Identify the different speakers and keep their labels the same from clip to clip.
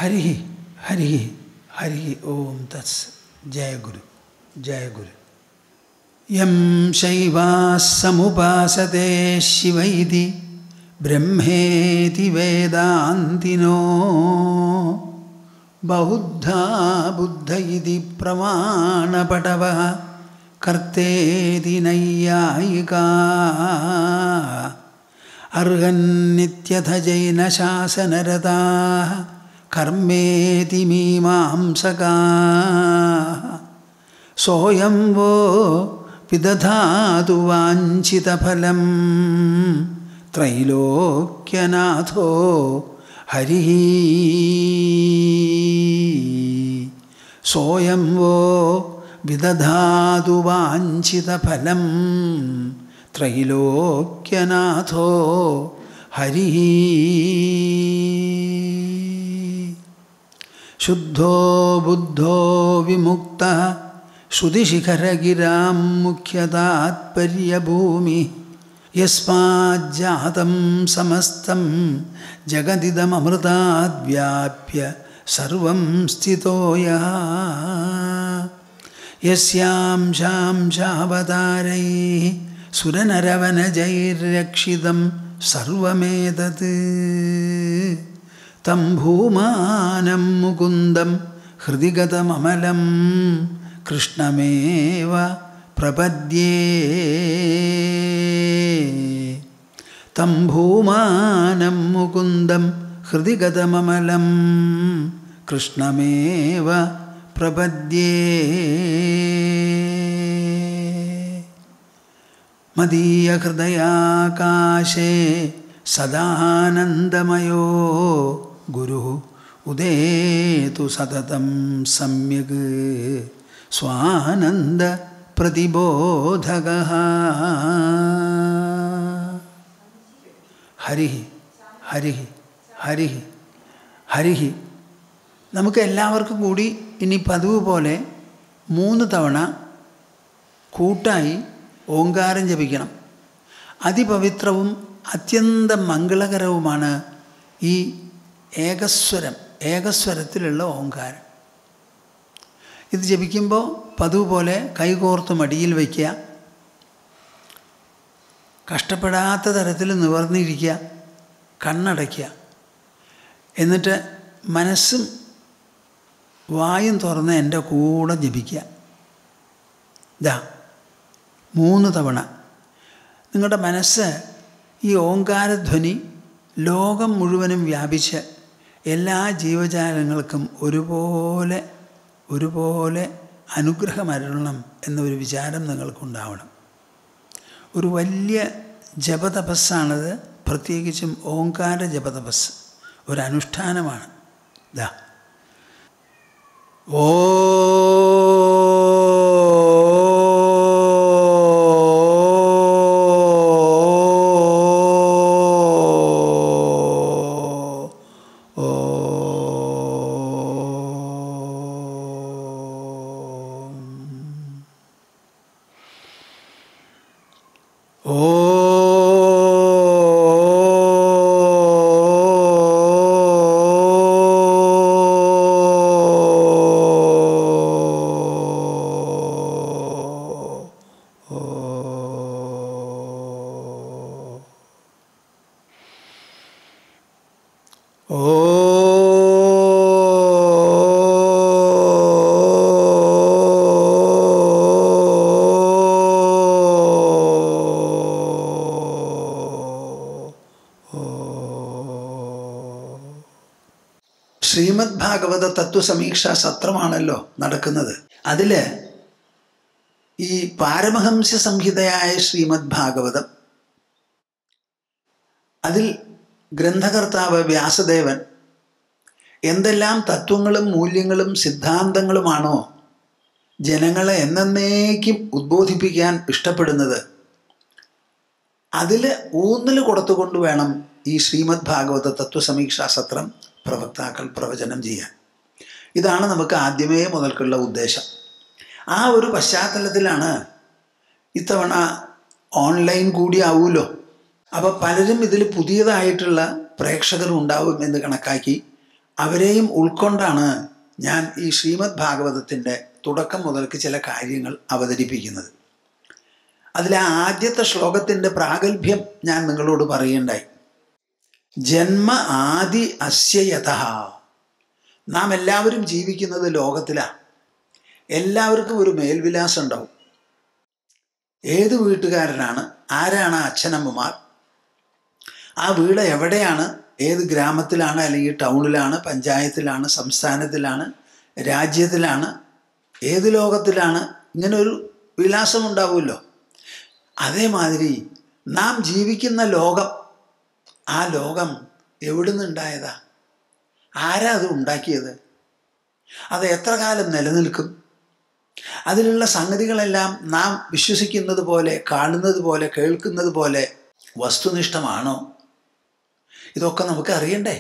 Speaker 1: ഹരി ഹരി ഹരി ഓം തത്സ് ജയ ഗുരു ജയ ഗുരു യം ശൈവാസമുപാസത്തെ ശിവ ഇതി ബ്രഹ്മേതി വേദാന്തിനോ ബൗദ്ധാ ബുദ്ധ ഇതി പ്രമാണപടവ കർത്തേതി നൈയായികാ അർഹന്നിത്യഥ ജൈനശാസനരതാ കർമ്മേതി മീമാംസകാ സോയം വോ വിദധാതു വാഞ്ചിതഫലം ത്രൈലോക്യനാഥോ ഹരി സോയം വോ വിദധാതു വാഞ്ചിതഫലം ത്രൈലോക്യനാഥോ ഹരി ശുദ്ധോ ബുദ്ധോ വിമുക്ത ശ്രുതിശിഖരഗിരാം മുഖ്യതാത്പര്യഭൂമി യസ്മാജ്ജാതം സമസ്തം ജഗതിദമൃതാദ്വ്യാപ്യ സർവം സ്ഥിതോ യः യസ്യാംശാംശാവതാരൈः സുരനരവനജൈർരക്ഷിതം സർവമേതത് തം ഭൂമാനം മുകുന്ദം ഹൃദിഗതമമലം കൃഷ്ണമേവ പ്രപദ്യേ തം ഭൂമാനം മുകുന്ദം ഹൃദിഗതമമലം കൃഷ്ണമേവ പ്രപദ്യേ മദീയഹൃദയാകാശേ സദാനന്ദമയോ ഗുരു ഉദേതു സതതം സമ്യക് സ്വാനന്ദ പ്രതിബോധക ഹരി ഹരി ഹരി ഹരി നമുക്ക് എല്ലാവർക്കും കൂടി ഇനി പതിവ് പോലെ മൂന്ന് തവണ കൂട്ടായി ഓങ്കാരം ജപിക്കണം അതിപവിത്രവും അത്യന്തം മംഗളകരവുമാണ് ഈ ഏകസ്വരം ഏകസ്വരത്തിലുള്ള ഓങ്കാരം ഇത് ജപിക്കുമ്പോൾ പതിവ് പോലെ കൈകോർത്ത് മടിയിൽ വയ്ക്കുക കഷ്ടപ്പെടാത്ത തരത്തിൽ നിവർന്നിരിക്കുക കണ്ണടയ്ക്കുക എന്നിട്ട് മനസ്സും വായും തുറന്ന് എൻ്റെ കൂടെ ജപിക്കുക ഇതാ മൂന്ന് തവണ നിങ്ങളുടെ മനസ്സ് ഈ ഓങ്കാരധ്വനി ലോകം മുഴുവനും വ്യാപിച്ച് എല്ലാ ജീവജാലങ്ങൾക്കും ഒരുപോലെ ഒരുപോലെ അനുഗ്രഹമരുളണം എന്നൊരു വിചാരം നിങ്ങൾക്കുണ്ടാവണം ഒരു വലിയ ജപതപസ്സാണത് പ്രത്യേകിച്ചും ഓങ്കാര ജപതപസ് ഒരനുഷ്ഠാനമാണ് ഇതാ ഓ ശ്രീമദ് ഭാഗവത തത്വസമീക്ഷ സത്രമാണല്ലോ നടക്കുന്നത് അതിൽ ഈ പാരമഹംസ്യ സംഹിതയായ ശ്രീമദ് ഭാഗവതം അതിൽ ഗ്രന്ഥകർത്താവ് വ്യാസദേവൻ എന്തെല്ലാം തത്വങ്ങളും മൂല്യങ്ങളും സിദ്ധാന്തങ്ങളുമാണോ ജനങ്ങളെ എന്നേക്കും ഉദ്ബോധിപ്പിക്കാൻ ഇഷ്ടപ്പെടുന്നത് അതിൽ ഊന്നൽ കൊടുത്തുകൊണ്ട് വേണം ഈ ശ്രീമദ് ഭാഗവത തത്വസമീക്ഷാ സത്രം പ്രവക്താക്കൾ പ്രവചനം ചെയ്യാൻ ഇതാണ് നമുക്ക് ആദ്യമേ മുതൽക്കുള്ള ഉദ്ദേശം ആ ഒരു പശ്ചാത്തലത്തിലാണ് ഇത്തവണ ഓൺലൈൻ കൂടി ആവുമല്ലോ അപ്പോൾ പലരും ഇതിൽ പുതിയതായിട്ടുള്ള പ്രേക്ഷകർ ഉണ്ടാവും എന്ന് കണക്കാക്കി അവരെയും ഉൾക്കൊണ്ടാണ് ഞാൻ ഈ ശ്രീമദ് ഭാഗവതത്തിൻ്റെ തുടക്കം മുതൽക്ക് ചില കാര്യങ്ങൾ അവതരിപ്പിക്കുന്നത് അതിലെ ആദ്യത്തെ ശ്ലോകത്തിൻ്റെ പ്രാഗൽഭ്യം ഞാൻ നിങ്ങളോട് പറയണ്ടായി ജന്മ ആദി അസ്യയഥ നാം എല്ലാവരും ജീവിക്കുന്നത് ലോകത്തിലാണ് എല്ലാവർക്കും ഒരു മേൽവിലാസം ഉണ്ടാവും ഏത് വീട്ടുകാരനാണ് ആരാണ് അച്ഛനമ്മമാർ ആ വീട് എവിടെയാണ് ഏത് ഗ്രാമത്തിലാണ് അല്ലെങ്കിൽ ടൗണിലാണ് പഞ്ചായത്തിലാണ് സംസ്ഥാനത്തിലാണ് രാജ്യത്തിലാണ് ഏത് ലോകത്തിലാണ് ഇങ്ങനെ ഒരു വിലാസം ഉണ്ടാവുമല്ലോ അതേമാതിരി നാം ജീവിക്കുന്ന ലോകം ആ ലോകം എവിടുന്ന് ഉണ്ടായതാ ആരാ അത് ഉണ്ടാക്കിയത് അത് എത്ര കാലം നിലനിൽക്കും അതിലുള്ള സംഗതികളെല്ലാം നാം വിശ്വസിക്കുന്നത് പോലെ കാണുന്നത് പോലെ കേൾക്കുന്നത് പോലെ വസ്തുനിഷ്ഠമാണോ ഇതൊക്കെ നമുക്ക് അറിയണ്ടേ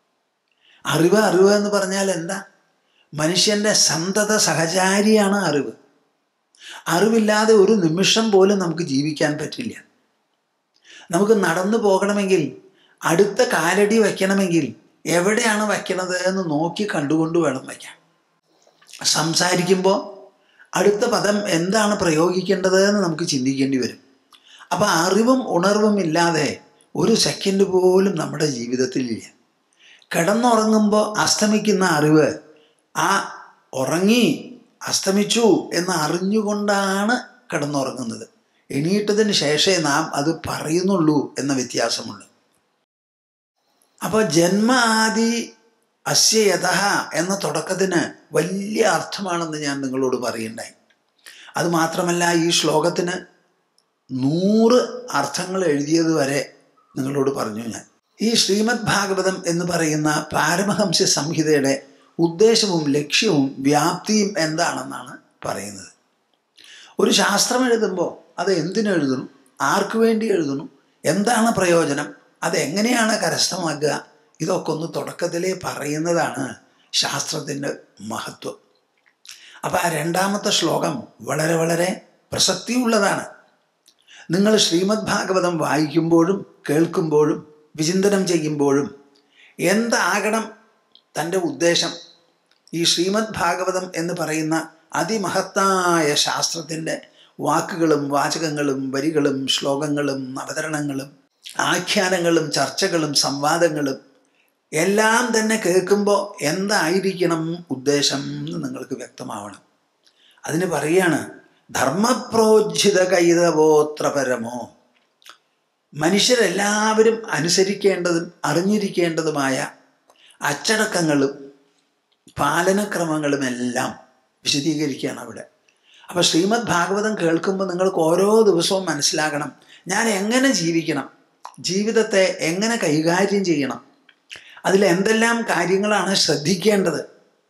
Speaker 1: അറിവ് അറിവ് എന്ന് പറഞ്ഞാൽ എന്താ മനുഷ്യൻ്റെ സന്തത സഹചാരിയാണ് അറിവ് അറിവില്ലാതെ ഒരു നിമിഷം പോലും നമുക്ക് ജീവിക്കാൻ പറ്റില്ല നമുക്ക് നടന്നു പോകണമെങ്കിൽ അടുത്ത കാലടി വയ്ക്കണമെങ്കിൽ എവിടെയാണ് വയ്ക്കണത് എന്ന് നോക്കി കണ്ടുകൊണ്ട് വേണം വയ്ക്കാൻ സംസാരിക്കുമ്പോൾ അടുത്ത പദം എന്താണ് പ്രയോഗിക്കേണ്ടത് എന്ന് നമുക്ക് ചിന്തിക്കേണ്ടി വരും അപ്പം അറിവും ഉണർവും ഇല്ലാതെ ഒരു സെക്കൻഡ് പോലും നമ്മുടെ ജീവിതത്തിലില്ല കിടന്നുറങ്ങുമ്പോൾ അസ്തമിക്കുന്ന അറിവ് ആ ഉറങ്ങി അസ്തമിച്ചു എന്ന് അറിഞ്ഞുകൊണ്ടാണ് കിടന്നുറങ്ങുന്നത് എണീറ്റതിന് ശേഷമേ നാം അത് പറയുന്നുള്ളൂ എന്ന വ്യത്യാസമുള്ളൂ അപ്പോൾ ജന്മ ആദി അസ്യയഥ എന്ന തുടക്കത്തിന് വലിയ അർത്ഥമാണെന്ന് ഞാൻ നിങ്ങളോട് പറയണ്ടായി അത് മാത്രമല്ല ഈ ശ്ലോകത്തിന് നൂറ് അർത്ഥങ്ങൾ എഴുതിയത് വരെ നിങ്ങളോട് പറഞ്ഞു ഞാൻ ഈ ശ്രീമദ് ഭാഗവതം എന്ന് പറയുന്ന പാരമഹംസ സംഹിതയുടെ ഉദ്ദേശവും ലക്ഷ്യവും വ്യാപ്തിയും എന്താണെന്നാണ് പറയുന്നത് ഒരു ശാസ്ത്രം എഴുതുമ്പോൾ അത് എന്തിനെഴുതുന്നു ആർക്കു വേണ്ടി എഴുതുന്നു എന്താണ് പ്രയോജനം അതെങ്ങനെയാണ് കരസ്ഥമാക്കുക ഇതൊക്കെ ഒന്ന് തുടക്കത്തിലേ പറയുന്നതാണ് ശാസ്ത്രത്തിൻ്റെ മഹത്വം അപ്പോൾ ആ രണ്ടാമത്തെ ശ്ലോകം വളരെ വളരെ പ്രസക്തിയുള്ളതാണ് നിങ്ങൾ ശ്രീമദ് ഭാഗവതം വായിക്കുമ്പോഴും കേൾക്കുമ്പോഴും വിചിന്തനം ചെയ്യുമ്പോഴും എന്താകണം തൻ്റെ ഉദ്ദേശം ഈ ശ്രീമദ് ഭാഗവതം എന്ന് പറയുന്ന അതിമഹത്തായ ശാസ്ത്രത്തിൻ്റെ വാക്കുകളും വാചകങ്ങളും വരികളും ശ്ലോകങ്ങളും അവതരണങ്ങളും ആഖ്യാനങ്ങളും ചർച്ചകളും സംവാദങ്ങളും എല്ലാം തന്നെ കേൾക്കുമ്പോൾ എന്തായിരിക്കണം ഉദ്ദേശം എന്ന് നിങ്ങൾക്ക് വ്യക്തമാവണം അതിന് പറയാണ് ധർമ്മപ്രോജ്ജിത കൈതവോത്ര പരമോ മനുഷ്യരെല്ലാവരും അനുസരിക്കേണ്ടതും അറിഞ്ഞിരിക്കേണ്ടതുമായ അച്ചടക്കങ്ങളും പാലനക്രമങ്ങളുമെല്ലാം വിശദീകരിക്കുകയാണ് അവിടെ അപ്പോൾ ശ്രീമദ് ഭാഗവതം കേൾക്കുമ്പോൾ നിങ്ങൾക്ക് ഓരോ ദിവസവും മനസ്സിലാകണം ഞാൻ എങ്ങനെ ജീവിക്കണം ജീവിതത്തെ എങ്ങനെ കൈകാര്യം ചെയ്യണം അതിൽ എന്തെല്ലാം കാര്യങ്ങളാണ് ശ്രദ്ധിക്കേണ്ടത്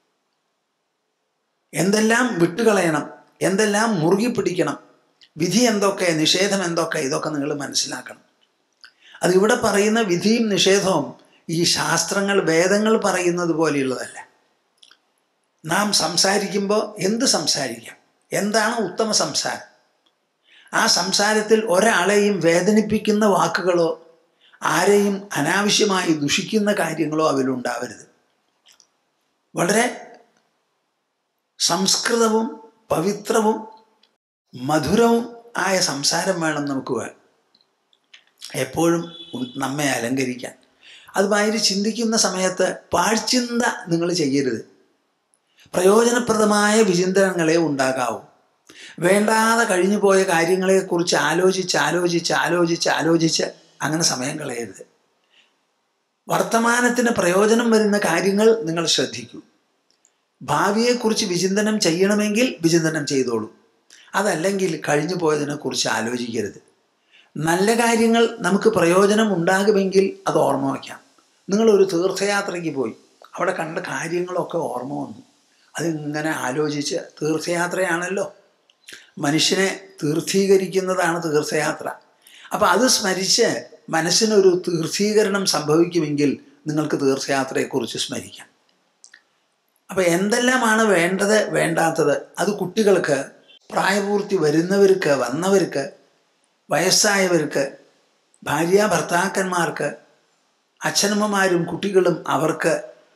Speaker 1: എന്തെല്ലാം വിട്ടുകളയണം എന്തെല്ലാം മുറുകി പിടിക്കണം വിധി എന്തൊക്കെ നിഷേധം എന്തൊക്കെ ഇതൊക്കെ നിങ്ങൾ മനസ്സിലാക്കണം അത് ഇവിടെ പറയുന്ന വിധിയും നിഷേധവും ഈ ശാസ്ത്രങ്ങൾ വേദങ്ങൾ പറയുന്നത് പോലെയുള്ളതല്ല നാം സംസാരിക്കുമ്പോൾ എന്ത് സംസാരിക്കാം എന്താണ് ഉത്തമ സംസാരം ആ സംസാരത്തിൽ ഒരാളെയും വേദനിപ്പിക്കുന്ന വാക്കുകളോ ആരെയും അനാവശ്യമായി ദുഷിക്കുന്ന കാര്യങ്ങളോ അതിലുണ്ടാവരുത് വളരെ സംസ്കൃതവും പവിത്രവും മധുരവും ആയ സംസാരം വേണം നമുക്ക് വേണം എപ്പോഴും നമ്മെ അലങ്കരിക്കാൻ അതുമാതിരി ചിന്തിക്കുന്ന സമയത്ത് പാഴ്ചിന്ത നിങ്ങൾ ചെയ്യരുത് പ്രയോജനപ്രദമായ വിചിന്തനങ്ങളെ ഉണ്ടാകാവൂ വേണ്ടാതെ കഴിഞ്ഞു പോയ കാര്യങ്ങളെക്കുറിച്ച് ആലോചിച്ച് ആലോചിച്ച് ആലോചിച്ച് ആലോചിച്ച് അങ്ങനെ സമയം കളയരുത് വർത്തമാനത്തിന് പ്രയോജനം വരുന്ന കാര്യങ്ങൾ നിങ്ങൾ ശ്രദ്ധിക്കൂ ഭാവിയെക്കുറിച്ച് വിചിന്തനം ചെയ്യണമെങ്കിൽ വിചിന്തനം ചെയ്തോളൂ അതല്ലെങ്കിൽ കഴിഞ്ഞു പോയതിനെക്കുറിച്ച് ആലോചിക്കരുത് നല്ല കാര്യങ്ങൾ നമുക്ക് പ്രയോജനം ഉണ്ടാകുമെങ്കിൽ അത് ഓർമ്മ വയ്ക്കാം നിങ്ങളൊരു തീർത്ഥയാത്രയ്ക്ക് പോയി അവിടെ കണ്ട കാര്യങ്ങളൊക്കെ ഓർമ്മ വന്നു അതിങ്ങനെ ആലോചിച്ച് തീർത്ഥയാത്രയാണല്ലോ മനുഷ്യനെ തീർത്ഥീകരിക്കുന്നതാണ് തീർത്ഥയാത്ര അപ്പോൾ അത് സ്മരിച്ച് മനസ്സിനൊരു തീർത്ഥീകരണം സംഭവിക്കുമെങ്കിൽ നിങ്ങൾക്ക് തീർത്ഥയാത്രയെക്കുറിച്ച് സ്മരിക്കാം അപ്പോൾ എന്തെല്ലാമാണ് വേണ്ടത് വേണ്ടാത്തത് അത് കുട്ടികൾക്ക് പ്രായപൂർത്തി വരുന്നവർക്ക് വന്നവർക്ക് വയസ്സായവർക്ക് ഭാര്യ ഭർത്താക്കന്മാർക്ക് അച്ഛനമ്മമാരും കുട്ടികളും അവർക്ക്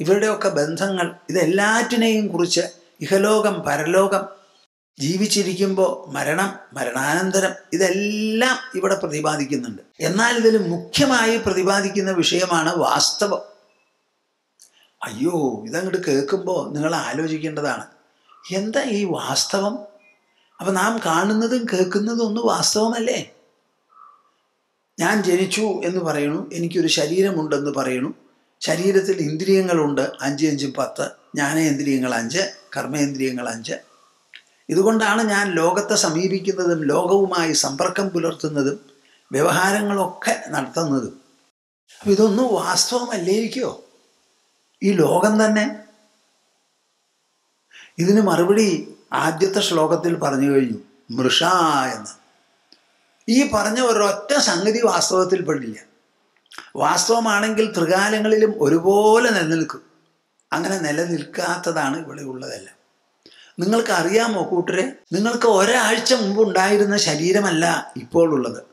Speaker 1: ഇവരുടെയൊക്കെ ബന്ധങ്ങൾ ഇതെല്ലാറ്റിനെയും കുറിച്ച് ഇഹലോകം പരലോകം ജീവിച്ചിരിക്കുമ്പോൾ മരണം മരണാനന്തരം ഇതെല്ലാം ഇവിടെ പ്രതിപാദിക്കുന്നുണ്ട് എന്നാൽ ഇതിൽ മുഖ്യമായി പ്രതിപാദിക്കുന്ന വിഷയമാണ് വാസ്തവം അയ്യോ ഇതങ്ങോട്ട് കേൾക്കുമ്പോൾ നിങ്ങൾ ആലോചിക്കേണ്ടതാണ് എന്താ ഈ വാസ്തവം അപ്പം നാം കാണുന്നതും കേൾക്കുന്നതും ഒന്ന് വാസ്തവമല്ലേ ഞാൻ ജനിച്ചു എന്ന് പറയണു എനിക്കൊരു ശരീരമുണ്ടെന്ന് പറയണു ശരീരത്തിൽ ഇന്ദ്രിയങ്ങളുണ്ട് അഞ്ച് അഞ്ചും പത്ത് ജ്ഞാനേന്ദ്രിയങ്ങൾ അഞ്ച് കർമ്മേന്ദ്രിയങ്ങൾ അഞ്ച് ഇതുകൊണ്ടാണ് ഞാൻ ലോകത്തെ സമീപിക്കുന്നതും ലോകവുമായി സമ്പർക്കം പുലർത്തുന്നതും വ്യവഹാരങ്ങളൊക്കെ നടത്തുന്നതും അപ്പം ഇതൊന്നും വാസ്തവമല്ലേരിക്കോ ഈ ലോകം തന്നെ ഇതിന് മറുപടി ആദ്യത്തെ ശ്ലോകത്തിൽ പറഞ്ഞു കഴിഞ്ഞു മൃഷ എന്ന് ഈ പറഞ്ഞ ഒരൊറ്റ സംഗതി വാസ്തവത്തിൽ പെടില്ല വാസ്തവമാണെങ്കിൽ ത്രികാലങ്ങളിലും ഒരുപോലെ നിലനിൽക്കും അങ്ങനെ നിലനിൽക്കാത്തതാണ് ഇവിടെ ഉള്ളതെല്ലാം നിങ്ങൾക്ക് അറിയാമോ കൂട്ടരെ നിങ്ങൾക്ക് ഒരാഴ്ച മുമ്പുണ്ടായിരുന്ന ശരീരമല്ല ഇപ്പോൾ ഉള്ളത്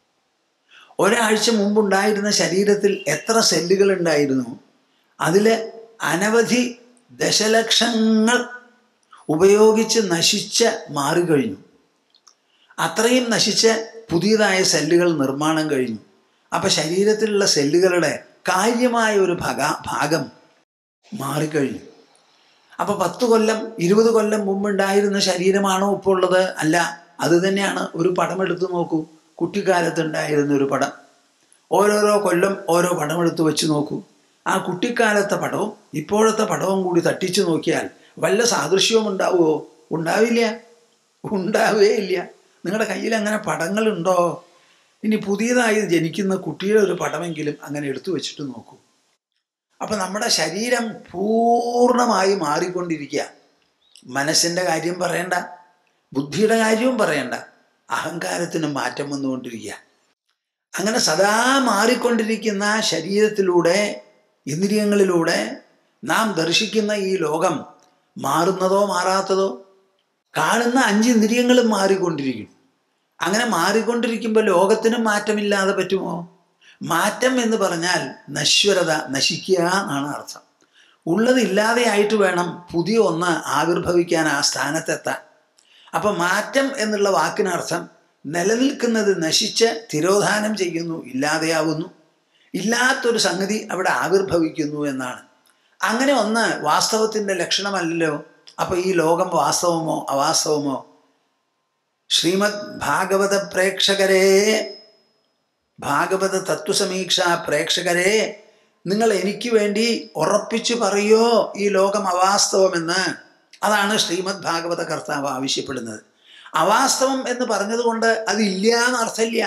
Speaker 1: ഒരാഴ്ച മുമ്പുണ്ടായിരുന്ന ശരീരത്തിൽ എത്ര സെല്ലുകൾ ഉണ്ടായിരുന്നു അതിൽ അനവധി ദശലക്ഷങ്ങൾ ഉപയോഗിച്ച് നശിച്ച് മാറിക്കഴിഞ്ഞു അത്രയും നശിച്ച് പുതിയതായ സെല്ലുകൾ നിർമ്മാണം കഴിഞ്ഞു അപ്പം ശരീരത്തിലുള്ള സെല്ലുകളുടെ കാര്യമായ ഒരു ഭാഗ ഭാഗം മാറിക്കഴിഞ്ഞു അപ്പോൾ പത്ത് കൊല്ലം ഇരുപത് കൊല്ലം മുമ്പുണ്ടായിരുന്ന ശരീരമാണോ ഇപ്പോൾ ഉള്ളത് അല്ല അത് തന്നെയാണ് ഒരു പടം എടുത്ത് നോക്കൂ കുട്ടിക്കാലത്ത് ഉണ്ടായിരുന്ന ഒരു പടം ഓരോരോ കൊല്ലം ഓരോ പടം എടുത്ത് വെച്ച് നോക്കൂ ആ കുട്ടിക്കാലത്തെ പടവും ഇപ്പോഴത്തെ പടവും കൂടി തട്ടിച്ചു നോക്കിയാൽ വല്ല സാദൃശ്യവും ഉണ്ടാവുമോ ഉണ്ടാവില്ല ഉണ്ടാവേ ഇല്ല നിങ്ങളുടെ കയ്യിൽ അങ്ങനെ പടങ്ങളുണ്ടോ ഇനി പുതിയതായി ജനിക്കുന്ന കുട്ടിയുടെ ഒരു പടമെങ്കിലും അങ്ങനെ എടുത്തു വെച്ചിട്ട് നോക്കൂ അപ്പം നമ്മുടെ ശരീരം പൂർണ്ണമായി മാറിക്കൊണ്ടിരിക്കുക മനസ്സിൻ്റെ കാര്യം പറയണ്ട ബുദ്ധിയുടെ കാര്യവും പറയണ്ട അഹങ്കാരത്തിന് മാറ്റം വന്നുകൊണ്ടിരിക്കുക അങ്ങനെ സദാ മാറിക്കൊണ്ടിരിക്കുന്ന ശരീരത്തിലൂടെ ഇന്ദ്രിയങ്ങളിലൂടെ നാം ദർശിക്കുന്ന ഈ ലോകം മാറുന്നതോ മാറാത്തതോ കാണുന്ന അഞ്ച് ഇന്ദ്രിയങ്ങളും മാറിക്കൊണ്ടിരിക്കും അങ്ങനെ മാറിക്കൊണ്ടിരിക്കുമ്പോൾ ലോകത്തിനും മാറ്റമില്ലാതെ പറ്റുമോ മാറ്റം എന്ന് പറഞ്ഞാൽ നശ്വരത നശിക്കുക എന്നാണ് അർത്ഥം ഉള്ളത് ഇല്ലാതെയായിട്ട് വേണം പുതിയ ഒന്ന് ആവിർഭവിക്കാൻ ആ സ്ഥാനത്തെത്താൻ അപ്പം മാറ്റം എന്നുള്ള വാക്കിനർത്ഥം നിലനിൽക്കുന്നത് നശിച്ച് തിരോധാനം ചെയ്യുന്നു ഇല്ലാതെയാവുന്നു ഇല്ലാത്തൊരു സംഗതി അവിടെ ആവിർഭവിക്കുന്നു എന്നാണ് അങ്ങനെ ഒന്ന് വാസ്തവത്തിൻ്റെ ലക്ഷണമല്ലല്ലോ അപ്പോൾ ഈ ലോകം വാസ്തവമോ അവാസ്തവമോ ശ്രീമദ് ഭാഗവത പ്രേക്ഷകരെ ഭാഗവത തത്വസമീക്ഷ പ്രേക്ഷകരെ നിങ്ങൾ എനിക്ക് വേണ്ടി ഉറപ്പിച്ചു പറയോ ഈ ലോകം അവാസ്തവമെന്ന് അതാണ് ശ്രീമദ് ഭാഗവത കർത്താവ് ആവശ്യപ്പെടുന്നത് അവാസ്തവം എന്ന് പറഞ്ഞതുകൊണ്ട് അതില്ല എന്ന് അർത്ഥമില്ല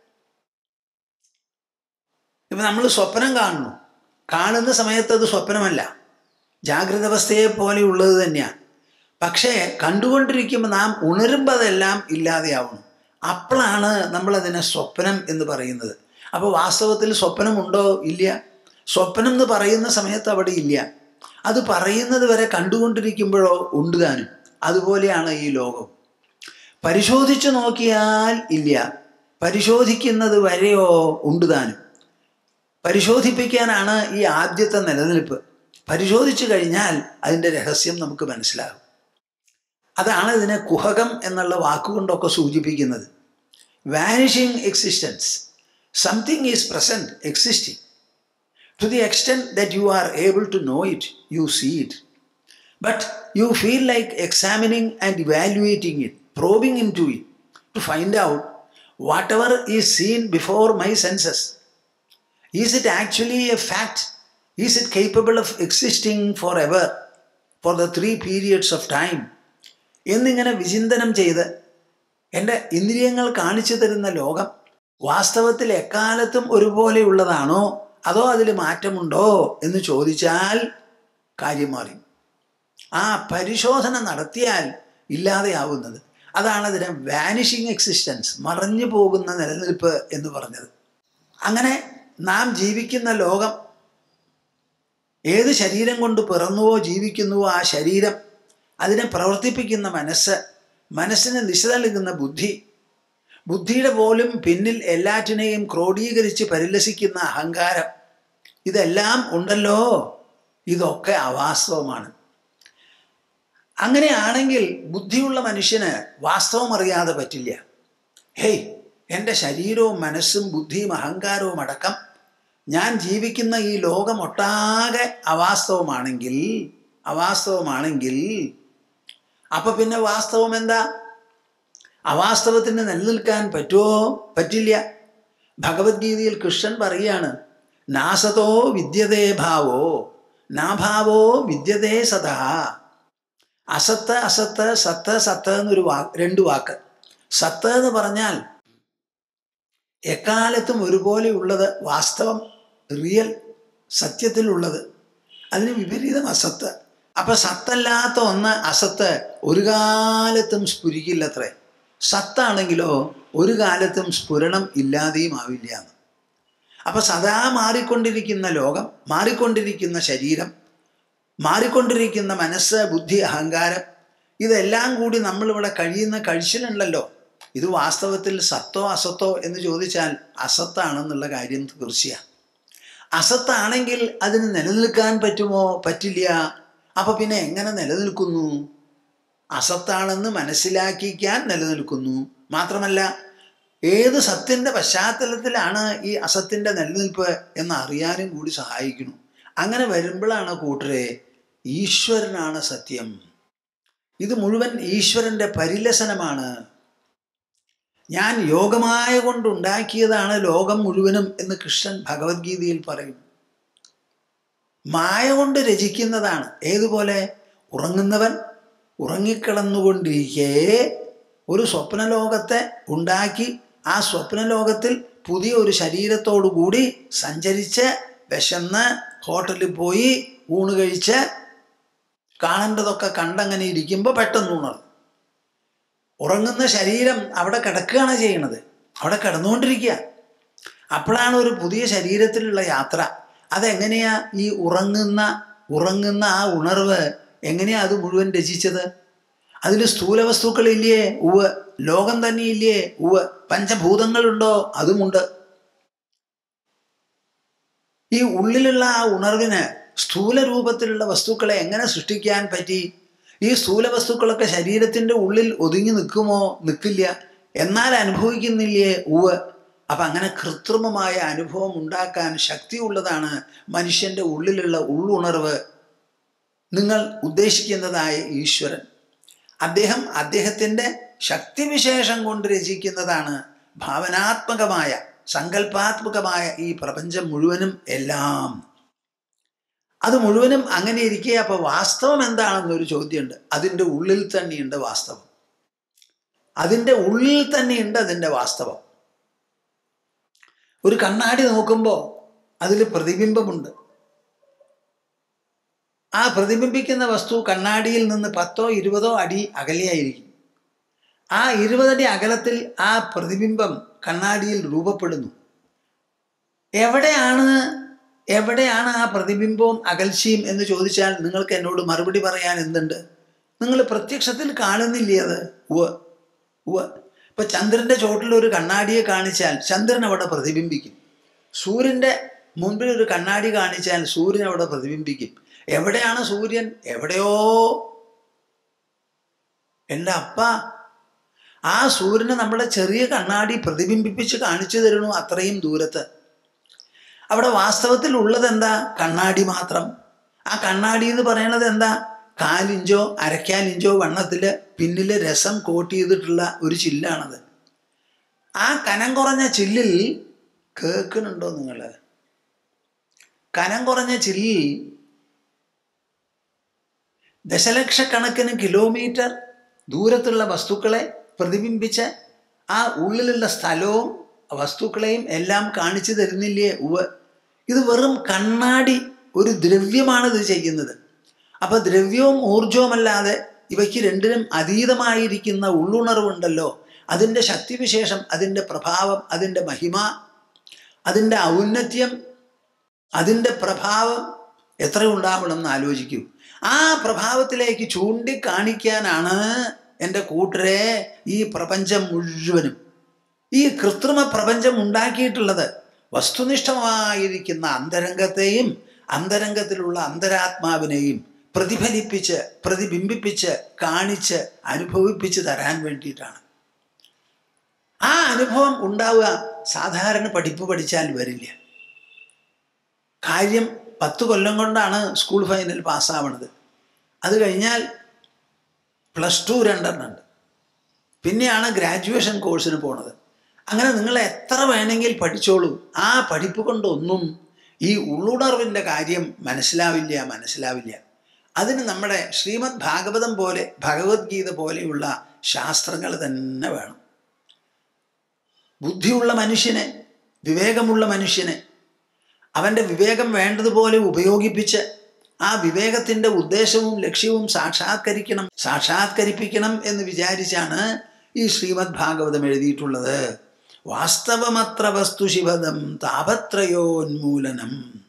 Speaker 1: ഇപ്പൊ നമ്മൾ സ്വപ്നം കാണുന്നു കാണുന്ന സമയത്ത് അത് സ്വപ്നമല്ല ജാഗ്രത അവസ്ഥയെ പോലെയുള്ളത് തന്നെയാണ് പക്ഷേ കണ്ടുകൊണ്ടിരിക്കുമ്പോൾ നാം ഉണരുമ്പോൾ അതെല്ലാം ഇല്ലാതെയാവണം അപ്പോഴാണ് നമ്മളതിനെ സ്വപ്നം എന്ന് പറയുന്നത് അപ്പോൾ വാസ്തവത്തിൽ സ്വപ്നമുണ്ടോ ഇല്ല സ്വപ്നം എന്ന് പറയുന്ന സമയത്ത് അവിടെ ഇല്ല അത് പറയുന്നത് വരെ കണ്ടുകൊണ്ടിരിക്കുമ്പോഴോ ഉണ്ട് താനും അതുപോലെയാണ് ഈ ലോകം പരിശോധിച്ചു നോക്കിയാൽ ഇല്ല പരിശോധിക്കുന്നത് വരെയോ ഉണ്ട് താനും പരിശോധിപ്പിക്കാനാണ് ഈ ആദ്യത്തെ നിലനിൽപ്പ് പരിശോധിച്ചു കഴിഞ്ഞാൽ അതിൻ്റെ രഹസ്യം നമുക്ക് മനസ്സിലാകും അതാണ് ഇതിനെ കുഹകം എന്നുള്ള വാക്കുകൊണ്ടൊക്കെ സൂചിപ്പിക്കുന്നത് vanishing existence something is present existing to the extent that you are able to know it you see it but you feel like examining and evaluating it probing into it to find out whatever is seen before my senses is it actually a fact is it capable of existing forever for the three periods of time എന്നിങ്ങനെ വിചിന്തനം ചെയ്ത് എൻ്റെ ഇന്ദ്രിയങ്ങൾ കാണിച്ചു തരുന്ന ലോകം വാസ്തവത്തിൽ എക്കാലത്തും ഒരുപോലെയുള്ളതാണോ അതോ അതിൽ മാറ്റമുണ്ടോ എന്ന് ചോദിച്ചാൽ കാര്യം മാറി ആ പരിശോധന നടത്തിയാൽ ഇല്ലാതെയാവുന്നത് അതാണ് അതിനെ വാനിഷിങ് എക്സിസ്റ്റൻസ് മറഞ്ഞു പോകുന്ന നിലനിൽപ്പ് എന്ന് പറഞ്ഞത് അങ്ങനെ നാം ജീവിക്കുന്ന ലോകം ഏത് ശരീരം കൊണ്ട് പിറന്നുവോ ജീവിക്കുന്നുവോ ആ ശരീരം അതിനെ പ്രവർത്തിപ്പിക്കുന്ന മനസ്സ് മനസ്സിന് ദിശ നൽകുന്ന ബുദ്ധി ബുദ്ധിയുടെ പോലും പിന്നിൽ എല്ലാറ്റിനെയും ക്രോഡീകരിച്ച് പരിലസിക്കുന്ന അഹങ്കാരം ഇതെല്ലാം ഉണ്ടല്ലോ ഇതൊക്കെ അവാസ്തവമാണ് അങ്ങനെയാണെങ്കിൽ ബുദ്ധിയുള്ള മനുഷ്യന് വാസ്തവം അറിയാതെ പറ്റില്ല ഹേയ് എൻ്റെ ശരീരവും മനസ്സും ബുദ്ധിയും അഹങ്കാരവും അടക്കം ഞാൻ ജീവിക്കുന്ന ഈ ലോകമൊട്ടാകെ അവാസ്തവമാണെങ്കിൽ അവാസ്തവമാണെങ്കിൽ അപ്പൊ പിന്നെ വാസ്തവം എന്താ അവാസ്തവത്തിന് നിലനിൽക്കാൻ പറ്റുമോ പറ്റില്ല ഭഗവത്ഗീതയിൽ കൃഷ്ണൻ പറയാണ് നാസതോ വിദ്യതേ ഭാവോ നാഭാവോ വിദ്യതേ സദാ അസത്ത് അസത്ത് സത്ത് സത്ത് എന്നൊരു വാക്ക് രണ്ട് വാക്ക് സത്ത് എന്ന് പറഞ്ഞാൽ എക്കാലത്തും ഒരുപോലെ ഉള്ളത് വാസ്തവം റിയൽ സത്യത്തിലുള്ളത് അതിന് വിപരീതം അസത്ത് അപ്പൊ സത്തല്ലാത്ത ഒന്ന് അസത്ത് ഒരു കാലത്തും സ്ഫുരിക്കില്ലത്രേ സത്താണെങ്കിലോ ഒരു കാലത്തും സ്ഫുരണം ഇല്ലാതെയും ആവില്ല എന്ന് അപ്പൊ സദാ മാറിക്കൊണ്ടിരിക്കുന്ന ലോകം മാറിക്കൊണ്ടിരിക്കുന്ന ശരീരം മാറിക്കൊണ്ടിരിക്കുന്ന മനസ്സ് ബുദ്ധി അഹങ്കാരം ഇതെല്ലാം കൂടി നമ്മളിവിടെ കഴിയുന്ന കഴിച്ചിലുണ്ടല്ലോ ഇത് വാസ്തവത്തിൽ സത്തോ അസത്തോ എന്ന് ചോദിച്ചാൽ അസത്താണെന്നുള്ള കാര്യം തീർച്ചയാണ് അസത്താണെങ്കിൽ അതിന് നിലനിൽക്കാൻ പറ്റുമോ പറ്റില്ല അപ്പൊ പിന്നെ എങ്ങനെ നിലനിൽക്കുന്നു അസത്താണെന്ന് മനസ്സിലാക്കിക്കാൻ നിലനിൽക്കുന്നു മാത്രമല്ല ഏത് സത്യന്റെ പശ്ചാത്തലത്തിലാണ് ഈ അസത്തിന്റെ നിലനിൽപ്പ് എന്ന് അറിയാനും കൂടി സഹായിക്കുന്നു അങ്ങനെ വരുമ്പോഴാണ് കൂട്ടരെ ഈശ്വരനാണ് സത്യം ഇത് മുഴുവൻ ഈശ്വരന്റെ പരിലസനമാണ് ഞാൻ യോഗമായ കൊണ്ടുണ്ടാക്കിയതാണ് ലോകം മുഴുവനും എന്ന് കൃഷ്ണൻ ഭഗവത്ഗീതയിൽ പറയും മായ കൊണ്ട് രചിക്കുന്നതാണ് ഏതുപോലെ ഉറങ്ങുന്നവൻ ഉറങ്ങിക്കിടന്നുകൊണ്ടിരിക്കെ ഒരു സ്വപ്നലോകത്തെ ഉണ്ടാക്കി ആ സ്വപ്നലോകത്തിൽ പുതിയ ഒരു ശരീരത്തോടു കൂടി സഞ്ചരിച്ച് വിശന്ന് ഹോട്ടലിൽ പോയി ഊണ് കഴിച്ച് കാണേണ്ടതൊക്കെ കണ്ടങ്ങനെ ഇരിക്കുമ്പോൾ പെട്ടെന്ന് ഉണർന്നു ഉറങ്ങുന്ന ശരീരം അവിടെ കിടക്കുകയാണ് ചെയ്യണത് അവിടെ കിടന്നുകൊണ്ടിരിക്കുക അപ്പോഴാണ് ഒരു പുതിയ ശരീരത്തിലുള്ള യാത്ര അതെങ്ങനെയാ ഈ ഉറങ്ങുന്ന ഉറങ്ങുന്ന ആ ഉണർവ് എങ്ങനെയാ അത് മുഴുവൻ രചിച്ചത് അതിൽ സ്ഥൂല വസ്തുക്കളില്ലേ ഉവ് ലോകം തന്നെ ഇല്ലേ ഉവ് പഞ്ചഭൂതങ്ങളുണ്ടോ അതുമുണ്ട് ഈ ഉള്ളിലുള്ള ആ ഉണർവിന് സ്ഥൂല രൂപത്തിലുള്ള വസ്തുക്കളെ എങ്ങനെ സൃഷ്ടിക്കാൻ പറ്റി ഈ സ്ഥൂല വസ്തുക്കളൊക്കെ ശരീരത്തിന്റെ ഉള്ളിൽ ഒതുങ്ങി നിൽക്കുമോ നിൽക്കില്ല എന്നാൽ അനുഭവിക്കുന്നില്ലേ ഉവ് അപ്പൊ അങ്ങനെ കൃത്രിമമായ അനുഭവം ഉണ്ടാക്കാൻ ശക്തിയുള്ളതാണ് മനുഷ്യന്റെ ഉള്ളിലുള്ള ഉള്ളുണർവ് നിങ്ങൾ ഉദ്ദേശിക്കുന്നതായ ഈശ്വരൻ അദ്ദേഹം അദ്ദേഹത്തിൻ്റെ ശക്തിവിശേഷം കൊണ്ട് രചിക്കുന്നതാണ് ഭാവനാത്മകമായ സങ്കല്പാത്മകമായ ഈ പ്രപഞ്ചം മുഴുവനും എല്ലാം അത് മുഴുവനും അങ്ങനെ ഇരിക്കെ അപ്പൊ വാസ്തവം എന്താണെന്നൊരു ചോദ്യമുണ്ട് അതിൻ്റെ ഉള്ളിൽ തന്നെയുണ്ട് വാസ്തവം അതിൻ്റെ ഉള്ളിൽ തന്നെയുണ്ട് അതിൻ്റെ വാസ്തവം ഒരു കണ്ണാടി നോക്കുമ്പോൾ അതിൽ പ്രതിബിംബമുണ്ട് ആ പ്രതിബിംബിക്കുന്ന വസ്തു കണ്ണാടിയിൽ നിന്ന് പത്തോ ഇരുപതോ അടി അകലെയായിരിക്കും ആ ഇരുപതടി അകലത്തിൽ ആ പ്രതിബിംബം കണ്ണാടിയിൽ രൂപപ്പെടുന്നു എവിടെയാണ് എവിടെയാണ് ആ പ്രതിബിംബവും അകൽച്ചയും എന്ന് ചോദിച്ചാൽ നിങ്ങൾക്ക് എന്നോട് മറുപടി പറയാൻ എന്തുണ്ട് നിങ്ങൾ പ്രത്യക്ഷത്തിൽ കാണുന്നില്ലേ അത് ഉവ ഉവ ഇപ്പൊ ചന്ദ്രന്റെ ചോട്ടിൽ ഒരു കണ്ണാടിയെ കാണിച്ചാൽ ചന്ദ്രൻ അവിടെ പ്രതിബിംബിക്കും സൂര്യന്റെ മുൻപിൽ ഒരു കണ്ണാടി കാണിച്ചാൽ സൂര്യൻ അവിടെ പ്രതിബിംബിക്കും എവിടെയാണ് സൂര്യൻ എവിടെയോ എൻ്റെ അപ്പ ആ സൂര്യനെ നമ്മുടെ ചെറിയ കണ്ണാടി പ്രതിബിംബിപ്പിച്ച് കാണിച്ചു തരണു അത്രയും ദൂരത്ത് അവിടെ വാസ്തവത്തിൽ ഉള്ളത് എന്താ കണ്ണാടി മാത്രം ആ കണ്ണാടി എന്ന് പറയണത് എന്താ കാലിഞ്ചോ അരക്കാലിഞ്ചോ വണ്ണത്തിൽ പിന്നിൽ രസം കോട്ട് ചെയ്തിട്ടുള്ള ഒരു ചില്ലാണത് ആ കനം കുറഞ്ഞ ചില്ലിൽ കേൾക്കുന്നുണ്ടോ നിങ്ങൾ കനം കുറഞ്ഞ ചില്ലിൽ ദശലക്ഷക്കണക്കിന് കിലോമീറ്റർ ദൂരത്തുള്ള വസ്തുക്കളെ പ്രതിബിംബിച്ച് ആ ഉള്ളിലുള്ള സ്ഥലവും വസ്തുക്കളെയും എല്ലാം കാണിച്ചു തരുന്നില്ലേ ഉവ ഇത് വെറും കണ്ണാടി ഒരു ദ്രവ്യമാണ് ഇത് ചെയ്യുന്നത് അപ്പൊ ദ്രവ്യവും ഊർജവുമല്ലാതെ ഇവയ്ക്ക് രണ്ടിനും അതീതമായിരിക്കുന്ന ഉള്ളുണർവുണ്ടല്ലോ അതിൻ്റെ ശക്തിവിശേഷം അതിൻ്റെ പ്രഭാവം അതിൻ്റെ മഹിമ അതിൻ്റെ ഔന്നത്യം അതിൻ്റെ പ്രഭാവം എത്ര ഉണ്ടാവണം എന്ന് ആലോചിക്കൂ ആ പ്രഭാവത്തിലേക്ക് ചൂണ്ടിക്കാണിക്കാനാണ് എൻ്റെ കൂട്ടരെ ഈ പ്രപഞ്ചം മുഴുവനും ഈ കൃത്രിമ പ്രപഞ്ചം ഉണ്ടാക്കിയിട്ടുള്ളത് വസ്തുനിഷ്ഠമായിരിക്കുന്ന അന്തരംഗത്തെയും അന്തരംഗത്തിലുള്ള അന്തരാത്മാവിനെയും പ്രതിഫലിപ്പിച്ച് പ്രതിബിംബിപ്പിച്ച് കാണിച്ച് അനുഭവിപ്പിച്ച് തരാൻ വേണ്ടിയിട്ടാണ് ആ അനുഭവം ഉണ്ടാവുക സാധാരണ പഠിപ്പ് പഠിച്ചാൽ വരില്ല കാര്യം പത്ത് കൊല്ലം കൊണ്ടാണ് സ്കൂൾ ഫൈനൽ പാസ്സാവണത് അത് കഴിഞ്ഞാൽ പ്ലസ് ടു രണ്ടെണ്ണുണ്ട് പിന്നെയാണ് ഗ്രാജുവേഷൻ കോഴ്സിന് പോണത് അങ്ങനെ നിങ്ങൾ എത്ര വേണമെങ്കിൽ പഠിച്ചോളൂ ആ പഠിപ്പ് കൊണ്ടൊന്നും ഈ ഉള്ളുണർവിൻ്റെ കാര്യം മനസ്സിലാവില്ല മനസ്സിലാവില്ല അതിന് നമ്മുടെ ശ്രീമദ് ഭാഗവതം പോലെ ഭഗവത്ഗീത പോലെയുള്ള ശാസ്ത്രങ്ങൾ തന്നെ വേണം ബുദ്ധിയുള്ള മനുഷ്യനെ വിവേകമുള്ള മനുഷ്യനെ അവൻ്റെ വിവേകം വേണ്ടതുപോലെ ഉപയോഗിപ്പിച്ച് ആ വിവേകത്തിൻ്റെ ഉദ്ദേശവും ലക്ഷ്യവും സാക്ഷാത്കരിക്കണം സാക്ഷാത്കരിപ്പിക്കണം എന്ന് വിചാരിച്ചാണ് ഈ ശ്രീമദ് ഭാഗവതം എഴുതിയിട്ടുള്ളത് വാസ്തവമത്ര വസ്തു ശിവദം താപത്രയോന്മൂലനം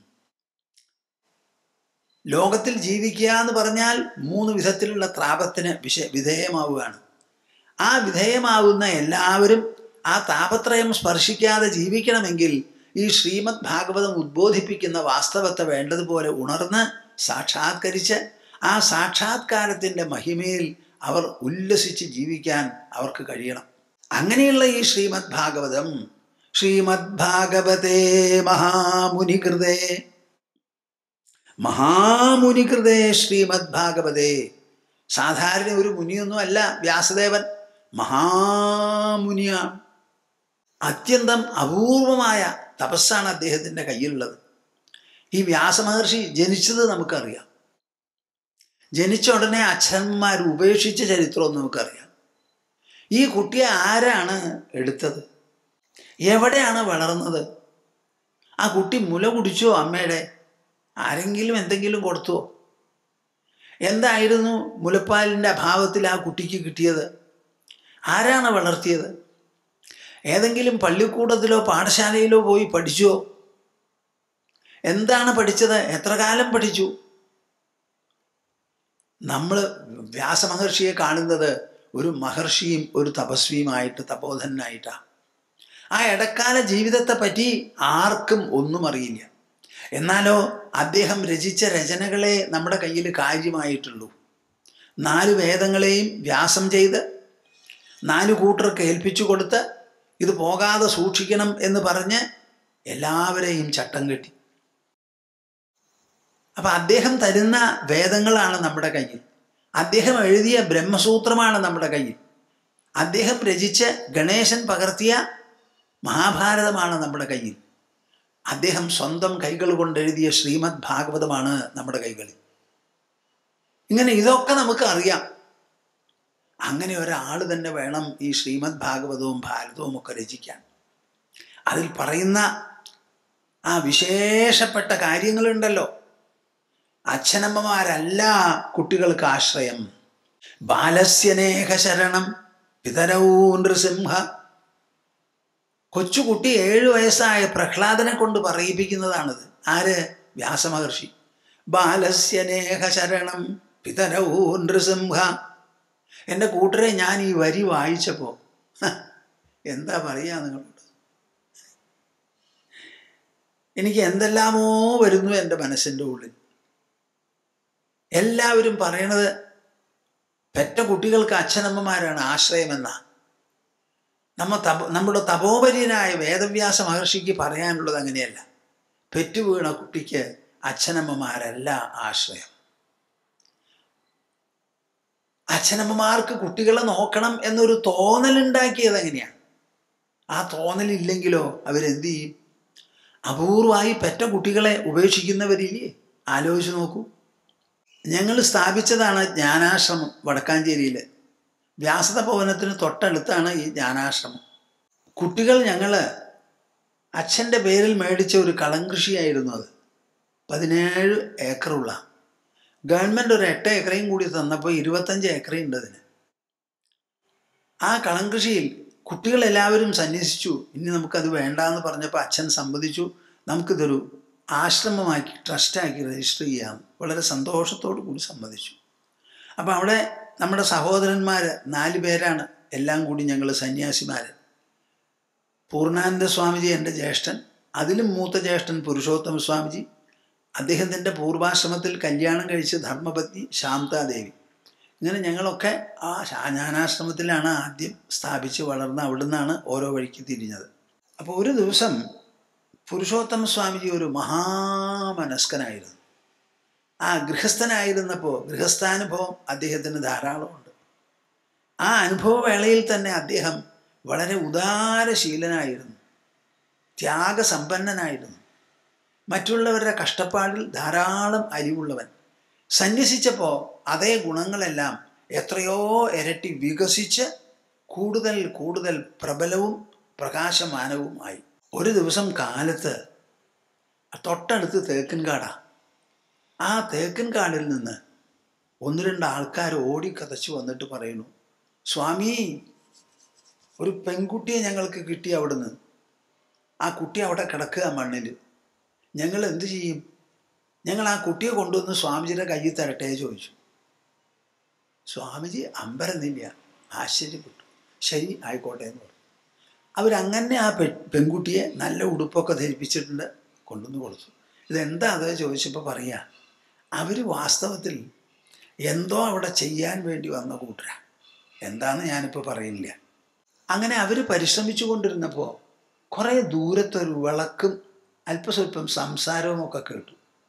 Speaker 1: ലോകത്തിൽ ജീവിക്കുക എന്ന് പറഞ്ഞാൽ മൂന്ന് വിധത്തിലുള്ള താപത്തിന് വിഷ വിധേയമാവുകയാണ് ആ വിധേയമാവുന്ന എല്ലാവരും ആ താപത്രയം സ്പർശിക്കാതെ ജീവിക്കണമെങ്കിൽ ഈ ശ്രീമദ് ഭാഗവതം ഉദ്ബോധിപ്പിക്കുന്ന വാസ്തവത്തെ വേണ്ടതുപോലെ ഉണർന്ന് സാക്ഷാത്കരിച്ച് ആ സാക്ഷാത്കാരത്തിൻ്റെ മഹിമയിൽ അവർ ഉല്ലസിച്ച് ജീവിക്കാൻ അവർക്ക് കഴിയണം അങ്ങനെയുള്ള ഈ ശ്രീമദ് ഭാഗവതം ശ്രീമദ് ഭാഗവതേ മഹാമുനികൃതേ മഹാമുനികൃതേ ശ്രീമദ് ഭാഗവതേ സാധാരണ ഒരു മുനിയൊന്നും അല്ല വ്യാസദേവൻ മഹാമുനിയാണ് അത്യന്തം അപൂർവമായ തപസ്സാണ് അദ്ദേഹത്തിൻ്റെ കയ്യിലുള്ളത് ഈ വ്യാസമഹർഷി ജനിച്ചത് നമുക്കറിയാം ജനിച്ച ഉടനെ അച്ഛന്മാർ ഉപേക്ഷിച്ച ചരിത്രവും നമുക്കറിയാം ഈ കുട്ടിയെ ആരാണ് എടുത്തത് എവിടെയാണ് വളർന്നത് ആ കുട്ടി മുല കുടിച്ചോ അമ്മയുടെ ആരെങ്കിലും എന്തെങ്കിലും കൊടുത്തോ എന്തായിരുന്നു മുലപ്പാലിൻ്റെ അഭാവത്തിൽ ആ കുട്ടിക്ക് കിട്ടിയത് ആരാണ് വളർത്തിയത് ഏതെങ്കിലും പള്ളിക്കൂടത്തിലോ പാഠശാലയിലോ പോയി പഠിച്ചോ എന്താണ് പഠിച്ചത് എത്ര കാലം പഠിച്ചു നമ്മൾ വ്യാസമഹർഷിയെ കാണുന്നത് ഒരു മഹർഷിയും ഒരു തപസ്വിയുമായിട്ട് തപോധനായിട്ടാണ് ആ ഇടക്കാല ജീവിതത്തെ പറ്റി ആർക്കും ഒന്നും അറിയില്ല എന്നാലോ അദ്ദേഹം രചിച്ച രചനകളെ നമ്മുടെ കയ്യിൽ കാര്യമായിട്ടുള്ളൂ നാല് വേദങ്ങളെയും വ്യാസം ചെയ്ത് നാല് കൂട്ടർക്ക് ഏൽപ്പിച്ചു കൊടുത്ത് ഇത് പോകാതെ സൂക്ഷിക്കണം എന്ന് പറഞ്ഞ് എല്ലാവരെയും ചട്ടം കെട്ടി അപ്പം അദ്ദേഹം തരുന്ന വേദങ്ങളാണ് നമ്മുടെ കയ്യിൽ അദ്ദേഹം എഴുതിയ ബ്രഹ്മസൂത്രമാണ് നമ്മുടെ കയ്യിൽ അദ്ദേഹം രചിച്ച് ഗണേശൻ പകർത്തിയ മഹാഭാരതമാണ് നമ്മുടെ കയ്യിൽ അദ്ദേഹം സ്വന്തം കൈകൾ കൊണ്ട് എഴുതിയ ശ്രീമദ് ഭാഗവതമാണ് നമ്മുടെ കൈകളിൽ ഇങ്ങനെ ഇതൊക്കെ നമുക്ക് അറിയാം അങ്ങനെ ഒരാൾ തന്നെ വേണം ഈ ശ്രീമദ് ഭാഗവതവും ഭാരതവും ഒക്കെ രചിക്കാൻ അതിൽ പറയുന്ന ആ വിശേഷപ്പെട്ട കാര്യങ്ങളുണ്ടല്ലോ അച്ഛനമ്മമാരല്ല കുട്ടികൾക്ക് ആശ്രയം ബാലസ്യനേഹ ശരണം പിതരൗ നൃസിംഹ കൊച്ചുകുട്ടി ഏഴു വയസ്സായ പ്രഹ്ലാദനെ കൊണ്ട് പറയിപ്പിക്കുന്നതാണിത് ആര് വ്യാസമഹർഷി ബാലസ്യനേഹ ശരണം പിതരൗ നൃസിംഹ എൻ്റെ കൂട്ടരെ ഞാൻ ഈ വരി വായിച്ചപ്പോൾ എന്താ പറയുക നിങ്ങളോട് എനിക്ക് എന്തെല്ലാമോ വരുന്നു എൻ്റെ മനസ്സിൻ്റെ ഉള്ളിൽ എല്ലാവരും പറയണത് പെറ്റ കുട്ടികൾക്ക് അച്ഛനമ്മമാരാണ് ആശ്രയമെന്ന നമ്മ തപ നമ്മുടെ തപോപര്യനായ വേദവ്യാസ മഹർഷിക്ക് പറയാനുള്ളത് അങ്ങനെയല്ല പെറ്റുവീണ കുട്ടിക്ക് അച്ഛനമ്മമാരല്ല ആശ്രയം അച്ഛനമ്മമാർക്ക് കുട്ടികളെ നോക്കണം എന്നൊരു തോന്നലുണ്ടാക്കിയത് എങ്ങനെയാണ് ആ തോന്നലില്ലെങ്കിലോ അവരെന്ത് ചെയ്യും അപൂർവമായി പെറ്റ കുട്ടികളെ ഉപേക്ഷിക്കുന്നവരില്ലേ ആലോചിച്ച് നോക്കൂ ഞങ്ങൾ സ്ഥാപിച്ചതാണ് ജ്ഞാനാശ്രമം വടക്കാഞ്ചേരിയിൽ വ്യാസത ഭവനത്തിന് തൊട്ടടുത്താണ് ഈ ജ്ഞാനാശ്രമം കുട്ടികൾ ഞങ്ങൾ അച്ഛൻ്റെ പേരിൽ മേടിച്ച ഒരു കളങ്കൃഷിയായിരുന്നു അത് പതിനേഴ് ഏക്കറുള്ള ഗവൺമെൻറ് ഒരു എട്ട് ഏക്കറയും കൂടി തന്നപ്പോൾ ഇരുപത്തഞ്ച് ഏക്കറയും ഉണ്ട് അതിന് ആ കളങ്കൃഷിയിൽ കുട്ടികളെല്ലാവരും സന്യസിച്ചു ഇനി നമുക്കത് വേണ്ടാന്ന് പറഞ്ഞപ്പോൾ അച്ഛൻ സമ്മതിച്ചു നമുക്കിതൊരു ആശ്രമമാക്കി ട്രസ്റ്റാക്കി രജിസ്റ്റർ ചെയ്യാം വളരെ സന്തോഷത്തോടു കൂടി സമ്മതിച്ചു അപ്പോൾ അവിടെ നമ്മുടെ സഹോദരന്മാർ നാല് പേരാണ് എല്ലാം കൂടി ഞങ്ങൾ സന്യാസിമാർ പൂർണ്ണാനന്ദ സ്വാമിജി എൻ്റെ ജ്യേഷ്ഠൻ അതിലും മൂത്ത ജ്യേഷ്ഠൻ പുരുഷോത്തമ സ്വാമിജി അദ്ദേഹത്തിൻ്റെ പൂർവാശ്രമത്തിൽ കല്യാണം കഴിച്ച ധർമ്മപത്നി ശാന്താദേവി ഇങ്ങനെ ഞങ്ങളൊക്കെ ആ ജ്ഞാനാശ്രമത്തിലാണ് ആദ്യം സ്ഥാപിച്ച് വളർന്ന് അവിടുന്നാണ് ഓരോ വഴിക്ക് തിരിഞ്ഞത് അപ്പോൾ ഒരു ദിവസം പുരുഷോത്തമ സ്വാമിജി ഒരു മഹാമനസ്കനായിരുന്നു ആ ഗൃഹസ്ഥനായിരുന്നപ്പോൾ ഗൃഹസ്ഥാനുഭവം അദ്ദേഹത്തിന് ധാരാളമുണ്ട് ആ അനുഭവവേളയിൽ തന്നെ അദ്ദേഹം വളരെ ഉദാരശീലനായിരുന്നു ത്യാഗസമ്പന്നനായിരുന്നു മറ്റുള്ളവരുടെ കഷ്ടപ്പാടിൽ ധാരാളം അരിവുള്ളവൻ സന്യസിച്ചപ്പോൾ അതേ ഗുണങ്ങളെല്ലാം എത്രയോ ഇരട്ടി വികസിച്ച് കൂടുതൽ കൂടുതൽ പ്രബലവും പ്രകാശമാനവുമായി ഒരു ദിവസം കാലത്ത് തൊട്ടടുത്ത് തേക്കിൻകാടാ ആ തേക്കിൻകാടിൽ നിന്ന് ഒന്ന് രണ്ട് ആൾക്കാർ ഓടിക്കതച്ചു വന്നിട്ട് പറയുന്നു സ്വാമി ഒരു പെൺകുട്ടിയെ ഞങ്ങൾക്ക് കിട്ടി അവിടുന്ന് ആ കുട്ടി അവിടെ കിടക്കുക മണ്ണിൽ ഞങ്ങൾ എന്ത് ചെയ്യും ഞങ്ങൾ ആ കുട്ടിയെ കൊണ്ടുവന്ന് സ്വാമിജിയുടെ കയ്യിൽ തരട്ടെ ചോദിച്ചു സ്വാമിജി അമ്പരന്നില്ല ആശ്ചര്യപ്പെട്ടു ശരി ആയിക്കോട്ടെ എന്ന് പറഞ്ഞു അവരങ്ങനെ ആ പെ പെൺകുട്ടിയെ നല്ല ഉടുപ്പൊക്കെ ധരിപ്പിച്ചിട്ടുണ്ട് കൊണ്ടുവന്ന് കൊടുത്തു ഇതെന്താ അത് ചോദിച്ചപ്പോൾ പറയാ അവർ വാസ്തവത്തിൽ എന്തോ അവിടെ ചെയ്യാൻ വേണ്ടി വന്ന കൂട്ടരാ എന്താന്ന് ഞാനിപ്പോൾ പറയുന്നില്ല അങ്ങനെ അവർ പരിശ്രമിച്ചു കൊണ്ടിരുന്നപ്പോൾ കുറേ ദൂരത്തൊരു വിളക്കും അല്പസ്വല്പം സംസാരവും ഒക്കെ കേട്ടു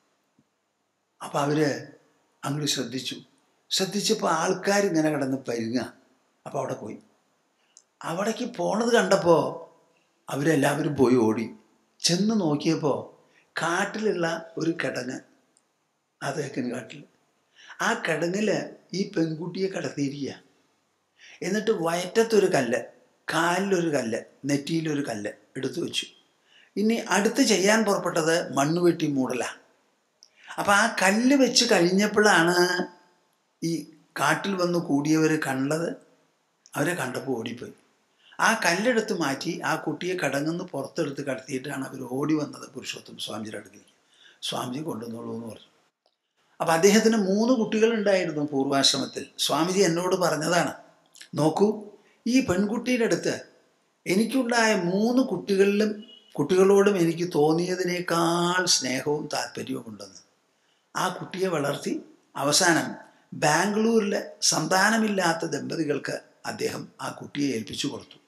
Speaker 1: അപ്പം അവർ അങ്ങോട്ട് ശ്രദ്ധിച്ചു ശ്രദ്ധിച്ചപ്പോൾ ആൾക്കാർ ഇങ്ങനെ കിടന്ന് പരുങ്ങ അപ്പോൾ അവിടെ പോയി അവിടേക്ക് പോണത് കണ്ടപ്പോൾ അവരെല്ലാവരും പോയി ഓടി ചെന്ന് നോക്കിയപ്പോൾ കാട്ടിലുള്ള ഒരു കിടങ്ങ് ആ തേക്കിന് കാട്ടിൽ ആ കിടങ്ങിൽ ഈ പെൺകുട്ടിയെ കിടത്തിയിരിക്കുക എന്നിട്ട് വയറ്റത്തൊരു കല്ല് കാലിലൊരു കല്ല് നെറ്റിയിലൊരു കല്ല് എടുത്തു വെച്ചു ഇനി അടുത്ത് ചെയ്യാൻ പുറപ്പെട്ടത് മണ്ണ് വെട്ടി മൂടലാണ് അപ്പം ആ കല്ല് വെച്ച് കഴിഞ്ഞപ്പോഴാണ് ഈ കാട്ടിൽ വന്ന് കൂടിയവർ കണ്ടത് അവരെ കണ്ടപ്പോൾ ഓടിപ്പോയി ആ കല്ലെടുത്ത് മാറ്റി ആ കുട്ടിയെ കടങ്ങുന്ന് പുറത്തെടുത്ത് കടത്തിയിട്ടാണ് അവർ ഓടി വന്നത് പുരുഷോത്തം സ്വാമിജിയുടെ അടുത്തേക്ക് സ്വാമിജി കൊണ്ടുവന്നോളൂ എന്ന് പറഞ്ഞു അപ്പം അദ്ദേഹത്തിന് മൂന്ന് കുട്ടികളുണ്ടായിരുന്നു പൂർവാശ്രമത്തിൽ സ്വാമിജി എന്നോട് പറഞ്ഞതാണ് നോക്കൂ ഈ പെൺകുട്ടിയുടെ അടുത്ത് എനിക്കുണ്ടായ മൂന്ന് കുട്ടികളിലും കുട്ടികളോടും എനിക്ക് തോന്നിയതിനേക്കാൾ സ്നേഹവും താല്പര്യവും ഉണ്ടെന്ന് ആ കുട്ടിയെ വളർത്തി അവസാനം ബാംഗ്ലൂരിലെ സന്താനമില്ലാത്ത ദമ്പതികൾക്ക് അദ്ദേഹം ആ കുട്ടിയെ ഏൽപ്പിച്ചു കൊടുത്തു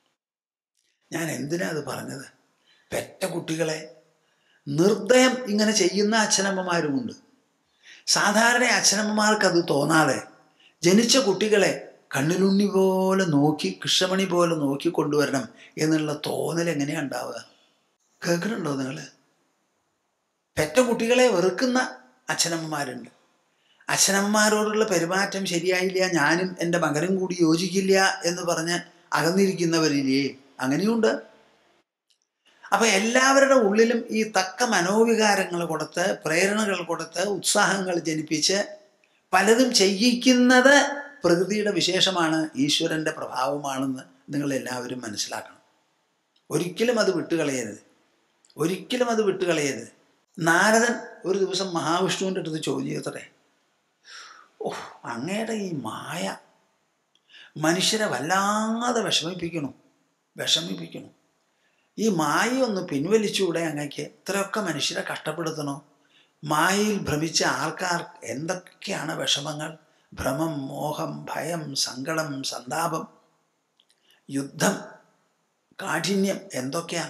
Speaker 1: ഞാൻ എന്തിനാ അത് പറഞ്ഞത് പെറ്റ കുട്ടികളെ നിർദ്ദയം ഇങ്ങനെ ചെയ്യുന്ന അച്ഛനമ്മമാരുമുണ്ട് സാധാരണ അച്ഛനമ്മമാർക്ക് അത് തോന്നാതെ ജനിച്ച കുട്ടികളെ കണ്ണിലുണ്ണി പോലെ നോക്കി കൃഷ്ണമണി പോലെ നോക്കി കൊണ്ടുവരണം എന്നുള്ള തോന്നൽ എങ്ങനെയാ ഉണ്ടാവുക കേൾക്കുന്നുണ്ടോ നിങ്ങൾ പെറ്റ കുട്ടികളെ വെറുക്കുന്ന അച്ഛനമ്മമാരുണ്ട് അച്ഛനമ്മമാരോടുള്ള പെരുമാറ്റം ശരിയായില്ല ഞാനും എൻ്റെ മകനും കൂടി യോജിക്കില്ല എന്ന് പറഞ്ഞ് അകന്നിരിക്കുന്നവരില്ലേ അങ്ങനെയുണ്ട് അപ്പൊ എല്ലാവരുടെ ഉള്ളിലും ഈ തക്ക മനോവികാരങ്ങൾ കൊടുത്ത് പ്രേരണകൾ കൊടുത്ത് ഉത്സാഹങ്ങൾ ജനിപ്പിച്ച് പലതും ചെയ്യിക്കുന്നത് പ്രകൃതിയുടെ വിശേഷമാണ് ഈശ്വരൻ്റെ പ്രഭാവമാണെന്ന് നിങ്ങൾ എല്ലാവരും മനസ്സിലാക്കണം ഒരിക്കലും അത് വിട്ടുകളയരുത് ഒരിക്കലും അത് വിട്ടുകളയരുത് നാരദൻ ഒരു ദിവസം മഹാവിഷ്ണുവിൻ്റെ അടുത്ത് ചോദ്യത്തടെ ഓ അങ്ങയുടെ ഈ മായ മനുഷ്യരെ വല്ലാതെ വിഷമിപ്പിക്കണു വിഷമിപ്പിക്കണു ഈ മായ ഒന്ന് പിൻവലിച്ചുകൂടെ അങ്ങക്ക് ഇത്രയൊക്കെ മനുഷ്യരെ കഷ്ടപ്പെടുത്തണോ മായയിൽ ഭ്രമിച്ച ആൾക്കാർ എന്തൊക്കെയാണ് വിഷമങ്ങൾ ഭ്രമം മോഹം ഭയം സങ്കടം സന്താപം യുദ്ധം കാഠിന്യം എന്തൊക്കെയാ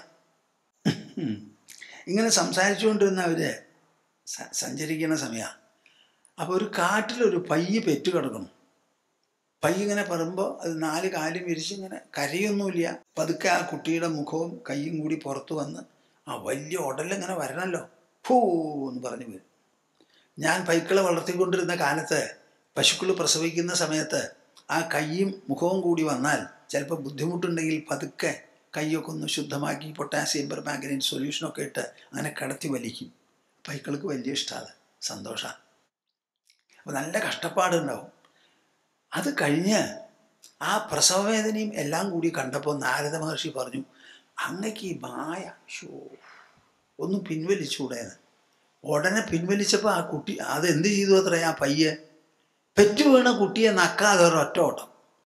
Speaker 1: ഇങ്ങനെ സംസാരിച്ചുകൊണ്ടിരുന്നവര് സഞ്ചരിക്കുന്ന സമയമാണ് അപ്പോൾ ഒരു കാട്ടിലൊരു പയ്യ് പെറ്റു കിടക്കണം പയ്യ് ഇങ്ങനെ പറയുമ്പോൾ അത് നാല് കാലും വിരിച്ച് ഇങ്ങനെ കരയൊന്നുമില്ല പതുക്കെ ആ കുട്ടിയുടെ മുഖവും കൈയും കൂടി പുറത്തു വന്ന് ആ വലിയ ഉടലിങ്ങനെ വരണമല്ലോ ഫൂ എന്ന് പറഞ്ഞു വരും ഞാൻ പൈക്കളെ വളർത്തിക്കൊണ്ടിരുന്ന കാലത്ത് പശുക്കൾ പ്രസവിക്കുന്ന സമയത്ത് ആ കൈയും മുഖവും കൂടി വന്നാൽ ചിലപ്പോൾ ബുദ്ധിമുട്ടുണ്ടെങ്കിൽ പതുക്കെ കൈയൊക്കെ ഒന്ന് ശുദ്ധമാക്കി പൊട്ടാസ്യം പെർമാഗ്നൈൻ സൊല്യൂഷനൊക്കെ ഇട്ട് അങ്ങനെ കടത്തി വലിക്കും പൈക്കൾക്ക് വലിയ ഇഷ്ടമാണ് സന്തോഷമാണ് അപ്പോൾ നല്ല കഷ്ടപ്പാടുണ്ടാവും അത് കഴിഞ്ഞ് ആ പ്രസവവേദനയും എല്ലാം കൂടി കണ്ടപ്പോൾ നാരദ മഹർഷി പറഞ്ഞു അങ്ങക്ക് ഈ മായ ഷോ ഒന്ന് പിൻവലിച്ചൂടേന്ന് ഉടനെ പിൻവലിച്ചപ്പോൾ ആ കുട്ടി അത് എന്ത് ചെയ്തു അത്ര ആ പയ്യെ പെറ്റു വീണ കുട്ടിയെ നക്കാതെ ഒരൊറ്റ ഓട്ടം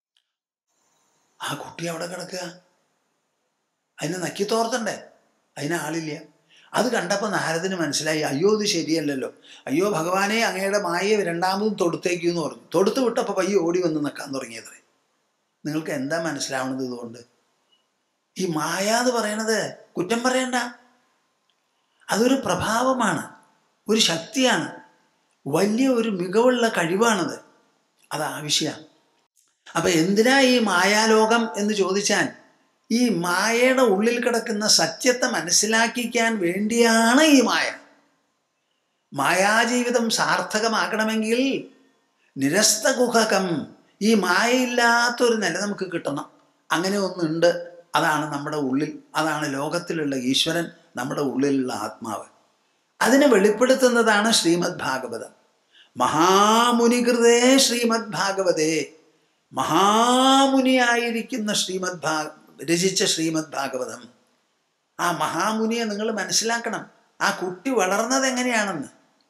Speaker 1: ആ കുട്ടി അവിടെ കിടക്കുക അതിനെ നക്കി തോർത്തണ്ടേ അതിന് ആളില്ല അത് കണ്ടപ്പോൾ നാരദിന് മനസ്സിലായി അയ്യോ ഇത് ശരിയല്ലല്ലോ അയ്യോ ഭഗവാനെ അങ്ങയുടെ മായയെ രണ്ടാമതും തൊടുത്തേക്കു എന്ന് പറഞ്ഞു തൊടുത്ത് വിട്ടപ്പോൾ പയ്യെ ഓടി വന്ന് നിൽക്കാൻ തുടങ്ങിയത്രേ നിങ്ങൾക്ക് എന്താ മനസ്സിലാവുന്നത് ഇതുകൊണ്ട് ഈ മായ എന്ന് പറയണത് കുറ്റം പറയണ്ട അതൊരു പ്രഭാവമാണ് ഒരു ശക്തിയാണ് വലിയ ഒരു മികവുള്ള കഴിവാണത് അത് ആവശ്യമാണ് അപ്പൊ എന്തിനാ ഈ മായാലോകം എന്ന് ചോദിച്ചാൽ ഈ മായയുടെ ഉള്ളിൽ കിടക്കുന്ന സത്യത്തെ മനസ്സിലാക്കിക്കാൻ വേണ്ടിയാണ് ഈ മായ മായാജീവിതം സാർത്ഥകമാക്കണമെങ്കിൽ നിരസ്തകുഹകം ഈ മായയില്ലാത്തൊരു നില നമുക്ക് കിട്ടണം അങ്ങനെ ഒന്നുണ്ട് അതാണ് നമ്മുടെ ഉള്ളിൽ അതാണ് ലോകത്തിലുള്ള ഈശ്വരൻ നമ്മുടെ ഉള്ളിലുള്ള ആത്മാവ് അതിനെ വെളിപ്പെടുത്തുന്നതാണ് ശ്രീമദ് ഭാഗവതം മഹാമുനികൃതേ ശ്രീമദ് ഭാഗവതേ മഹാമുനിയായിരിക്കുന്ന ശ്രീമദ് ഭാ രചിച്ച ശ്രീമദ് ഭാഗവതം ആ മഹാമുനിയെ നിങ്ങൾ മനസ്സിലാക്കണം ആ കുട്ടി വളർന്നത് എങ്ങനെയാണെന്ന്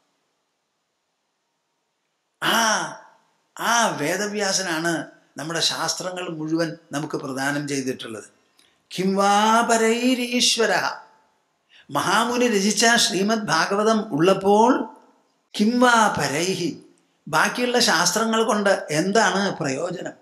Speaker 1: ആ ആ വേദവ്യാസനാണ് നമ്മുടെ ശാസ്ത്രങ്ങൾ മുഴുവൻ നമുക്ക് പ്രദാനം ചെയ്തിട്ടുള്ളത് കിംവാപരൈരീശ്വര മഹാമുനി രചിച്ച ശ്രീമദ് ഭാഗവതം ഉള്ളപ്പോൾ കിംവാപരൈഹി ബാക്കിയുള്ള ശാസ്ത്രങ്ങൾ കൊണ്ട് എന്താണ് പ്രയോജനം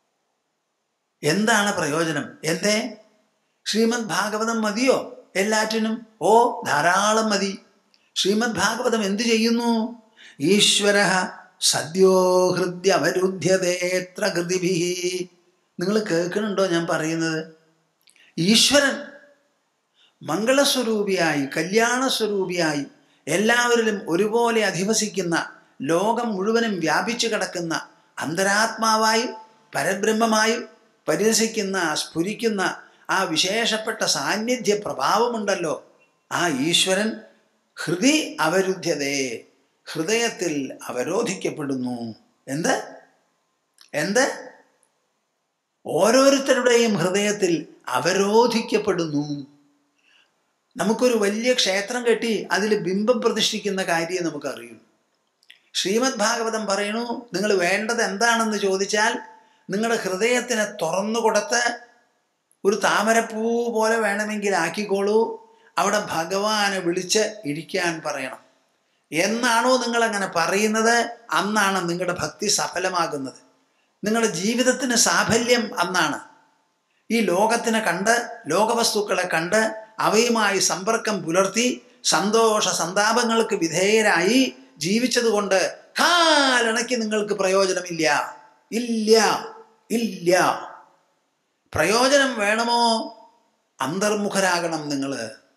Speaker 1: എന്താണ് പ്രയോജനം എന്തേ ശ്രീമദ് ഭാഗവതം മതിയോ എല്ലാറ്റിനും ഓ ധാരാളം മതി ശ്രീമദ് ഭാഗവതം എന്തു ചെയ്യുന്നു ഈശ്വര സദ്യോ ഹൃദ്യമരുദ്ധ്യതേത്ര കൃതിഭി നിങ്ങൾ കേൾക്കുന്നുണ്ടോ ഞാൻ പറയുന്നത് ഈശ്വരൻ മംഗളസ്വരൂപിയായി കല്യാണസ്വരൂപിയായി എല്ലാവരിലും ഒരുപോലെ അധിവസിക്കുന്ന ലോകം മുഴുവനും വ്യാപിച്ചു കിടക്കുന്ന അന്തരാത്മാവായും പരബ്രഹ്മമായും പരിരസിക്കുന്ന സ്ഫുരിക്കുന്ന ആ വിശേഷപ്പെട്ട സാന്നിധ്യ പ്രഭാവമുണ്ടല്ലോ ആ ഈശ്വരൻ ഹൃദി അവരുദ്ധ്യതേ ഹൃദയത്തിൽ അവരോധിക്കപ്പെടുന്നു എന്ത് എന്ത് ഓരോരുത്തരുടെയും ഹൃദയത്തിൽ അവരോധിക്കപ്പെടുന്നു നമുക്കൊരു വലിയ ക്ഷേത്രം കെട്ടി അതിൽ ബിംബം പ്രതിഷ്ഠിക്കുന്ന കാര്യം നമുക്കറിയും ശ്രീമദ് ഭാഗവതം പറയണു നിങ്ങൾ വേണ്ടത് എന്താണെന്ന് ചോദിച്ചാൽ നിങ്ങളുടെ ഹൃദയത്തിനെ തുറന്നു കൊടുത്ത് ഒരു താമരപ്പൂ പോലെ വേണമെങ്കിൽ ആക്കിക്കോളൂ അവിടെ ഭഗവാനെ വിളിച്ച് ഇരിക്കാൻ പറയണം എന്നാണോ നിങ്ങൾ അങ്ങനെ പറയുന്നത് അന്നാണ് നിങ്ങളുടെ ഭക്തി സഫലമാകുന്നത് നിങ്ങളുടെ ജീവിതത്തിന് സാഫല്യം അന്നാണ് ഈ ലോകത്തിനെ കണ്ട് ലോകവസ്തുക്കളെ കണ്ട് അവയുമായി സമ്പർക്കം പുലർത്തി സന്തോഷ സന്താപങ്ങൾക്ക് വിധേയരായി ജീവിച്ചതുകൊണ്ട് കാലണയ്ക്ക് നിങ്ങൾക്ക് പ്രയോജനമില്ല ഇല്ല ഇല്ല പ്രയോജനം വേണമോ അന്തർമുഖരാകണം നിങ്ങൾ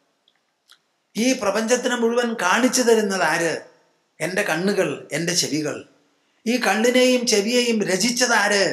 Speaker 1: ഈ പ്രപഞ്ചത്തിന് മുഴുവൻ കാണിച്ചു തരുന്നത് ആര് എൻ്റെ കണ്ണുകൾ എൻ്റെ ചെവികൾ ഈ കണ്ണിനെയും ചെവിയെയും രചിച്ചതാര്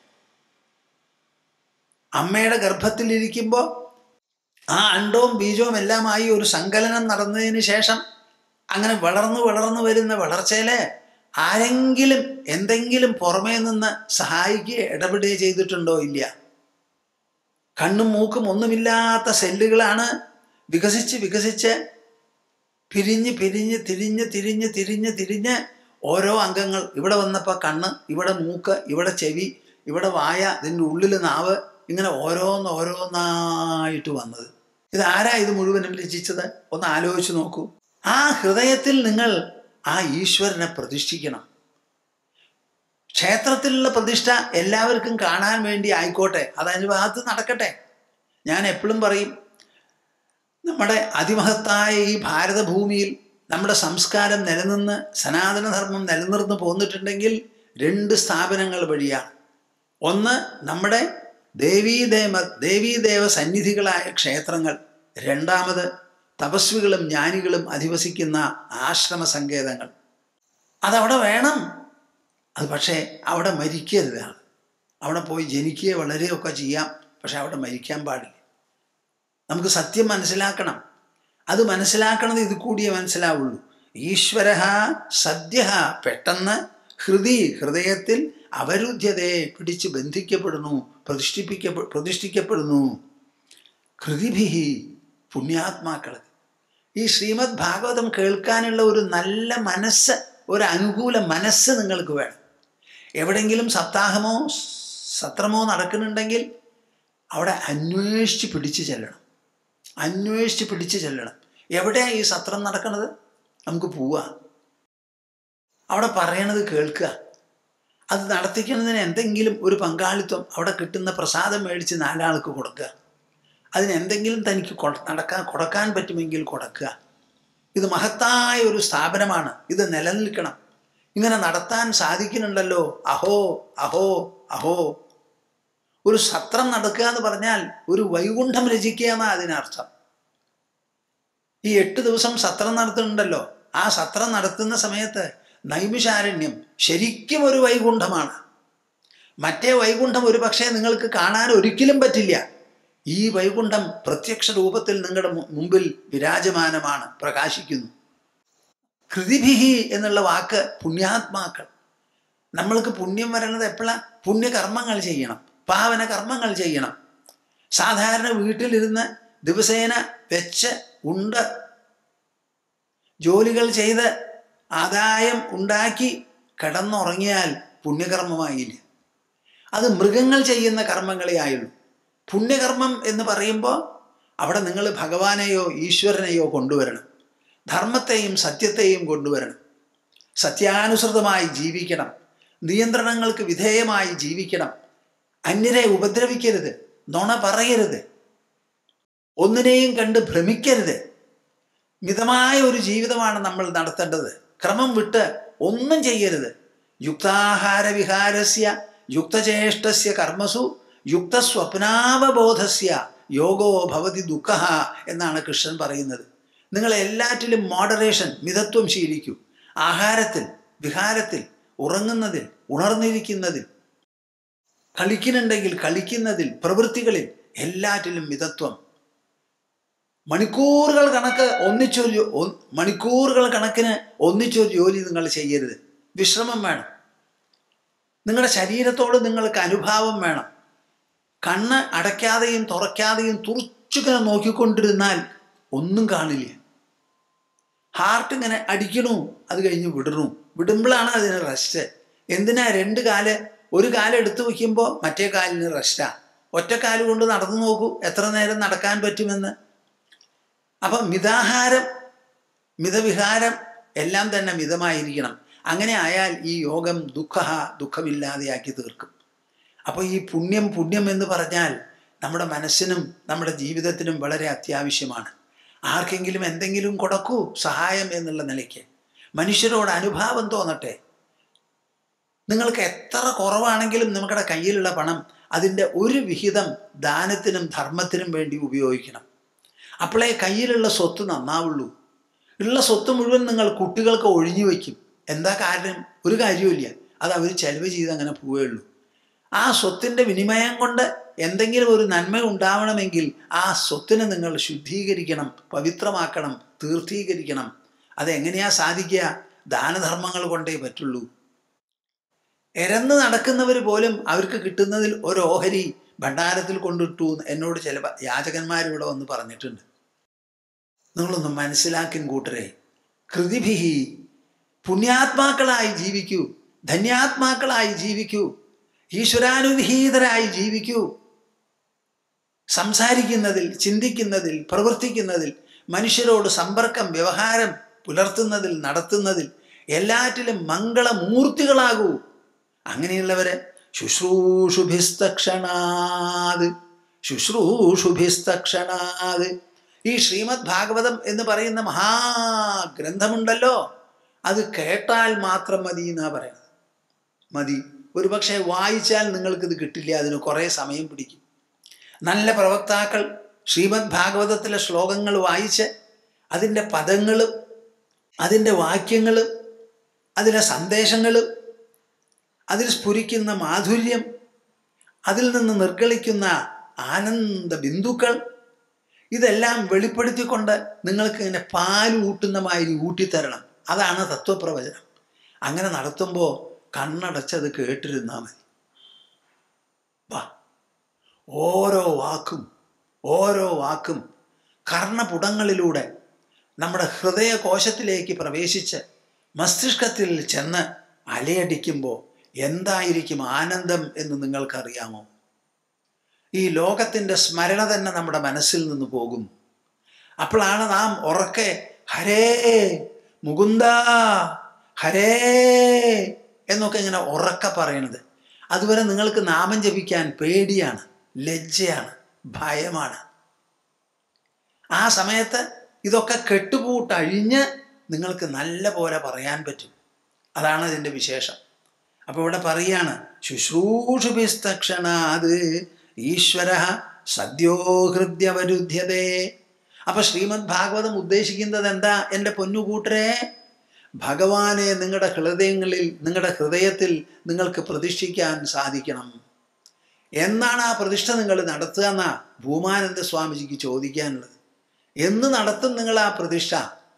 Speaker 1: അമ്മയുടെ ഗർഭത്തിലിരിക്കുമ്പോൾ ആ അണ്ടവും ബീജവും എല്ലാമായി ഒരു സങ്കലനം നടന്നതിന് ശേഷം അങ്ങനെ വളർന്നു വളർന്നു വരുന്ന വളർച്ചയില് ആരെങ്കിലും എന്തെങ്കിലും പുറമേ നിന്ന് സഹായിക്കുകയോ ഇടപെടുകയോ ചെയ്തിട്ടുണ്ടോ ഇല്ല കണ്ണും മൂക്കും ഒന്നുമില്ലാത്ത സെല്ലുകളാണ് വികസിച്ച് വികസിച്ച് പിരിഞ്ഞ് പിരിഞ്ഞ് തിരിഞ്ഞ് തിരിഞ്ഞ് തിരിഞ്ഞ് തിരിഞ്ഞ് ഓരോ അംഗങ്ങൾ ഇവിടെ വന്നപ്പോൾ കണ്ണ് ഇവിടെ മൂക്ക് ഇവിടെ ചെവി ഇവിടെ വായ ഇതിൻ്റെ ഉള്ളിൽ നാവ് ഇങ്ങനെ ഓരോന്ന് ഓരോന്നായിട്ട് വന്നത് ഇത് ആരാ ഇത് മുഴുവനും രചിച്ചത് ഒന്ന് ആലോചിച്ച് നോക്കൂ ആ ഹൃദയത്തിൽ നിങ്ങൾ ആ ഈശ്വരനെ പ്രതിഷ്ഠിക്കണം ക്ഷേത്രത്തിലുള്ള പ്രതിഷ്ഠ എല്ലാവർക്കും കാണാൻ വേണ്ടി ആയിക്കോട്ടെ അത് അതിൻ്റെ ഭാഗത്ത് നടക്കട്ടെ ഞാൻ എപ്പോഴും പറയും നമ്മുടെ അതിമഹത്തായ ഈ ഭാരതഭൂമിയിൽ നമ്മുടെ സംസ്കാരം നിലനിന്ന് സനാതനധർമ്മം നിലനിർന്ന് പോന്നിട്ടുണ്ടെങ്കിൽ രണ്ട് സ്ഥാപനങ്ങൾ വഴിയാണ് ഒന്ന് നമ്മുടെ ദേവീദേവ ദേവീദേവ സന്നിധികളായ ക്ഷേത്രങ്ങൾ രണ്ടാമത് തപസ്വികളും ജ്ഞാനികളും അധിവസിക്കുന്ന ആശ്രമ സങ്കേതങ്ങൾ അതവിടെ വേണം അത് പക്ഷേ അവിടെ മരിക്കരുതാണ് അവിടെ പോയി ജനിക്കുക വളരെയൊക്കെ ചെയ്യാം പക്ഷെ അവിടെ മരിക്കാൻ പാടില്ല നമുക്ക് സത്യം മനസ്സിലാക്കണം അത് മനസ്സിലാക്കണത് ഇത് കൂടിയേ മനസ്സിലാവുള്ളൂ ഈശ്വര സദ്യ പെട്ടെന്ന് ഹൃദി ഹൃദയത്തിൽ അവരുദ്ധ്യതയെ പിടിച്ച് ബന്ധിക്കപ്പെടുന്നു പ്രതിഷ്ഠിപ്പിക്ക പ്രതിഷ്ഠിക്കപ്പെടുന്നു ഹൃദിഭിഹി പുണ്യാത്മാക്കൾ ഈ ശ്രീമദ് ഭാഗവതം കേൾക്കാനുള്ള ഒരു നല്ല മനസ്സ് ഒരു അനുകൂല മനസ്സ് നിങ്ങൾക്ക് വേണം എവിടെങ്കിലും സപ്താഹമോ സത്രമോ നടക്കുന്നുണ്ടെങ്കിൽ അവിടെ അന്വേഷിച്ച് പിടിച്ച് ചെല്ലണം അന്വേഷിച്ച് പിടിച്ച് ചെല്ലണം എവിടെയാ ഈ സത്രം നടക്കുന്നത് നമുക്ക് പോവാ അവിടെ പറയണത് കേൾക്കുക അത് നടത്തിക്കുന്നതിന് എന്തെങ്കിലും ഒരു പങ്കാളിത്തം അവിടെ കിട്ടുന്ന പ്രസാദം മേടിച്ച് നാലാൾക്ക് കൊടുക്കുക അതിന് എന്തെങ്കിലും തനിക്ക് കൊ- നടക്കാൻ കൊടുക്കാൻ പറ്റുമെങ്കിൽ കൊടുക്കുക ഇത് മഹത്തായ ഒരു സ്ഥാപനമാണ് ഇത് നിലനിൽക്കണം ഇങ്ങനെ നടത്താൻ സാധിക്കുന്നുണ്ടല്ലോ അഹോ അഹോ അഹോ ഒരു സത്രം നടക്കുക എന്ന് പറഞ്ഞാൽ ഒരു വൈകുണ്ഠം രചിക്കുക എന്നാ അതിനർത്ഥം ഈ എട്ട് ദിവസം സത്രം നടത്തുന്നുണ്ടല്ലോ ആ സത്രം നടത്തുന്ന സമയത്ത് നൈമിഷാരണ്യം ശരിക്കും ഒരു വൈകുണ്ഠമാണ് മറ്റേ വൈകുണ്ഠം ഒരു പക്ഷേ നിങ്ങൾക്ക് കാണാൻ ഒരിക്കലും പറ്റില്ല ഈ വൈകുണ്ഠം പ്രത്യക്ഷ രൂപത്തിൽ നിങ്ങളുടെ മു- മുമ്പിൽ വിരാജമാനമാണ് പ്രകാശിക്കുന്നു കൃതിഭിഹി എന്നുള്ള വാക്ക് പുണ്യാത്മാക്കൾ നമ്മൾക്ക് പുണ്യം വരണത് എപ്പോഴാ പുണ്യകർമ്മങ്ങൾ ചെയ്യണം പാവന കർമ്മങ്ങൾ ചെയ്യണം സാധാരണ വീട്ടിലിരുന്ന് ദിവസേന വെച്ച് ഉണ്ട് ജോലികൾ ചെയ്ത് ആദായം ഉണ്ടാക്കി കിടന്നുറങ്ങിയാൽ പുണ്യകർമ്മമായില്ല അത് മൃഗങ്ങൾ ചെയ്യുന്ന കർമ്മങ്ങളെ ആയുള്ളൂ പുണ്യകർമ്മം എന്ന് പറയുമ്പോൾ അവിടെ നിങ്ങൾ ഭഗവാനെയോ ഈശ്വരനെയോ കൊണ്ടുവരണം ധർമ്മത്തെയും സത്യത്തെയും കൊണ്ടുവരണം സത്യാനുസൃതമായി ജീവിക്കണം നിയന്ത്രണങ്ങൾക്ക് വിധേയമായി ജീവിക്കണം അന്യരെ ഉപദ്രവിക്കരുത് നുണ പറയരുത് ഒന്നിനെയും കണ്ട് ഭ്രമിക്കരുത് മിതമായ ഒരു ജീവിതമാണ് നമ്മൾ നടത്തേണ്ടത് ക്രമം വിട്ട് ഒന്നും ചെയ്യരുത് യുക്താഹാര വിഹാരസ്യ യുക്തചേഷ്ടസ്യ കർമ്മസു യുക്തസ്വപ്നാവബോധസ്യ യോഗോ ഭവതി ദുഃഖ എന്നാണ് കൃഷ്ണൻ പറയുന്നത് നിങ്ങൾ എല്ലാറ്റിലും മോഡറേഷൻ മിതത്വം ശീലിക്കൂ ആഹാരത്തിൽ വിഹാരത്തിൽ ഉറങ്ങുന്നതിൽ ഉണർന്നിരിക്കുന്നതിൽ കളിക്കുന്നുണ്ടെങ്കിൽ കളിക്കുന്നതിൽ പ്രവൃത്തികളിൽ എല്ലാറ്റിലും മിതത്വം മണിക്കൂറുകൾ കണക്ക് ഒന്നിച്ചൊരു ജോ- ഒ- മണിക്കൂറുകൾ കണക്കിന് ഒന്നിച്ചൊരു ജോലി നിങ്ങൾ ചെയ്യരുത് വിശ്രമം വേണം നിങ്ങളുടെ ശരീരത്തോട് നിങ്ങൾക്ക് അനുഭാവം വേണം കണ്ണ് അടയ്ക്കാതെയും തുറക്കാതെയും തുറച്ചിങ്ങനെ നോക്കിക്കൊണ്ടിരുന്നാൽ ഒന്നും കാണില്ല ഹാർട്ട് ഇങ്ങനെ അടിക്കണു അത് കഴിഞ്ഞ് വിടണു വിടുമ്പോഴാണ് അതിന് റെസ്റ്റ് എന്തിനാ രണ്ട് കാല് ഒരു കാല് എടുത്തു വയ്ക്കുമ്പോൾ മറ്റേ കാലിന് റെസ്റ്റാ ഒറ്റ കാല് കൊണ്ട് നടന്നു നോക്കൂ എത്ര നേരം നടക്കാൻ പറ്റുമെന്ന് അപ്പം മിതാഹാരം മിതവിഹാരം എല്ലാം തന്നെ മിതമായിരിക്കണം അങ്ങനെ ആയാൽ ഈ യോഗം ദുഃഖ ദുഃഖമില്ലാതെയാക്കി തീർക്കും അപ്പോൾ ഈ പുണ്യം പുണ്യം എന്ന് പറഞ്ഞാൽ നമ്മുടെ മനസ്സിനും നമ്മുടെ ജീവിതത്തിനും വളരെ അത്യാവശ്യമാണ് ആർക്കെങ്കിലും എന്തെങ്കിലും കൊടുക്കൂ സഹായം എന്നുള്ള നിലയ്ക്ക് മനുഷ്യരോട് അനുഭാവം തോന്നട്ടെ നിങ്ങൾക്ക് എത്ര കുറവാണെങ്കിലും നിങ്ങളുടെ കയ്യിലുള്ള പണം അതിൻ്റെ ഒരു വിഹിതം ദാനത്തിനും ധർമ്മത്തിനും വേണ്ടി ഉപയോഗിക്കണം അപ്പോളേ കയ്യിലുള്ള സ്വത്ത് നന്നാവുള്ളൂ ഉള്ള സ്വത്ത് മുഴുവൻ നിങ്ങൾ കുട്ടികൾക്ക് ഒഴിഞ്ഞു വയ്ക്കും എന്താ കാരണം ഒരു കാര്യവുമില്ല അത് അവർ ചെലവ് ചെയ്ത് അങ്ങനെ പോവുകയുള്ളൂ ആ സ്വത്തിൻ്റെ വിനിമയം കൊണ്ട് എന്തെങ്കിലും ഒരു നന്മ ഉണ്ടാവണമെങ്കിൽ ആ സ്വത്തിനെ നിങ്ങൾ ശുദ്ധീകരിക്കണം പവിത്രമാക്കണം തീർത്ഥീകരിക്കണം അതെങ്ങനെയാ സാധിക്കുക ദാനധർമ്മങ്ങൾ കൊണ്ടേ പറ്റുള്ളൂ എരന്ന് നടക്കുന്നവർ പോലും അവർക്ക് കിട്ടുന്നതിൽ ഒരു ഓഹരി ഭണ്ഡാരത്തിൽ കൊണ്ടിട്ടു എന്ന് എന്നോട് ചില പ- യാചകന്മാരിവിടെ വന്ന് പറഞ്ഞിട്ടുണ്ട് നിങ്ങളൊന്ന് മനസ്സിലാക്കി കൂട്ടരെ കൃതിഭിഹി പുണ്യാത്മാക്കളായി ജീവിക്കൂ ധന്യാത്മാക്കളായി ജീവിക്കൂ ഈശ്വരാനുവിഹീതരായി ജീവിക്കൂ സംസാരിക്കുന്നതിൽ ചിന്തിക്കുന്നതിൽ പ്രവർത്തിക്കുന്നതിൽ മനുഷ്യരോട് സമ്പർക്കം വ്യവഹാരം പുലർത്തുന്നതിൽ നടത്തുന്നതിൽ എല്ലാറ്റിലും മംഗളമൂർത്തികളാകൂ അങ്ങനെയുള്ളവരെ ശുശ്രൂഷുഭിസ്തക്ഷണാത് ശുശ്രൂഷുഭിസ്തക്ഷണാത് ഈ ശ്രീമദ് ഭാഗവതം എന്ന് പറയുന്ന മഹാഗ്രന്ഥമുണ്ടല്ലോ അത് കേട്ടാൽ മാത്രം മതി എന്നാ പറയുന്നത് മതി ഒരുപക്ഷെ വായിച്ചാൽ നിങ്ങൾക്കിത് കിട്ടില്ല അതിന് കുറേ സമയം പിടിക്കും നല്ല പ്രവക്താക്കൾ ശ്രീമദ് ഭാഗവതത്തിലെ ശ്ലോകങ്ങൾ വായിച്ച് അതിൻ്റെ പദങ്ങളും അതിൻ്റെ വാക്യങ്ങളും അതിലെ സന്ദേശങ്ങളും അതിൽ സ്ഫുരിക്കുന്ന മാധുര്യം അതിൽ നിന്ന് നിർഗളിക്കുന്ന ആനന്ദ ബിന്ദുക്കൾ ഇതെല്ലാം വെളിപ്പെടുത്തിക്കൊണ്ട് നിങ്ങൾക്ക് ഇങ്ങനെ പാല് ഊട്ടുന്ന മാതിരി ഊട്ടിത്തരണം അതാണ് തത്വപ്രവചനം അങ്ങനെ നടത്തുമ്പോൾ കണ്ണടച്ചത് കേട്ടിരുന്നാൽ മതി വാ ഓരോ വാക്കും ഓരോ വാക്കും കർണപുടങ്ങളിലൂടെ നമ്മുടെ ഹൃദയകോശത്തിലേക്ക് പ്രവേശിച്ച് മസ്തിഷ്കത്തിൽ ചെന്ന് അലയടിക്കുമ്പോൾ എന്തായിരിക്കും ആനന്ദം എന്ന് നിങ്ങൾക്കറിയാമോ ഈ ലോകത്തിൻ്റെ സ്മരണ തന്നെ നമ്മുടെ മനസ്സിൽ നിന്ന് പോകും അപ്പോഴാണ് നാം ഉറക്കെ ഹരേ മുകുന്ദ ഹരേ എന്നൊക്കെ ഇങ്ങനെ ഉറക്കെ പറയണത് അതുവരെ നിങ്ങൾക്ക് നാമം ജപിക്കാൻ പേടിയാണ് ലജ്ജയാണ് ഭയമാണ് ആ സമയത്ത് ഇതൊക്കെ കെട്ടുപൂട്ടഴിഞ്ഞ് നിങ്ങൾക്ക് നല്ല പോലെ പറയാൻ പറ്റും അതാണ് അതിൻ്റെ വിശേഷം അപ്പോൾ ഇവിടെ പറയാണ് ശുശ്രൂഷുഭിസ്തക്ഷണാത് ഈശ്വര സദ്യോ ഹൃദ്യവരുദ്ധ്യതേ അപ്പൊ ശ്രീമദ് ഭാഗവതം ഉദ്ദേശിക്കുന്നത് എന്താ എൻ്റെ പൊന്നുകൂട്ടരെ ഭഗവാനെ നിങ്ങളുടെ ഹൃദയങ്ങളിൽ നിങ്ങളുടെ ഹൃദയത്തിൽ നിങ്ങൾക്ക് പ്രതിഷ്ഠിക്കാൻ സാധിക്കണം എന്നാണ് ആ പ്രതിഷ്ഠ നിങ്ങൾ നടത്തുക എന്നാ ഭൂമാനന്ദ സ്വാമിജിക്ക് ചോദിക്കാനുള്ളത് എന്ന് നടത്തും നിങ്ങൾ ആ പ്രതിഷ്ഠ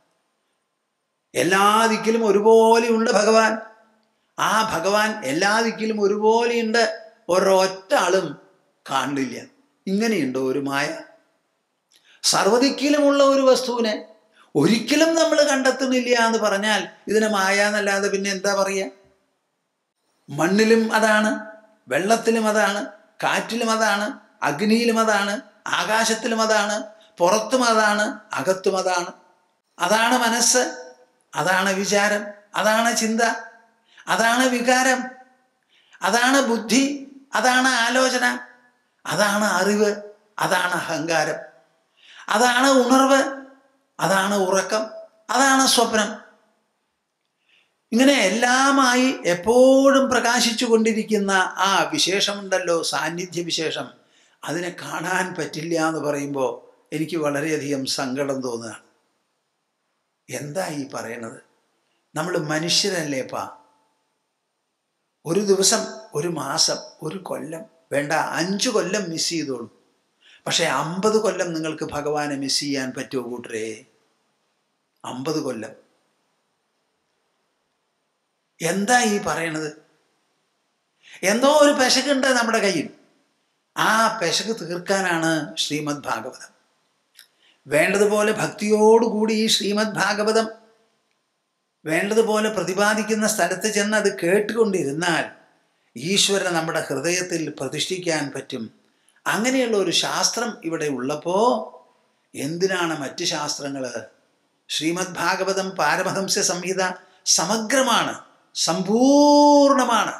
Speaker 1: എല്ലാ ദിക്കിലും ഒരുപോലെയുണ്ട് ഭഗവാൻ ആ ഭഗവാൻ എല്ലാ ദിക്കിലും ഒരുപോലെയുണ്ട് ഒരൊറ്റ ആളും കാണില്ല ഇങ്ങനെയുണ്ടോ ഒരു മായ സർവദിക്കിലുമുള്ള ഒരു വസ്തുവിനെ ഒരിക്കലും നമ്മൾ കണ്ടെത്തുന്നില്ല എന്ന് പറഞ്ഞാൽ ഇതിനെ മായ എന്നല്ലാതെ പിന്നെ എന്താ പറയുക മണ്ണിലും അതാണ് വെള്ളത്തിലും അതാണ് കാറ്റിലും അതാണ് അഗ്നിയിലും അതാണ് ആകാശത്തിലും അതാണ് പുറത്തും അതാണ് അകത്തും അതാണ് അതാണ് മനസ്സ് അതാണ് വിചാരം അതാണ് ചിന്ത അതാണ് വികാരം അതാണ് ബുദ്ധി അതാണ് ആലോചന അതാണ് അറിവ് അതാണ് അഹങ്കാരം അതാണ് ഉണർവ് അതാണ് ഉറക്കം അതാണ് സ്വപ്നം ഇങ്ങനെ എല്ലാമായി എപ്പോഴും പ്രകാശിച്ചു കൊണ്ടിരിക്കുന്ന ആ വിശേഷമുണ്ടല്ലോ സാന്നിധ്യ വിശേഷം അതിനെ കാണാൻ പറ്റില്ല എന്ന് പറയുമ്പോൾ എനിക്ക് വളരെയധികം സങ്കടം തോന്നുകയാണ് എന്താ ഈ പറയണത് നമ്മൾ മനുഷ്യരല്ലേപ്പാ ഒരു ദിവസം ഒരു മാസം ഒരു കൊല്ലം വേണ്ട അഞ്ചു കൊല്ലം മിസ് ചെയ്തോളൂ പക്ഷേ അമ്പത് കൊല്ലം നിങ്ങൾക്ക് ഭഗവാനെ മിസ് ചെയ്യാൻ പറ്റുമോ കൂട്ടരേ അമ്പത് കൊല്ലം എന്താ ഈ പറയണത് എന്തോ ഒരു പെശകുണ്ട് നമ്മുടെ കയ്യിൽ ആ പെശക് തീർക്കാനാണ് ശ്രീമദ് ഭാഗവതം വേണ്ടതുപോലെ ഭക്തിയോടുകൂടി ഈ ശ്രീമദ് ഭാഗവതം വേണ്ടതുപോലെ പ്രതിപാദിക്കുന്ന സ്ഥലത്ത് ചെന്ന് അത് കേട്ടുകൊണ്ടിരുന്നാൽ ഈശ്വരനെ നമ്മുടെ ഹൃദയത്തിൽ പ്രതിഷ്ഠിക്കാൻ പറ്റും അങ്ങനെയുള്ള ഒരു ശാസ്ത്രം ഇവിടെ ഉള്ളപ്പോൾ എന്തിനാണ് മറ്റ് ശാസ്ത്രങ്ങൾ ശ്രീമദ് ഭാഗവതം പാരമഹംസ സംഹിത സമഗ്രമാണ് സമ്പൂർണമാണ്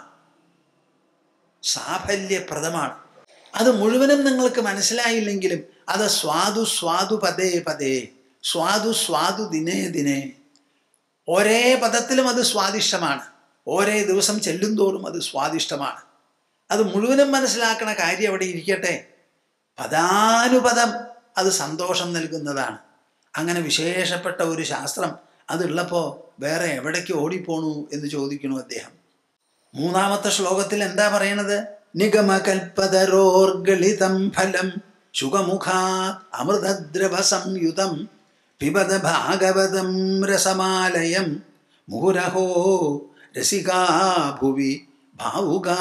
Speaker 1: സാഫല്യപ്രദമാണ് അത് മുഴുവനും നിങ്ങൾക്ക് മനസ്സിലായില്ലെങ്കിലും അത് സ്വാദു സ്വാദു പദേ പദേ സ്വാദു സ്വാദു ദിനേ ദിനേ ഒരേ പദത്തിലും അത് സ്വാദിഷ്ടമാണ് ഓരേ ദിവസം ചെല്ലുന്തോറും അത് സ്വാദിഷ്ടമാണ് അത് മുഴുവനും മനസ്സിലാക്കണ കാര്യം അവിടെ ഇരിക്കട്ടെ പദാനുപദം അത് സന്തോഷം നൽകുന്നതാണ് അങ്ങനെ വിശേഷപ്പെട്ട ഒരു ശാസ്ത്രം അതുള്ളപ്പോൾ വേറെ എവിടേക്ക് ഓടിപ്പോണു എന്ന് ചോദിക്കണു അദ്ദേഹം മൂന്നാമത്തെ ശ്ലോകത്തിൽ എന്താ പറയണത് നിഗമകൽപതരോർഗളിതം ഫലം ശുഖമുഖാ അമൃതദ്രവ സംയുതം പിബത ഭാഗവതം രസമാലയം മുഹുരഹോ രസികാ ഭുവി ഭാവുകാ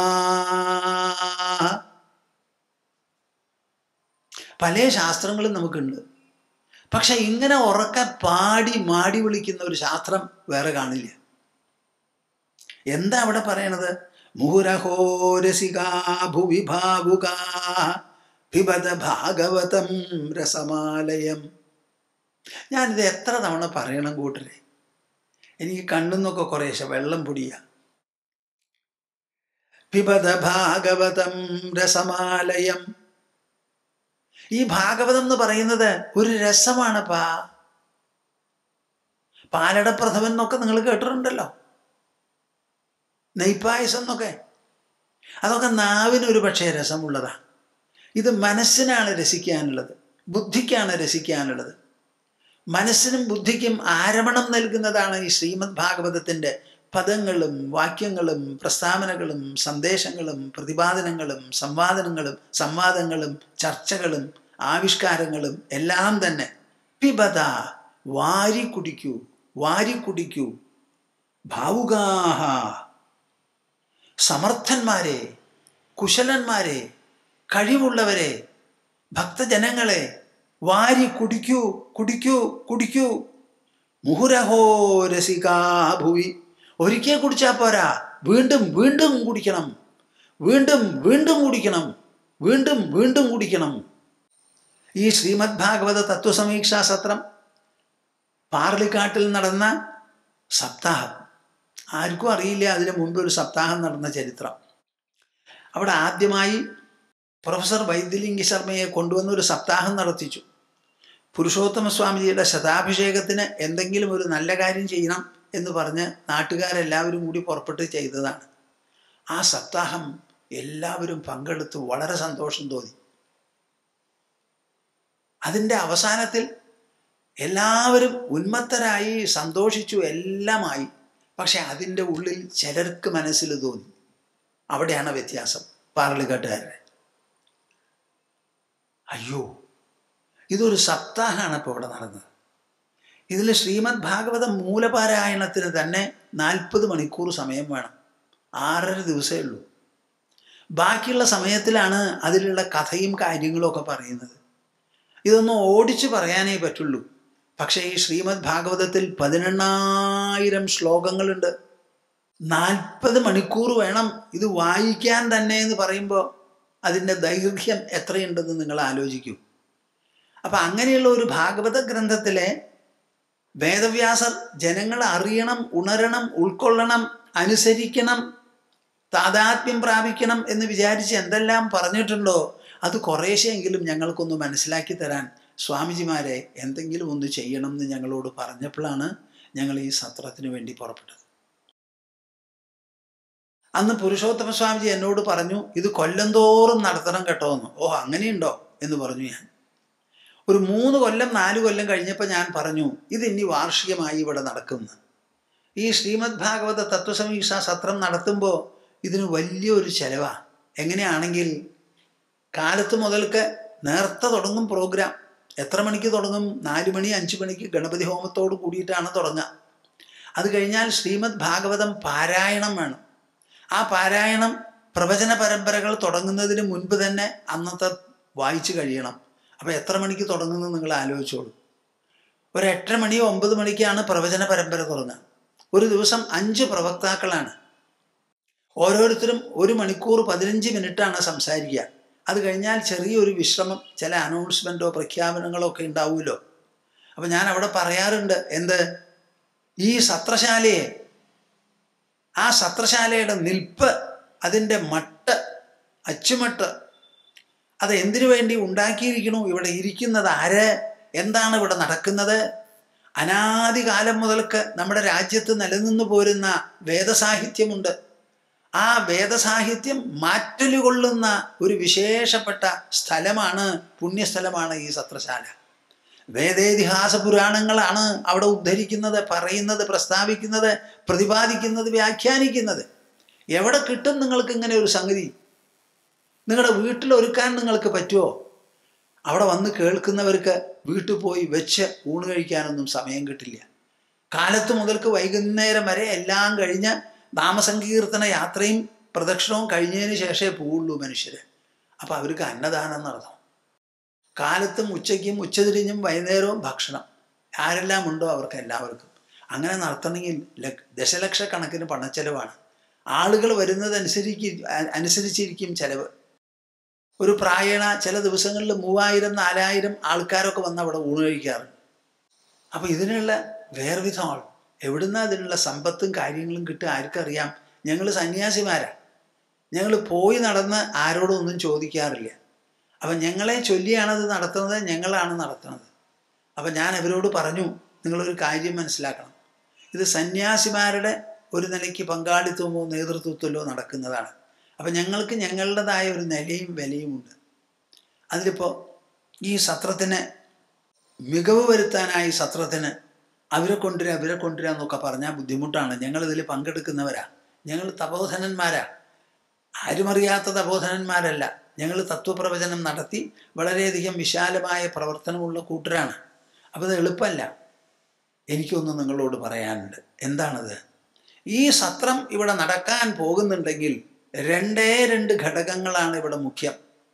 Speaker 1: പല ശാസ്ത്രങ്ങളും നമുക്കുണ്ട് പക്ഷെ ഇങ്ങനെ ഉറക്കെ പാടി മാടി വിളിക്കുന്ന ഒരു ശാസ്ത്രം വേറെ കാണില്ല എന്താ അവിടെ പറയണത് മുഹുരഹോ രസികാ ഭുവി ഭാവുകാ പിബത ഭാഗവതം രസമാലയം ഞാനിത് എത്ര തവണ പറയണം കൂട്ടരെ എനിക്ക് കണ്ണുന്നൊക്കെ കുറേശ്ശെ വെള്ളം പൊടിയ പിബത ഭാഗവതം രസമാലയം ഈ ഭാഗവതം എന്ന് പറയുന്നത് ഒരു രസമാണ് പാ പാലടപ്രഥമൻ എന്നൊക്കെ നിങ്ങൾ കേട്ടിട്ടുണ്ടല്ലോ നെയ്പായസം എന്നൊക്കെ അതൊക്കെ നാവിന് ഒരു പക്ഷേ രസമുള്ളതാണ് ഇത് മനസ്സിനാണ് രസിക്കാനുള്ളത് ബുദ്ധിക്കാണ് രസിക്കാനുള്ളത് മനസ്സിനും ബുദ്ധിക്കും ആരമണം നൽകുന്നതാണ് ഈ ശ്രീമദ് ഭാഗവതത്തിൻ്റെ പദങ്ങളും വാക്യങ്ങളും പ്രസ്താവനകളും സന്ദേശങ്ങളും പ്രതിപാദനങ്ങളും സംവാദനങ്ങളും സംവാദങ്ങളും ചർച്ചകളും ആവിഷ്കാരങ്ങളും എല്ലാം തന്നെ പിബത വാരി കുടിക്കൂ വാരി കുടിക്കൂ ഭാവുകാഹ സമർത്ഥന്മാരെ കുശലന്മാരെ കഴിവുള്ളവരെ ഭക്തജനങ്ങളെ വാരി കുടിക്കൂ കുടിക്കൂ കുടിക്കൂ മുഹുരഹോ രസികാ ഭുവി ഒരിക്കൽ കുടിച്ചാൽ പോരാ വീണ്ടും വീണ്ടും കുടിക്കണം വീണ്ടും വീണ്ടും കുടിക്കണം വീണ്ടും വീണ്ടും കുടിക്കണം ഈ ശ്രീമദ് ഭാഗവത തത്വസമീക്ഷാ സത്രം പാർലിക്കാട്ടിൽ നടന്ന സപ്താഹം ആർക്കും അറിയില്ല അതിനു മുമ്പ് ഒരു സപ്താഹം നടന്ന ചരിത്രം അവിടെ ആദ്യമായി പ്രൊഫസർ വൈദ്യലിംഗി ശർമ്മയെ കൊണ്ടുവന്ന് ഒരു സപ്താഹം നടത്തിച്ചു പുരുഷോത്തമ സ്വാമിജിയുടെ ശതാഭിഷേകത്തിന് എന്തെങ്കിലും ഒരു നല്ല കാര്യം ചെയ്യണം എന്ന് പറഞ്ഞ് നാട്ടുകാരെല്ലാവരും കൂടി പുറപ്പെട്ട് ചെയ്തതാണ് ആ സപ്താഹം എല്ലാവരും പങ്കെടുത്ത് വളരെ സന്തോഷം തോന്നി അതിൻ്റെ അവസാനത്തിൽ എല്ലാവരും ഉന്മത്തരായി സന്തോഷിച്ചു എല്ലാമായി പക്ഷെ അതിൻ്റെ ഉള്ളിൽ ചിലർക്ക് മനസ്സിൽ തോന്നി അവിടെയാണ് വ്യത്യാസം പാർലിക്കാട്ടുകാരുടെ അയ്യോ ഇതൊരു സപ്താഹമാണ് ഇപ്പോൾ ഇവിടെ നടന്നത് ഇതിൽ ശ്രീമദ് ഭാഗവതം മൂലപാരായണത്തിന് തന്നെ നാൽപ്പത് മണിക്കൂർ സമയം വേണം ആറര ദിവസമേ ഉള്ളൂ ബാക്കിയുള്ള സമയത്തിലാണ് അതിലുള്ള കഥയും കാര്യങ്ങളും ഒക്കെ പറയുന്നത് ഇതൊന്നും ഓടിച്ചു പറയാനേ പറ്റുള്ളൂ പക്ഷേ ഈ ശ്രീമദ് ഭാഗവതത്തിൽ പതിനെണ്ണായിരം ശ്ലോകങ്ങളുണ്ട് നാൽപ്പത് മണിക്കൂർ വേണം ഇത് വായിക്കാൻ തന്നെ എന്ന് പറയുമ്പോൾ അതിൻ്റെ ദൈർഘ്യം എത്രയുണ്ടെന്ന് നിങ്ങൾ ആലോചിക്കൂ അപ്പം അങ്ങനെയുള്ള ഒരു ഭാഗവത ഗ്രന്ഥത്തിലെ വേദവ്യാസർ ജനങ്ങൾ അറിയണം ഉണരണം ഉൾക്കൊള്ളണം അനുസരിക്കണം താതാത്മ്യം പ്രാപിക്കണം എന്ന് വിചാരിച്ച് എന്തെല്ലാം പറഞ്ഞിട്ടുണ്ടോ അത് കുറേശ്ശെങ്കിലും ഞങ്ങൾക്കൊന്ന് മനസ്സിലാക്കി തരാൻ സ്വാമിജിമാരെ എന്തെങ്കിലും ഒന്ന് ചെയ്യണം എന്ന് ഞങ്ങളോട് പറഞ്ഞപ്പോഴാണ് ഞങ്ങൾ ഈ സത്രത്തിന് വേണ്ടി പുറപ്പെട്ടത് അന്ന് പുരുഷോത്തമ സ്വാമിജി എന്നോട് പറഞ്ഞു ഇത് കൊല്ലം തോറും നടത്തണം കേട്ടോ എന്ന് ഓ അങ്ങനെയുണ്ടോ എന്ന് പറഞ്ഞു ഞാൻ ഒരു മൂന്ന് കൊല്ലം നാല് കൊല്ലം കഴിഞ്ഞപ്പോൾ ഞാൻ പറഞ്ഞു ഇത് ഇനി വാർഷികമായി ഇവിടെ നടക്കുന്നു ഈ ശ്രീമദ് ഭാഗവത തത്വസമീക്ഷ സത്രം നടത്തുമ്പോൾ ഇതിന് വലിയൊരു ചെലവാണ് എങ്ങനെയാണെങ്കിൽ കാലത്ത് മുതൽക്ക് നേരത്തെ തുടങ്ങും പ്രോഗ്രാം എത്ര മണിക്ക് തുടങ്ങും നാല് മണി അഞ്ച് മണിക്ക് ഗണപതി ഹോമത്തോട് കൂടിയിട്ടാണ് തുടങ്ങുക അത് കഴിഞ്ഞാൽ ശ്രീമദ് ഭാഗവതം പാരായണം വേണം ആ പാരായണം പ്രവചന പരമ്പരകൾ തുടങ്ങുന്നതിന് മുൻപ് തന്നെ അന്നത്തെ വായിച്ചു കഴിയണം അപ്പോൾ എത്ര മണിക്ക് തുടങ്ങുന്നത് നിങ്ങൾ ആലോചിച്ചോളൂ ഒരു എട്ടര മണി ഒമ്പത് മണിക്കാണ് പ്രവചന പരമ്പര തുടങ്ങുക ഒരു ദിവസം അഞ്ച് പ്രവക്താക്കളാണ് ഓരോരുത്തരും ഒരു മണിക്കൂർ പതിനഞ്ച് മിനിറ്റാണ് സംസാരിക്കുക അത് കഴിഞ്ഞാൽ ചെറിയൊരു വിശ്രമം ചില അനൗൺസ്മെൻറ്റോ പ്രഖ്യാപനങ്ങളോ ഒക്കെ ഉണ്ടാവുമല്ലോ അപ്പം ഞാൻ അവിടെ പറയാറുണ്ട് എന്ത് ഈ സത്രശാലയെ ആ സത്രശാലയുടെ നിൽപ്പ് അതിൻ്റെ മട്ട് അച്ചുമട്ട് അത് എന്തിനു വേണ്ടി ഉണ്ടാക്കിയിരിക്കണു ഇവിടെ ഇരിക്കുന്നത് ആര് എന്താണ് ഇവിടെ നടക്കുന്നത് അനാദികാലം മുതൽക്ക് നമ്മുടെ രാജ്യത്ത് നിലനിന്നു പോരുന്ന വേദസാഹിത്യമുണ്ട് ആ വേദസാഹിത്യം മാറ്റലുകൊള്ളുന്ന ഒരു വിശേഷപ്പെട്ട സ്ഥലമാണ് പുണ്യസ്ഥലമാണ് ഈ സത്രശാല വേദേതിഹാസ പുരാണങ്ങളാണ് അവിടെ ഉദ്ധരിക്കുന്നത് പറയുന്നത് പ്രസ്താവിക്കുന്നത് പ്രതിപാദിക്കുന്നത് വ്യാഖ്യാനിക്കുന്നത് എവിടെ കിട്ടും നിങ്ങൾക്ക് ഇങ്ങനെ ഒരു സംഗതി നിങ്ങളുടെ വീട്ടിൽ ഒരുക്കാൻ നിങ്ങൾക്ക് പറ്റുമോ അവിടെ വന്ന് കേൾക്കുന്നവർക്ക് വീട്ടിൽ പോയി വെച്ച് ഊണ് കഴിക്കാനൊന്നും സമയം കിട്ടില്ല കാലത്ത് മുതൽക്ക് വൈകുന്നേരം വരെ എല്ലാം കഴിഞ്ഞ് നാമസങ്കീർത്തന യാത്രയും പ്രദക്ഷിണവും കഴിഞ്ഞതിന് ശേഷമേ പോവുള്ളൂ മനുഷ്യർ അപ്പം അവർക്ക് അന്നദാനം നടത്തും കാലത്തും ഉച്ചയ്ക്കും ഉച്ചതിരിഞ്ഞും വൈകുന്നേരവും ഭക്ഷണം ആരെല്ലാം ഉണ്ടോ അവർക്ക് എല്ലാവർക്കും അങ്ങനെ നടത്തണമെങ്കിൽ ദശലക്ഷക്കണക്കിന് പണച്ചെലവാണ് ആളുകൾ വരുന്നതനുസരിച്ച് അനുസരിച്ചിരിക്കും ചെലവ് ഒരു പ്രായണ ചില ദിവസങ്ങളിൽ മൂവായിരം നാലായിരം ആൾക്കാരൊക്കെ വന്ന് അവിടെ ഊണ് കഴിക്കാറുണ്ട് അപ്പോൾ ഇതിനുള്ള വേർവിധമാണ് എവിടുന്ന അതിനുള്ള സമ്പത്തും കാര്യങ്ങളും കിട്ടുക ആർക്കറിയാം ഞങ്ങൾ സന്യാസിമാരാ ഞങ്ങൾ പോയി നടന്ന് ആരോടും ഒന്നും ചോദിക്കാറില്ല അപ്പം ഞങ്ങളെ ചൊല്ലിയാണത് നടത്തുന്നത് ഞങ്ങളാണ് നടത്തുന്നത് അപ്പം ഞാൻ അവരോട് പറഞ്ഞു നിങ്ങളൊരു കാര്യം മനസ്സിലാക്കണം ഇത് സന്യാസിമാരുടെ ഒരു നിലയ്ക്ക് പങ്കാളിത്തമോ നേതൃത്വത്തിലോ നടക്കുന്നതാണ് അപ്പം ഞങ്ങൾക്ക് ഞങ്ങളുടേതായ ഒരു നിലയും വിലയുമുണ്ട് അതിലിപ്പോൾ ഈ സത്രത്തിന് മികവ് വരുത്താനായി സത്രത്തിന് അവരെ കൊണ്ടുവരിക അവരെ കൊണ്ടുവരിക എന്നൊക്കെ പറഞ്ഞാൽ ബുദ്ധിമുട്ടാണ് ഞങ്ങളിതിൽ പങ്കെടുക്കുന്നവരാ ഞങ്ങൾ തപോധനന്മാരാ ആരുമറിയാത്ത തപോധനന്മാരല്ല ഞങ്ങൾ തത്വപ്രവചനം നടത്തി വളരെയധികം വിശാലമായ പ്രവർത്തനമുള്ള കൂട്ടരാണ് അപ്പോൾ അത് എളുപ്പമല്ല എനിക്കൊന്ന് നിങ്ങളോട് പറയാനുണ്ട് എന്താണത് ഈ സത്രം ഇവിടെ നടക്കാൻ പോകുന്നുണ്ടെങ്കിൽ രണ്ടേ രണ്ട് ഘടകങ്ങളാണ് ഇവിടെ മുഖ്യം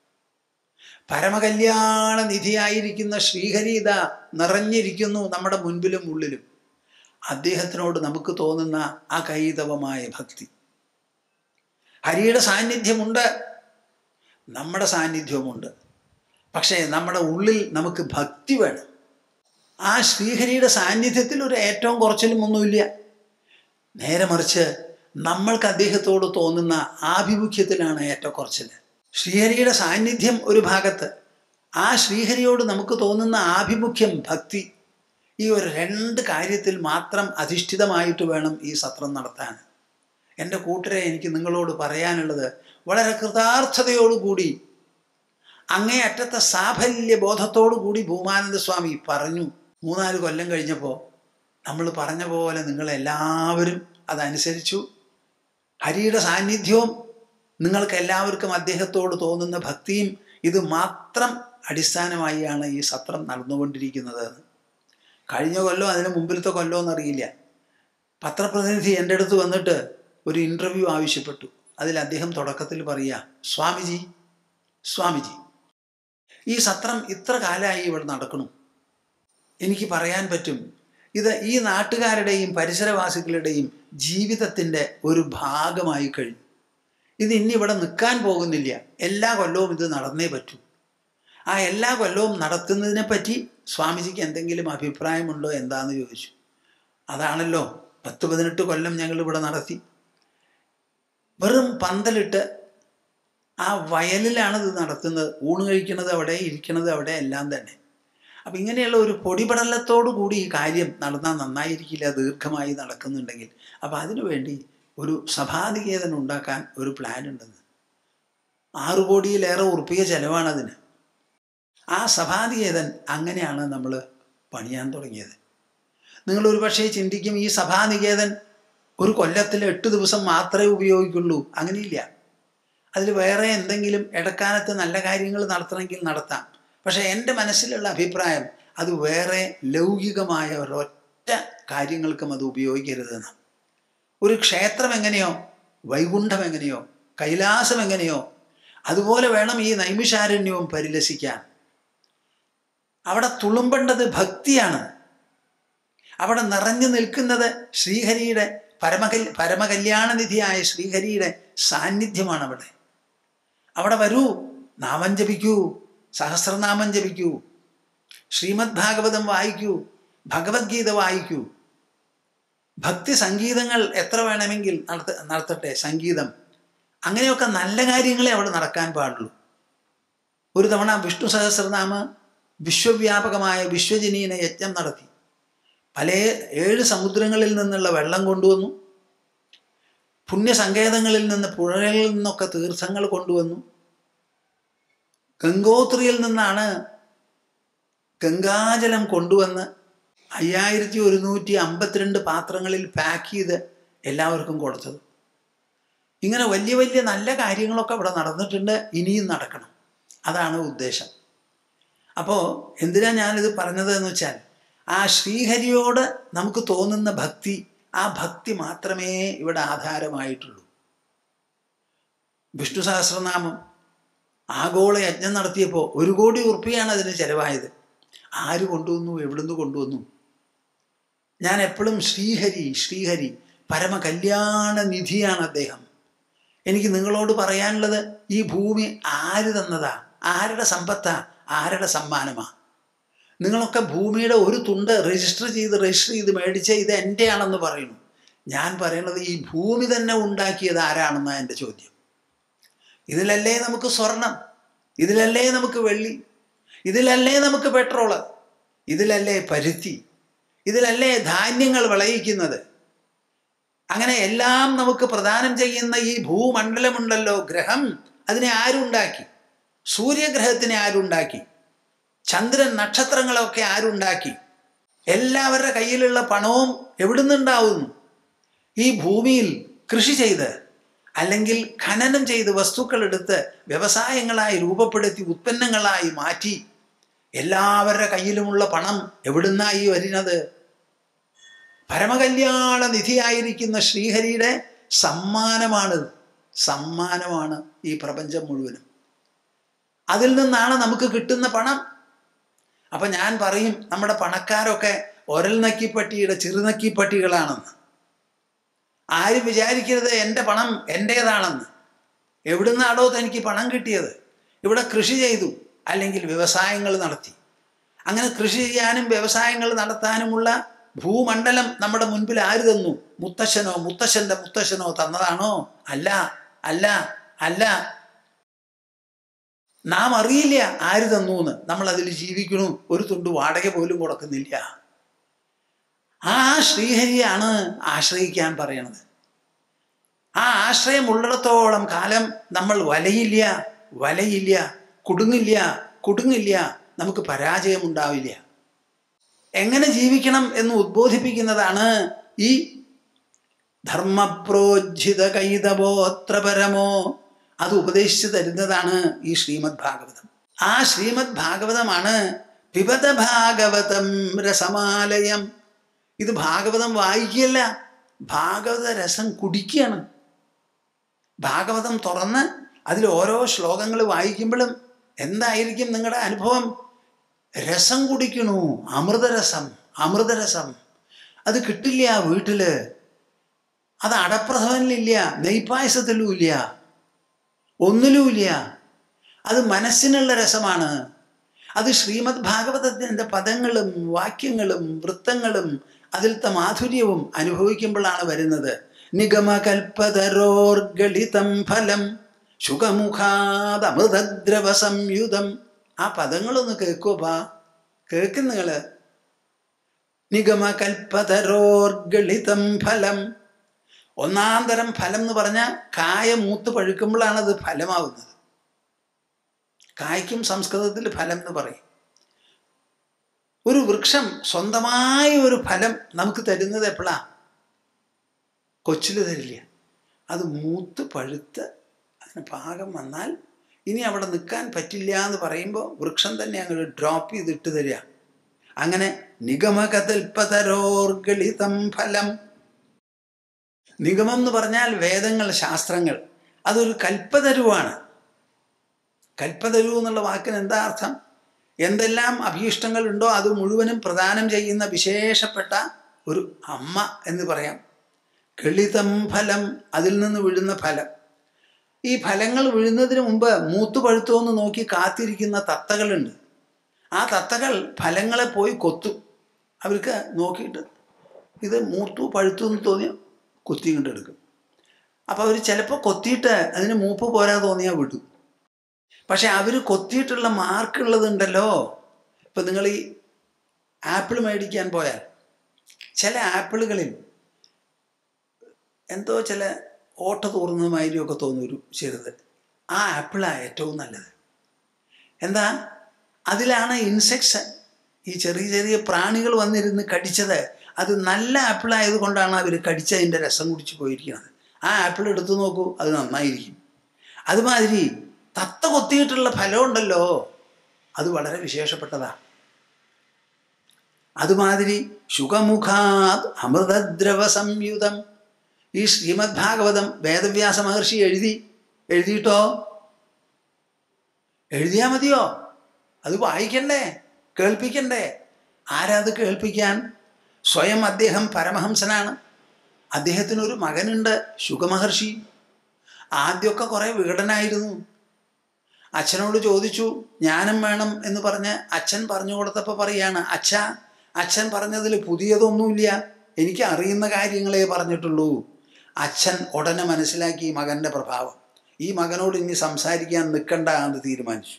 Speaker 1: പരമകല്യാണ നിധിയായിരിക്കുന്ന ശ്രീഹരിത നിറഞ്ഞിരിക്കുന്നു നമ്മുടെ മുൻപിലും ഉള്ളിലും അദ്ദേഹത്തിനോട് നമുക്ക് തോന്നുന്ന ആ കൈതവമായ ഭക്തി ഹരിയുടെ സാന്നിധ്യമുണ്ട് നമ്മുടെ സാന്നിധ്യവുമുണ്ട് പക്ഷേ നമ്മുടെ ഉള്ളിൽ നമുക്ക് ഭക്തി വേണം ആ ശ്രീഹരിയുടെ സാന്നിധ്യത്തിൽ ഒരു ഏറ്റവും കുറച്ചിലും ഒന്നുമില്ല നേരെ മറിച്ച് നമ്മൾക്ക് അദ്ദേഹത്തോട് തോന്നുന്ന ആഭിമുഖ്യത്തിലാണ് ഏറ്റക്കുറച്ചിൽ ശ്രീഹരിയുടെ സാന്നിധ്യം ഒരു ഭാഗത്ത് ആ ശ്രീഹരിയോട് നമുക്ക് തോന്നുന്ന ആഭിമുഖ്യം ഭക്തി ഈ ഒരു രണ്ട് കാര്യത്തിൽ മാത്രം അധിഷ്ഠിതമായിട്ട് വേണം ഈ സത്രം നടത്താൻ എൻ്റെ കൂട്ടരെ എനിക്ക് നിങ്ങളോട് പറയാനുള്ളത് വളരെ കൃതാർത്ഥതയോടുകൂടി അങ്ങേയറ്റത്തെ സാഫല്യ ബോധത്തോടു കൂടി ഭൂമാനന്ദ സ്വാമി പറഞ്ഞു മൂന്നാല് കൊല്ലം കഴിഞ്ഞപ്പോൾ നമ്മൾ പറഞ്ഞ പോലെ നിങ്ങളെല്ലാവരും അതനുസരിച്ചു ഹരിയുടെ സാന്നിധ്യവും നിങ്ങൾക്ക് എല്ലാവർക്കും അദ്ദേഹത്തോട് തോന്നുന്ന ഭക്തിയും ഇത് മാത്രം അടിസ്ഥാനമായിയാണ് ഈ സത്രം നടന്നുകൊണ്ടിരിക്കുന്നത് കഴിഞ്ഞ കൊല്ലോ അതിന് മുമ്പിലത്തെ കൊല്ലോ എന്നറിയില്ല പത്രപ്രതിനിധി എൻ്റെ അടുത്ത് വന്നിട്ട് ഒരു ഇൻ്റർവ്യൂ ആവശ്യപ്പെട്ടു അതിൽ അദ്ദേഹം തുടക്കത്തിൽ പറയുക സ്വാമിജി സ്വാമിജി ഈ സത്രം ഇത്ര കാലമായി ഇവിടെ നടക്കണം എനിക്ക് പറയാൻ പറ്റും ഇത് ഈ നാട്ടുകാരുടെയും പരിസരവാസികളുടെയും ജീവിതത്തിൻ്റെ ഒരു ഭാഗമായി കഴിഞ്ഞു ഇത് ഇനി ഇവിടെ നിൽക്കാൻ പോകുന്നില്ല എല്ലാ കൊല്ലവും ഇത് നടന്നേ പറ്റൂ ആ എല്ലാ കൊല്ലവും നടത്തുന്നതിനെ പറ്റി സ്വാമിജിക്ക് എന്തെങ്കിലും അഭിപ്രായമുണ്ടോ എന്താന്ന് ചോദിച്ചു അതാണല്ലോ പത്ത് പതിനെട്ട് കൊല്ലം ഞങ്ങൾ ഇവിടെ നടത്തി വെറും പന്തലിട്ട് ആ വയലിലാണ് ഇത് നടത്തുന്നത് ഊണ് കഴിക്കുന്നത് അവിടെ ഇരിക്കുന്നത് അവിടെ എല്ലാം തന്നെ അപ്പം ഇങ്ങനെയുള്ള ഒരു പൊടിപടലത്തോടു കൂടി ഈ കാര്യം നടന്നാൽ നന്നായിരിക്കില്ല ദീർഘമായി നടക്കുന്നുണ്ടെങ്കിൽ അപ്പം അതിനുവേണ്ടി ഒരു സഭാനികേതനം ഉണ്ടാക്കാൻ ഒരു പ്ലാൻ ഉണ്ടെന്ന് ആറു കോടിയിലേറെ ഉറപ്പിയ ചെലവാണ് അതിന് ആ സഭാനികേതൻ അങ്ങനെയാണ് നമ്മൾ പണിയാൻ തുടങ്ങിയത് നിങ്ങൾ ഒരു പക്ഷേ ചിന്തിക്കും ഈ സഭാനികേതൻ ഒരു കൊല്ലത്തിൽ എട്ട് ദിവസം മാത്രമേ ഉപയോഗിക്കുള്ളൂ അങ്ങനെയില്ല അതിൽ വേറെ എന്തെങ്കിലും ഇടക്കാലത്ത് നല്ല കാര്യങ്ങൾ നടത്തണമെങ്കിൽ നടത്താം പക്ഷേ എൻ്റെ മനസ്സിലുള്ള അഭിപ്രായം അത് വേറെ ലൗകികമായ ഒരൊറ്റ കാര്യങ്ങൾക്കും അത് ഉപയോഗിക്കരുതെന്ന് ഒരു ക്ഷേത്രം എങ്ങനെയോ വൈകുണ്ഠം എങ്ങനെയോ കൈലാസം എങ്ങനെയോ അതുപോലെ വേണം ഈ നൈമിഷാരണ്യവും പരിലസിക്കാൻ അവിടെ തുളുമ്പേണ്ടത് ഭക്തിയാണ് അവിടെ നിറഞ്ഞു നിൽക്കുന്നത് ശ്രീഹരിയുടെ പരമകൽ പരമകല്യാണനിധിയായ ശ്രീഹരിയുടെ സാന്നിധ്യമാണ് അവിടെ അവിടെ വരൂ നാമം ജപിക്കൂ സഹസ്രനാമം ജപിക്കൂ ശ്രീമദ് ഭാഗവതം വായിക്കൂ ഭഗവത്ഗീത വായിക്കൂ ഭക്തി സംഗീതങ്ങൾ എത്ര വേണമെങ്കിൽ നടത്ത നടത്തട്ടെ സംഗീതം അങ്ങനെയൊക്കെ നല്ല കാര്യങ്ങളെ അവിടെ നടക്കാൻ പാടുള്ളൂ ഒരു തവണ വിഷ്ണു സഹസ്രനാമ വിശ്വവ്യാപകമായ വിശ്വജനീന യജ്ഞം നടത്തി പല ഏഴ് സമുദ്രങ്ങളിൽ നിന്നുള്ള വെള്ളം കൊണ്ടുവന്നു പുണ്യസങ്കേതങ്ങളിൽ നിന്ന് പുഴകളിൽ നിന്നൊക്കെ തീർത്ഥങ്ങൾ കൊണ്ടുവന്നു ഗംഗോത്രിയിൽ നിന്നാണ് ഗംഗാജലം കൊണ്ടുവന്ന് അയ്യായിരത്തി ഒരുന്നൂറ്റി അമ്പത്തിരണ്ട് പാത്രങ്ങളിൽ പാക്ക് ചെയ്ത് എല്ലാവർക്കും കൊടുത്തത് ഇങ്ങനെ വലിയ വലിയ നല്ല കാര്യങ്ങളൊക്കെ അവിടെ നടന്നിട്ടുണ്ട് ഇനിയും നടക്കണം അതാണ് ഉദ്ദേശം അപ്പോൾ എന്തിനാ ഞാനിത് പറഞ്ഞത് എന്ന് വെച്ചാൽ ആ ശ്രീഹരിയോട് നമുക്ക് തോന്നുന്ന ഭക്തി ആ ഭക്തി മാത്രമേ ഇവിടെ ആധാരമായിട്ടുള്ളൂ വിഷ്ണു സഹസ്രനാമം ആഗോള യജ്ഞം നടത്തിയപ്പോൾ ഒരു കോടി ഉറുപ്പിയാണ് അതിന് ചിലവായത് ആര് കൊണ്ടുവന്നു എവിടുന്ന് കൊണ്ടുവന്നു ഞാൻ എപ്പോഴും ശ്രീഹരി ശ്രീഹരി പരമ കല്യാണ നിധിയാണ് അദ്ദേഹം എനിക്ക് നിങ്ങളോട് പറയാനുള്ളത് ഈ ഭൂമി ആര് തന്നതാ ആരുടെ സമ്പത്താ ആരുടെ സമ്മാനമാ നിങ്ങളൊക്കെ ഭൂമിയുടെ ഒരു തുണ്ട് രജിസ്റ്റർ ചെയ്ത് രജിസ്റ്റർ ചെയ്ത് മേടിച്ച് ഇത് എൻ്റെയാണെന്ന് പറയുന്നു ഞാൻ പറയുന്നത് ഈ ഭൂമി തന്നെ ഉണ്ടാക്കിയത് ആരാണെന്നാണ് എൻ്റെ ചോദ്യം ഇതിലല്ലേ നമുക്ക് സ്വർണം ഇതിലല്ലേ നമുക്ക് വെള്ളി ഇതിലല്ലേ നമുക്ക് പെട്രോള് ഇതിലല്ലേ പരുത്തി ഇതിലല്ലേ ധാന്യങ്ങൾ വിളയിക്കുന്നത് അങ്ങനെ എല്ലാം നമുക്ക് പ്രദാനം ചെയ്യുന്ന ഈ ഭൂമണ്ഡലമുണ്ടല്ലോ ഗ്രഹം അതിനെ ആരുണ്ടാക്കി സൂര്യഗ്രഹത്തിനെ ആരുണ്ടാക്കി ചന്ദ്രൻ നക്ഷത്രങ്ങളൊക്കെ ആരുണ്ടാക്കി എല്ലാവരുടെ കയ്യിലുള്ള പണവും എവിടുന്നുണ്ടാവുന്നു ഈ ഭൂമിയിൽ കൃഷി ചെയ്ത് അല്ലെങ്കിൽ ഖനനം ചെയ്ത് വസ്തുക്കൾ എടുത്ത് വ്യവസായങ്ങളായി രൂപപ്പെടുത്തി ഉത്പന്നങ്ങളായി മാറ്റി എല്ലാവരുടെ കയ്യിലുമുള്ള പണം എവിടുന്നായി വരുന്നത് പരമകല്യാണ നിധിയായിരിക്കുന്ന ശ്രീഹരിയുടെ സമ്മാനമാണ് സമ്മാനമാണ് ഈ പ്രപഞ്ചം മുഴുവനും അതിൽ നിന്നാണ് നമുക്ക് കിട്ടുന്ന പണം അപ്പം ഞാൻ പറയും നമ്മുടെ പണക്കാരൊക്കെ ഒരൽ നക്കിപ്പട്ടിയുടെ ചെറുനക്കിപ്പട്ടികളാണെന്ന് ആരും വിചാരിക്കരുത് എൻ്റെ പണം എൻ്റേതാണെന്ന് എവിടുന്നാടോ തനിക്ക് പണം കിട്ടിയത് ഇവിടെ കൃഷി ചെയ്തു അല്ലെങ്കിൽ വ്യവസായങ്ങൾ നടത്തി അങ്ങനെ കൃഷി ചെയ്യാനും വ്യവസായങ്ങൾ നടത്താനുമുള്ള ഭൂമണ്ഡലം നമ്മുടെ മുൻപിൽ ആര് തന്നു മുത്തശ്ശനോ മുത്തശ്ശന്റെ മുത്തശ്ശനോ തന്നതാണോ അല്ല അല്ല അല്ല നാം അറിയില്ല ആര് തന്നു എന്ന് നമ്മൾ അതിൽ ജീവിക്കണു ഒരു തുണ്ട് വാടക പോലും കൊടുക്കുന്നില്ല ആ ശ്രീഹരിയാണ് ആശ്രയിക്കാൻ പറയണത് ആ ആശ്രയം ഉള്ളിടത്തോളം കാലം നമ്മൾ വലയില്ല വലയില്ല കുടുങ്ങില്ല കുടുങ്ങില്ല നമുക്ക് പരാജയമുണ്ടാവില്ല എങ്ങനെ ജീവിക്കണം എന്ന് ഉദ്ബോധിപ്പിക്കുന്നതാണ് ഈ ധർമ്മപ്രോജ്ജിത കൈതവോത്രപരമോ അത് ഉപദേശിച്ചു തരുന്നതാണ് ഈ ശ്രീമദ് ഭാഗവതം ആ ശ്രീമദ് ഭാഗവതമാണ് പിബത ഭാഗവതം രസമാലയം ഇത് ഭാഗവതം വായിക്കുകയല്ല ഭാഗവത രസം കുടിക്കുകയാണ് ഭാഗവതം തുറന്ന് അതിൽ ഓരോ ശ്ലോകങ്ങൾ വായിക്കുമ്പോഴും എന്തായിരിക്കും നിങ്ങളുടെ അനുഭവം രസം കുടിക്കണു അമൃതരസം അമൃതരസം അത് കിട്ടില്ല വീട്ടില് അത് അടപ്രഥമനിലില്ല നെയ്പായസത്തിലും ഇല്ല ഒന്നിലുമില്ല അത് മനസ്സിനുള്ള രസമാണ് അത് ശ്രീമദ് ഭാഗവതത്തിൻ്റെ പദങ്ങളും വാക്യങ്ങളും വൃത്തങ്ങളും അതിലത്തെ മാധുര്യവും അനുഭവിക്കുമ്പോഴാണ് വരുന്നത് നിഗമകൽപ്പതരോർഗളിതം ഫലം ശുഖമുഖാദമൃതദ്രവ സംയുതം ആ പദങ്ങളൊന്ന് കേൾക്കുവാ കേൾക്കും നിങ്ങള് നിഗമകൽപ്പതരോർഗളിതം ഫലം ഒന്നാം തരം ഫലം എന്ന് പറഞ്ഞാൽ കായ മൂത്ത് പഴുക്കുമ്പോഴാണ് അത് ഫലമാവുന്നത് കായ്ക്കും സംസ്കൃതത്തിൽ ഫലം എന്ന് പറയും ഒരു വൃക്ഷം സ്വന്തമായ ഒരു ഫലം നമുക്ക് തരുന്നത് എപ്പോഴാ കൊച്ചിൽ തരില്ല അത് മൂത്ത് പഴുത്ത് അതിന് പാകം വന്നാൽ ഇനി അവിടെ നിൽക്കാൻ പറ്റില്ല എന്ന് പറയുമ്പോൾ വൃക്ഷം തന്നെ അങ്ങോട്ട് ഡ്രോപ്പ് ചെയ്തിട്ട് തരിക അങ്ങനെ നിഗമകതൽപതരോർഗളിതം ഫലം നിഗമം എന്ന് പറഞ്ഞാൽ വേദങ്ങൾ ശാസ്ത്രങ്ങൾ അതൊരു കൽപ്പതരുവാണ് കൽപ്പതരു എന്നുള്ള വാക്കിന് എന്താ അർത്ഥം എന്തെല്ലാം അഭീഷ്ടങ്ങൾ ഉണ്ടോ അത് മുഴുവനും പ്രദാനം ചെയ്യുന്ന വിശേഷപ്പെട്ട ഒരു അമ്മ എന്ന് പറയാം ഗളിതം ഫലം അതിൽ നിന്ന് വീഴുന്ന ഫലം ഈ ഫലങ്ങൾ വീഴുന്നതിന് മുമ്പ് മൂത്തു പഴുത്തോ എന്ന് നോക്കി കാത്തിരിക്കുന്ന തത്തകളുണ്ട് ആ തത്തകൾ ഫലങ്ങളെ പോയി കൊത്തും അവർക്ക് നോക്കിയിട്ട് ഇത് മൂത്തു പഴുത്തു എന്ന് തോന്നിയാൽ കൊത്തി കണ്ടെടുക്കും അപ്പോൾ അവർ ചിലപ്പോൾ കൊത്തിയിട്ട് അതിന് മൂപ്പ് പോരാ തോന്നിയാൽ വിടും പക്ഷെ അവർ കൊത്തിയിട്ടുള്ള മാർക്കുള്ളതുണ്ടല്ലോ ഇപ്പം നിങ്ങൾ ഈ ആപ്പിൾ മേടിക്കാൻ പോയാൽ ചില ആപ്പിളുകളിൽ എന്തോ ചില ഓട്ട തൂർന്നതുമാതിരിയൊക്കെ തോന്നൊരു ചെറുത് ആ ആപ്പിളാണ് ഏറ്റവും നല്ലത് എന്താ അതിലാണ് ഇൻസെക്ട്സ് ഈ ചെറിയ ചെറിയ പ്രാണികൾ വന്നിരുന്ന് കടിച്ചത് അത് നല്ല ആപ്പിളായത് കൊണ്ടാണ് അവർ കടിച്ചതിൻ്റെ രസം കുടിച്ച് പോയിരിക്കുന്നത് ആ ആപ്പിൾ എടുത്തു നോക്കൂ അത് നന്നായിരിക്കും അതുമാതിരി തത്ത കൊത്തിയിട്ടുള്ള ഫലമുണ്ടല്ലോ അത് വളരെ വിശേഷപ്പെട്ടതാ അതുമാതിരി ശുഖമുഖാത് അമൃതദ്രവ സംയുതം ഈ ശ്രീമദ് ഭാഗവതം വേദവ്യാസ മഹർഷി എഴുതി എഴുതിയിട്ടോ എഴുതിയാൽ മതിയോ അത് വായിക്കണ്ടേ കേൾപ്പിക്കണ്ടേ ആരാ അത് കേൾപ്പിക്കാൻ സ്വയം അദ്ദേഹം പരമഹംസനാണ് അദ്ദേഹത്തിനൊരു മകനുണ്ട് ശുഖമഹർഷി ആദ്യമൊക്കെ കുറേ വികടനായിരുന്നു അച്ഛനോട് ചോദിച്ചു ജ്ഞാനം വേണം എന്ന് പറഞ്ഞ് അച്ഛൻ പറഞ്ഞു കൊടുത്തപ്പോൾ പറയാണ് അച്ഛ അച്ഛൻ പറഞ്ഞതിൽ പുതിയതൊന്നുമില്ല എനിക്ക് അറിയുന്ന കാര്യങ്ങളെ പറഞ്ഞിട്ടുള്ളൂ അച്ഛൻ ഉടനെ മനസ്സിലാക്കി ഈ മകൻ്റെ പ്രഭാവം ഈ മകനോട് ഇനി സംസാരിക്കാൻ നിൽക്കണ്ട എന്ന് തീരുമാനിച്ചു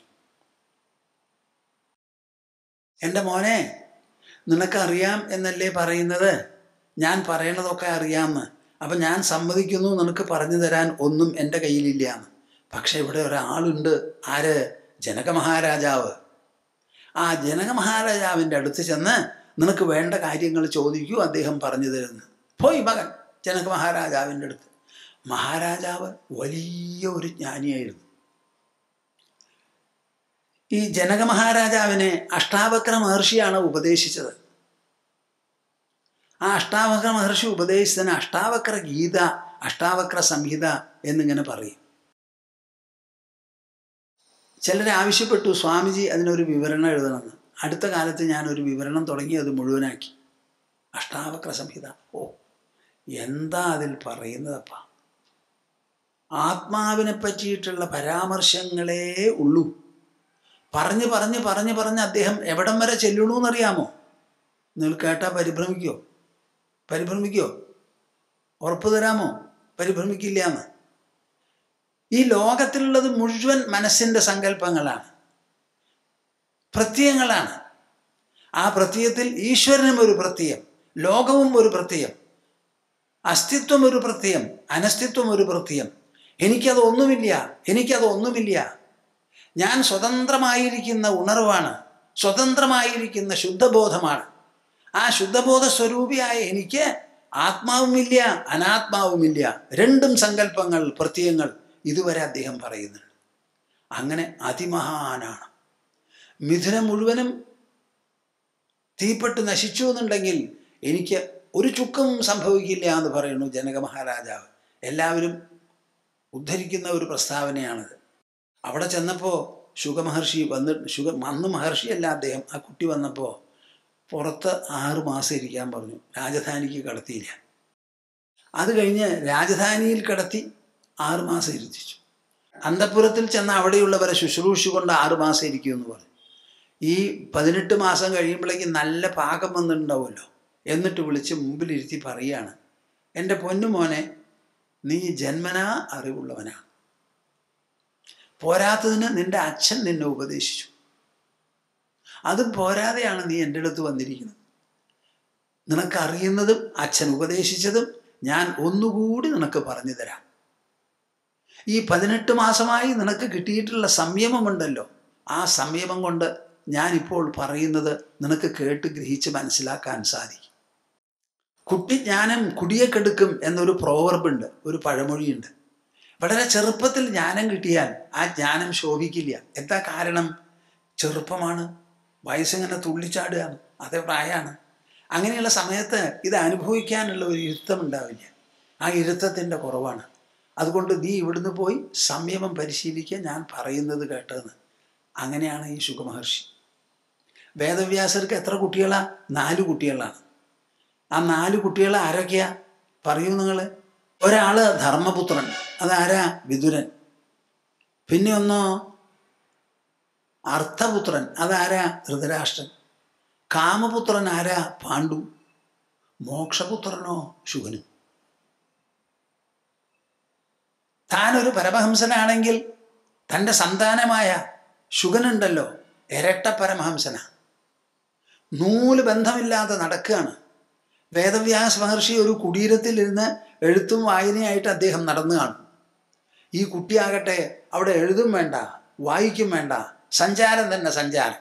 Speaker 1: എൻ്റെ മോനെ നിനക്കറിയാം എന്നല്ലേ പറയുന്നത് ഞാൻ പറയണതൊക്കെ അറിയാമെന്ന് അപ്പം ഞാൻ സമ്മതിക്കുന്നു നിനക്ക് പറഞ്ഞു തരാൻ ഒന്നും എൻ്റെ കയ്യിലില്ല എന്ന് പക്ഷെ ഇവിടെ ഒരാളുണ്ട് ആര് ജനക മഹാരാജാവ് ആ ജനക മഹാരാജാവിൻ്റെ അടുത്ത് ചെന്ന് നിനക്ക് വേണ്ട കാര്യങ്ങൾ ചോദിക്കൂ അദ്ദേഹം പറഞ്ഞു തരുന്നു പോയി മകൻ ജനക മഹാരാജാവിൻ്റെ അടുത്ത് മഹാരാജാവ് വലിയ ഒരു ജ്ഞാനിയായിരുന്നു ഈ ജനക മഹാരാജാവിനെ അഷ്ടാവക്ര മഹർഷിയാണ് ഉപദേശിച്ചത് ആ അഷ്ടാവക്ര മഹർഷി ഉപദേശിച്ചതിന് അഷ്ടാവക്ര ഗീത അഷ്ടാവക്ര സംഹിത എന്നിങ്ങനെ പറയും ചിലർ ആവശ്യപ്പെട്ടു സ്വാമിജി അതിനൊരു വിവരണം എഴുതണമെന്ന് അടുത്ത കാലത്ത് ഞാനൊരു വിവരണം തുടങ്ങി അത് മുഴുവനാക്കി അഷ്ടാവക്ര സംഹിത ഓ എന്താ അതിൽ പറയുന്നതപ്പ ആത്മാവിനെ പറ്റിയിട്ടുള്ള പരാമർശങ്ങളേ ഉള്ളൂ പറഞ്ഞ് പറഞ്ഞ് പറഞ്ഞ് പറഞ്ഞ് അദ്ദേഹം എവിടം വരെ ചെല്ലണു എന്നറിയാമോ നിങ്ങൾ കേട്ടാൽ പരിഭ്രമിക്കോ പരിഭ്രമിക്കോ ഉറപ്പ് തരാമോ പരിഭ്രമിക്കില്ല എന്ന് ഈ ലോകത്തിലുള്ളത് മുഴുവൻ മനസ്സിൻ്റെ സങ്കല്പങ്ങളാണ് പ്രത്യയങ്ങളാണ് ആ പ്രത്യയത്തിൽ ഈശ്വരനും ഒരു പ്രത്യയം ലോകവും ഒരു പ്രത്യയം അസ്തിത്വം ഒരു പ്രത്യയം അനസ്തിത്വം ഒരു പ്രത്യയം എനിക്കത് ഒന്നുമില്ല എനിക്കത് ഒന്നുമില്ല ഞാൻ സ്വതന്ത്രമായിരിക്കുന്ന ഉണർവാണ് സ്വതന്ത്രമായിരിക്കുന്ന ശുദ്ധബോധമാണ് ആ ശുദ്ധബോധ സ്വരൂപിയായ എനിക്ക് ആത്മാവുമില്ല അനാത്മാവുമില്ല രണ്ടും സങ്കല്പങ്ങൾ പ്രത്യയങ്ങൾ ഇതുവരെ അദ്ദേഹം പറയുന്നുണ്ട് അങ്ങനെ അതിമഹാനാണ് മിഥുനം മുഴുവനും തീപ്പെട്ട് നശിച്ചു എന്നുണ്ടെങ്കിൽ എനിക്ക് ഒരു ചുക്കും സംഭവിക്കില്ല എന്ന് പറയുന്നു ജനക മഹാരാജാവ് എല്ലാവരും ഉദ്ധരിക്കുന്ന ഒരു പ്രസ്താവനയാണിത് അവിടെ ചെന്നപ്പോൾ ശുഗമഹർഷി വന്ന് ശുഗ അന്ന് മഹർഷിയല്ല അദ്ദേഹം ആ കുട്ടി വന്നപ്പോൾ പുറത്ത് ആറ് മാസം ഇരിക്കാൻ പറഞ്ഞു രാജധാനിക്ക് കടത്തിയില്ല അത് കഴിഞ്ഞ് രാജധാനിയിൽ കിടത്തി ആറ് മാസം ഇരുത്തിച്ചു അന്തപുരത്തിൽ ചെന്ന് അവിടെയുള്ളവരെ ശുശ്രൂഷ കൊണ്ട് ആറ് മാസം ഇരിക്കുമെന്ന് പറഞ്ഞു ഈ പതിനെട്ട് മാസം കഴിയുമ്പോഴേക്കും നല്ല പാകം വന്നിട്ടുണ്ടാവുമല്ലോ എന്നിട്ട് വിളിച്ച് മുമ്പിലിരുത്തി പറയുകയാണ് എൻ്റെ പൊന്നുമോനെ നീ ജന്മനാ അറിവുള്ളവനാണ് പോരാത്തതിന് നിന്റെ അച്ഛൻ നിന്നെ ഉപദേശിച്ചു അതും പോരാതെയാണ് നീ എൻ്റെ അടുത്ത് വന്നിരിക്കുന്നത് നിനക്കറിയുന്നതും അച്ഛൻ ഉപദേശിച്ചതും ഞാൻ ഒന്നുകൂടി നിനക്ക് പറഞ്ഞു തരാം ഈ പതിനെട്ട് മാസമായി നിനക്ക് കിട്ടിയിട്ടുള്ള സംയമമുണ്ടല്ലോ ആ സംയമം കൊണ്ട് ഞാനിപ്പോൾ പറയുന്നത് നിനക്ക് കേട്ട് ഗ്രഹിച്ച് മനസ്സിലാക്കാൻ സാധിക്കും കുട്ടിജ്ഞാനം കുടിയെ കെടുക്കും എന്നൊരു പ്രോവർബുണ്ട് ഒരു പഴമൊഴിയുണ്ട് വളരെ ചെറുപ്പത്തിൽ ജ്ഞാനം കിട്ടിയാൽ ആ ജ്ഞാനം ശോഭിക്കില്ല എന്താ കാരണം ചെറുപ്പമാണ് വയസ്സിങ്ങനെ തുള്ളിച്ചാടുകയാണ് അതേ പ്രായമാണ് അങ്ങനെയുള്ള സമയത്ത് ഇത് അനുഭവിക്കാനുള്ള ഒരു ഇരുത്തം ഉണ്ടാവില്ല ആ ഇരുത്തത്തിൻ്റെ കുറവാണ് അതുകൊണ്ട് നീ ഇവിടുന്ന് പോയി സംയമം പരിശീലിക്കുക ഞാൻ പറയുന്നത് കേട്ടതെന്ന് അങ്ങനെയാണ് ഈ ശുഖമഹർഷി വേദവ്യാസർക്ക് എത്ര കുട്ടികളാ നാല് കുട്ടികളാണ് ആ നാല് കുട്ടികൾ ആരൊക്കെയാ പറയൂ നിങ്ങൾ ഒരാള് ധർമ്മപുത്രൻ അതാരാ വിതുരൻ പിന്നെ ഒന്നോ അർത്ഥപുത്രൻ അതാരാ ധൃതരാഷ്ട്രൻ കാമപുത്രൻ ആരാ പാണ്ഡു മോക്ഷപുത്രനോ ശുഗനും താനൊരു പരമഹംസനാണെങ്കിൽ തൻ്റെ സന്താനമായ ശുഗനുണ്ടല്ലോ ഇരട്ട പരമഹംസന നൂല് ബന്ധമില്ലാതെ നടക്കുകയാണ് വേദവ്യാസ മഹർഷി ഒരു കുടീരത്തിൽ ഇരുന്ന് എഴുത്തും വായനയായിട്ട് അദ്ദേഹം നടന്നു കാണും ഈ കുട്ടിയാകട്ടെ അവിടെ എഴുതും വേണ്ട വായിക്കും വേണ്ട സഞ്ചാരം തന്നെ സഞ്ചാരം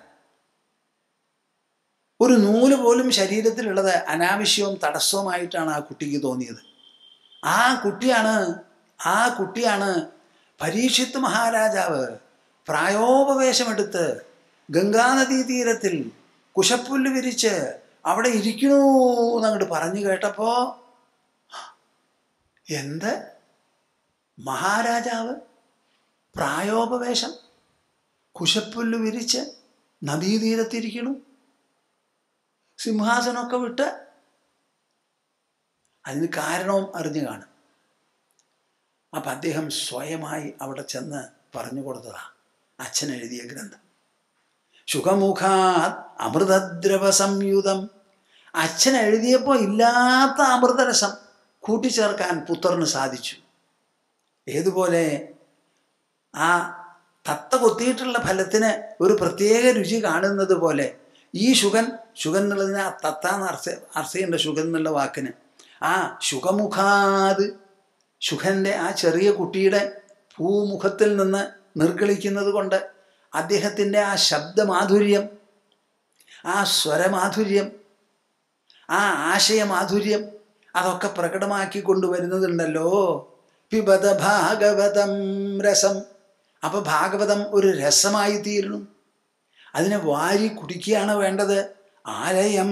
Speaker 1: ഒരു നൂല് പോലും ശരീരത്തിലുള്ളത് അനാവശ്യവും തടസ്സവുമായിട്ടാണ് ആ കുട്ടിക്ക് തോന്നിയത് ആ കുട്ടിയാണ് ആ കുട്ടിയാണ് പരീക്ഷിത്ത് മഹാരാജാവ് പ്രായോപവേശമെടുത്ത് ഗംഗാനദീ തീരത്തിൽ കുശപ്പുല്ല് വിരിച്ച് അവിടെ ഇരിക്കണു എന്നങ്ങോട്ട് പറഞ്ഞു കേട്ടപ്പോ എന്ത് മഹാരാജാവ് പ്രായോപവേശം കുശപ്പുല്ല് വിരിച്ച് നദീതീരത്തിരിക്കണു സിംഹാസനമൊക്കെ വിട്ട് അതിന് കാരണവും അറിഞ്ഞു കാണും അപ്പം അദ്ദേഹം സ്വയമായി അവിടെ ചെന്ന് പറഞ്ഞു കൊടുത്തതാ അച്ഛൻ എഴുതിയ ഗ്രന്ഥം സുഖമുഖാത് അമൃതദ്രവ സംയുതം അച്ഛൻ എഴുതിയപ്പോൾ ഇല്ലാത്ത അമൃതരസം കൂട്ടിച്ചേർക്കാൻ പുത്രന് സാധിച്ചു ഏതുപോലെ ആ തത്ത കൊത്തിയിട്ടുള്ള ഫലത്തിന് ഒരു പ്രത്യേക രുചി കാണുന്നത് പോലെ ഈ ശുഗൻ ശുഗൻ എന്നുള്ളതിന് ആ തത്ത എന്ന് അർച്ച അർച്ചയുണ്ട് ശുഗൻ എന്നുള്ള വാക്കിന് ആ ശുഖമുഖാത് ശുഖൻ്റെ ആ ചെറിയ കുട്ടിയുടെ പൂമുഖത്തിൽ നിന്ന് നിർഗളിക്കുന്നത് കൊണ്ട് അദ്ദേഹത്തിൻ്റെ ആ ശബ്ദമാധുര്യം ആ സ്വരമാധുര്യം ആ ആശയമാധുര്യം അതൊക്കെ പ്രകടമാക്കി കൊണ്ടുവരുന്നതുണ്ടല്ലോ പിബത ഭാഗവതം രസം അപ്പൊ ഭാഗവതം ഒരു രസമായി തീരുന്നു അതിനെ വാരി കുടിക്കുകയാണ് വേണ്ടത് ആലയം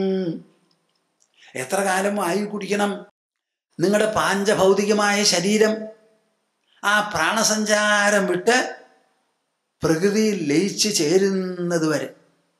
Speaker 1: എത്ര കാലം വാരി കുടിക്കണം നിങ്ങളുടെ പാഞ്ചഭൗതികമായ ശരീരം ആ പ്രാണസഞ്ചാരം വിട്ട് പ്രകൃതിയിൽ ലയിച്ച് ചേരുന്നത് വരെ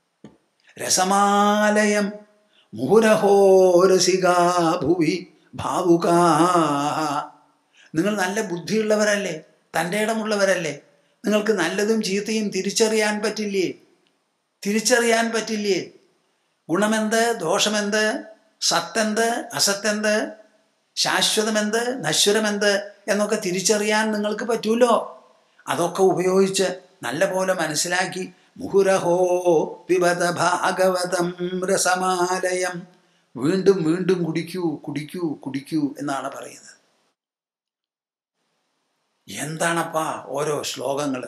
Speaker 1: രസമാലയം മുഹുരഹോരസികാ ഭുവി ഭാവുകാ നിങ്ങൾ നല്ല ബുദ്ധിയുള്ളവരല്ലേ തൻ്റെ ഇടമുള്ളവരല്ലേ നിങ്ങൾക്ക് നല്ലതും ചീത്തയും തിരിച്ചറിയാൻ പറ്റില്ലേ തിരിച്ചറിയാൻ പറ്റില്ലേ ഗുണമെന്ത് ദോഷമെന്ത് സത്തെന്ത് അസത്തെന്ത് ശാശ്വതമെന്ത് നശ്വരമെന്ത് എന്നൊക്കെ തിരിച്ചറിയാൻ നിങ്ങൾക്ക് പറ്റൂലോ അതൊക്കെ ഉപയോഗിച്ച് നല്ല പോലെ മനസ്സിലാക്കി മുഹുരഹോ പിബത ഭാഗവതം രസമാലയം വീണ്ടും വീണ്ടും കുടിക്കൂ കുടിക്കൂ കുടിക്കൂ എന്നാണ് പറയുന്നത് എന്താണപ്പാ ഓരോ ശ്ലോകങ്ങൾ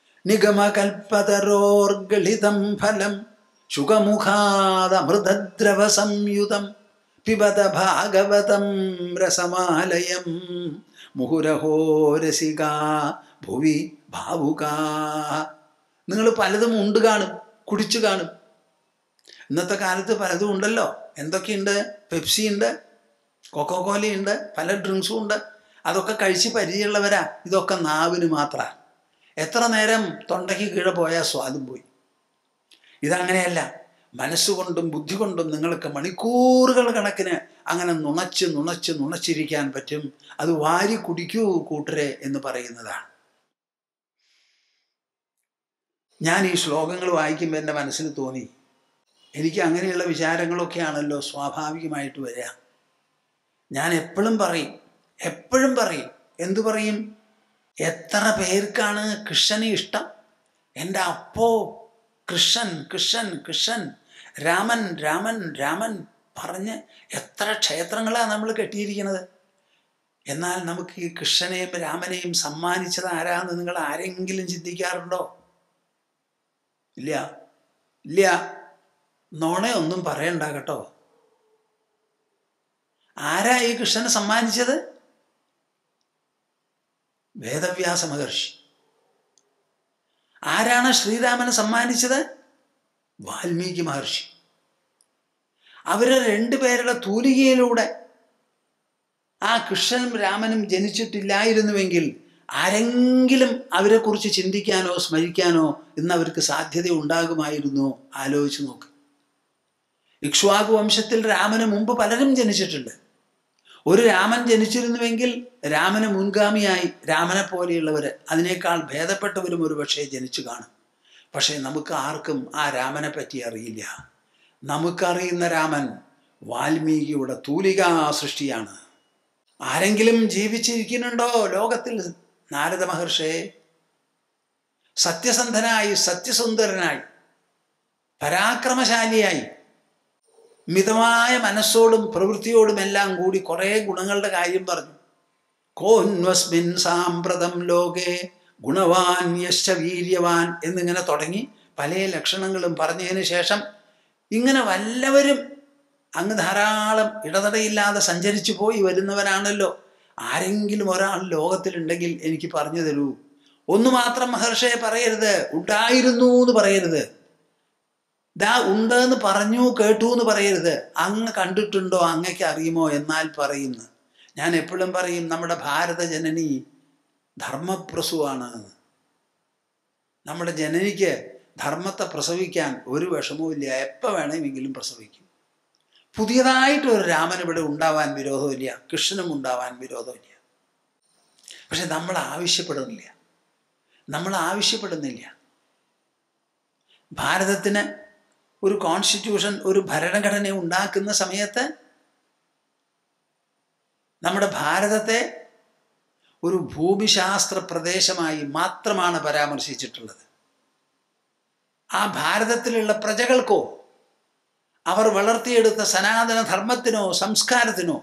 Speaker 1: നിഗമകൽപ്പതരോർഗളിതം ഫലം ശുഖമുഖാദമൃതദ്രവ സംയുതം പിബത ഭാഗവതം രസമാലയം മുഹുരഹോ രസിക ഭുവി ഭാവുക നിങ്ങൾ പലതും ഉണ്ട് കാണും കുടിച്ചു കാണും ഇന്നത്തെ കാലത്ത് പലതും ഉണ്ടല്ലോ എന്തൊക്കെയുണ്ട് പെപ്സി ഉണ്ട് കൊക്കോകോലയുണ്ട് പല ഡ്രിങ്ക്സും ഉണ്ട് അതൊക്കെ കഴിച്ച് പരിചയമുള്ളവരാ ഇതൊക്കെ നാവിന് മാത്രമാണ് എത്ര നേരം തൊണ്ടയ്ക്ക് കീഴെ പോയാൽ സ്വാദും പോയി ഇതങ്ങനെയല്ല മനസ്സുകൊണ്ടും ബുദ്ധി കൊണ്ടും നിങ്ങൾക്ക് മണിക്കൂറുകൾ കണക്കിന് അങ്ങനെ നുണച്ച് നുണച്ച് നുണച്ചിരിക്കാൻ പറ്റും അത് വാരി കുടിക്കൂ കൂട്ടരെ എന്ന് പറയുന്നതാണ് ഞാൻ ഈ ശ്ലോകങ്ങൾ വായിക്കുമ്പോൾ എൻ്റെ മനസ്സിൽ തോന്നി എനിക്ക് അങ്ങനെയുള്ള വിചാരങ്ങളൊക്കെയാണല്ലോ സ്വാഭാവികമായിട്ട് വരിക ഞാൻ എപ്പോഴും പറയും എപ്പോഴും പറയും എന്തു പറയും എത്ര പേർക്കാണ് കൃഷ്ണനെ ഇഷ്ടം എൻ്റെ അപ്പോ കൃഷ്ണൻ കൃഷ്ണൻ കൃഷ്ണൻ രാമൻ രാമൻ രാമൻ പറഞ്ഞ് എത്ര ക്ഷേത്രങ്ങളാണ് നമ്മൾ കെട്ടിയിരിക്കുന്നത് എന്നാൽ നമുക്ക് ഈ കൃഷ്ണനെയും രാമനെയും സമ്മാനിച്ചത് ആരാന്ന് നിങ്ങൾ ആരെങ്കിലും ചിന്തിക്കാറുണ്ടോ ഇല്ല ഇല്ല നോണയൊന്നും പറയണ്ട കേട്ടോ ആരാ ഈ കൃഷ്ണനെ സമ്മാനിച്ചത് വേദവ്യാസ മഹർഷി ആരാണ് ശ്രീരാമനെ സമ്മാനിച്ചത് വാൽമീകി മഹർഷി അവരെ രണ്ടുപേരുടെ തൂലികയിലൂടെ ആ കൃഷ്ണനും രാമനും ജനിച്ചിട്ടില്ലായിരുന്നുവെങ്കിൽ ആരെങ്കിലും അവരെക്കുറിച്ച് ചിന്തിക്കാനോ സ്മരിക്കാനോ ഇന്ന് അവർക്ക് സാധ്യത ഉണ്ടാകുമായിരുന്നു ആലോചിച്ച് നോക്ക് ഇക്ഷ്വാകു വംശത്തിൽ രാമന് മുമ്പ് പലരും ജനിച്ചിട്ടുണ്ട് ഒരു രാമൻ ജനിച്ചിരുന്നുവെങ്കിൽ രാമന് മുൻഗാമിയായി രാമനെ പോലെയുള്ളവർ അതിനേക്കാൾ ഭേദപ്പെട്ടവരും ഒരു പക്ഷേ ജനിച്ചു കാണും പക്ഷേ നമുക്ക് ആർക്കും ആ രാമനെ പറ്റി അറിയില്ല നമുക്കറിയുന്ന രാമൻ വാൽമീകിയുടെ തൂലികാ സൃഷ്ടിയാണ് ആരെങ്കിലും ജീവിച്ചിരിക്കുന്നുണ്ടോ ലോകത്തിൽ നാരദ മഹർഷയെ സത്യസന്ധനായി സത്യസുന്ദരനായി പരാക്രമശാലിയായി മിതമായ മനസ്സോടും പ്രവൃത്തിയോടും എല്ലാം കൂടി കുറേ ഗുണങ്ങളുടെ കാര്യം പറഞ്ഞു കോന്വസ്മിൻ സാമ്പ്രതം ലോകേ ഗുണവാൻ യശ്ച വീര്യവാൻ എന്നിങ്ങനെ തുടങ്ങി പല ലക്ഷണങ്ങളും പറഞ്ഞതിന് ശേഷം ഇങ്ങനെ വല്ലവരും അങ്ങ് ധാരാളം ഇടതടയില്ലാതെ സഞ്ചരിച്ചു പോയി വരുന്നവരാണല്ലോ ആരെങ്കിലും ഒരാൾ ലോകത്തിലുണ്ടെങ്കിൽ എനിക്ക് പറഞ്ഞു തരൂ ഒന്ന് മാത്രം മഹർഷയെ പറയരുത് ഉണ്ടായിരുന്നു എന്ന് പറയരുത് ദാ ഉണ്ടെന്ന് പറഞ്ഞു കേട്ടു എന്ന് പറയരുത് അങ്ങ് കണ്ടിട്ടുണ്ടോ അങ്ങക്ക് അറിയുമോ എന്നാൽ പറയുന്നു ഞാൻ എപ്പോഴും പറയും നമ്മുടെ ഭാരത ജനനി ധർമ്മപ്രസുവാണ് നമ്മുടെ ജനനിക്ക് ധർമ്മത്തെ പ്രസവിക്കാൻ ഒരു വിഷമവും ഇല്ല എപ്പോൾ വേണമെങ്കിലും പ്രസവിക്കും പുതിയതായിട്ട് ഒരു രാമൻ ഇവിടെ ഉണ്ടാവാൻ വിരോധമില്ല കൃഷ്ണനും ഉണ്ടാവാൻ വിരോധമില്ല പക്ഷെ നമ്മൾ ആവശ്യപ്പെടുന്നില്ല നമ്മൾ ആവശ്യപ്പെടുന്നില്ല ഭാരതത്തിന് ഒരു കോൺസ്റ്റിറ്റ്യൂഷൻ ഒരു ഭരണഘടന ഉണ്ടാക്കുന്ന സമയത്ത് നമ്മുടെ ഭാരതത്തെ ഒരു ഭൂമിശാസ്ത്ര പ്രദേശമായി മാത്രമാണ് പരാമർശിച്ചിട്ടുള്ളത് ആ ഭാരതത്തിലുള്ള പ്രജകൾക്കോ അവർ വളർത്തിയെടുത്ത സനാതന ധർമ്മത്തിനോ സംസ്കാരത്തിനോ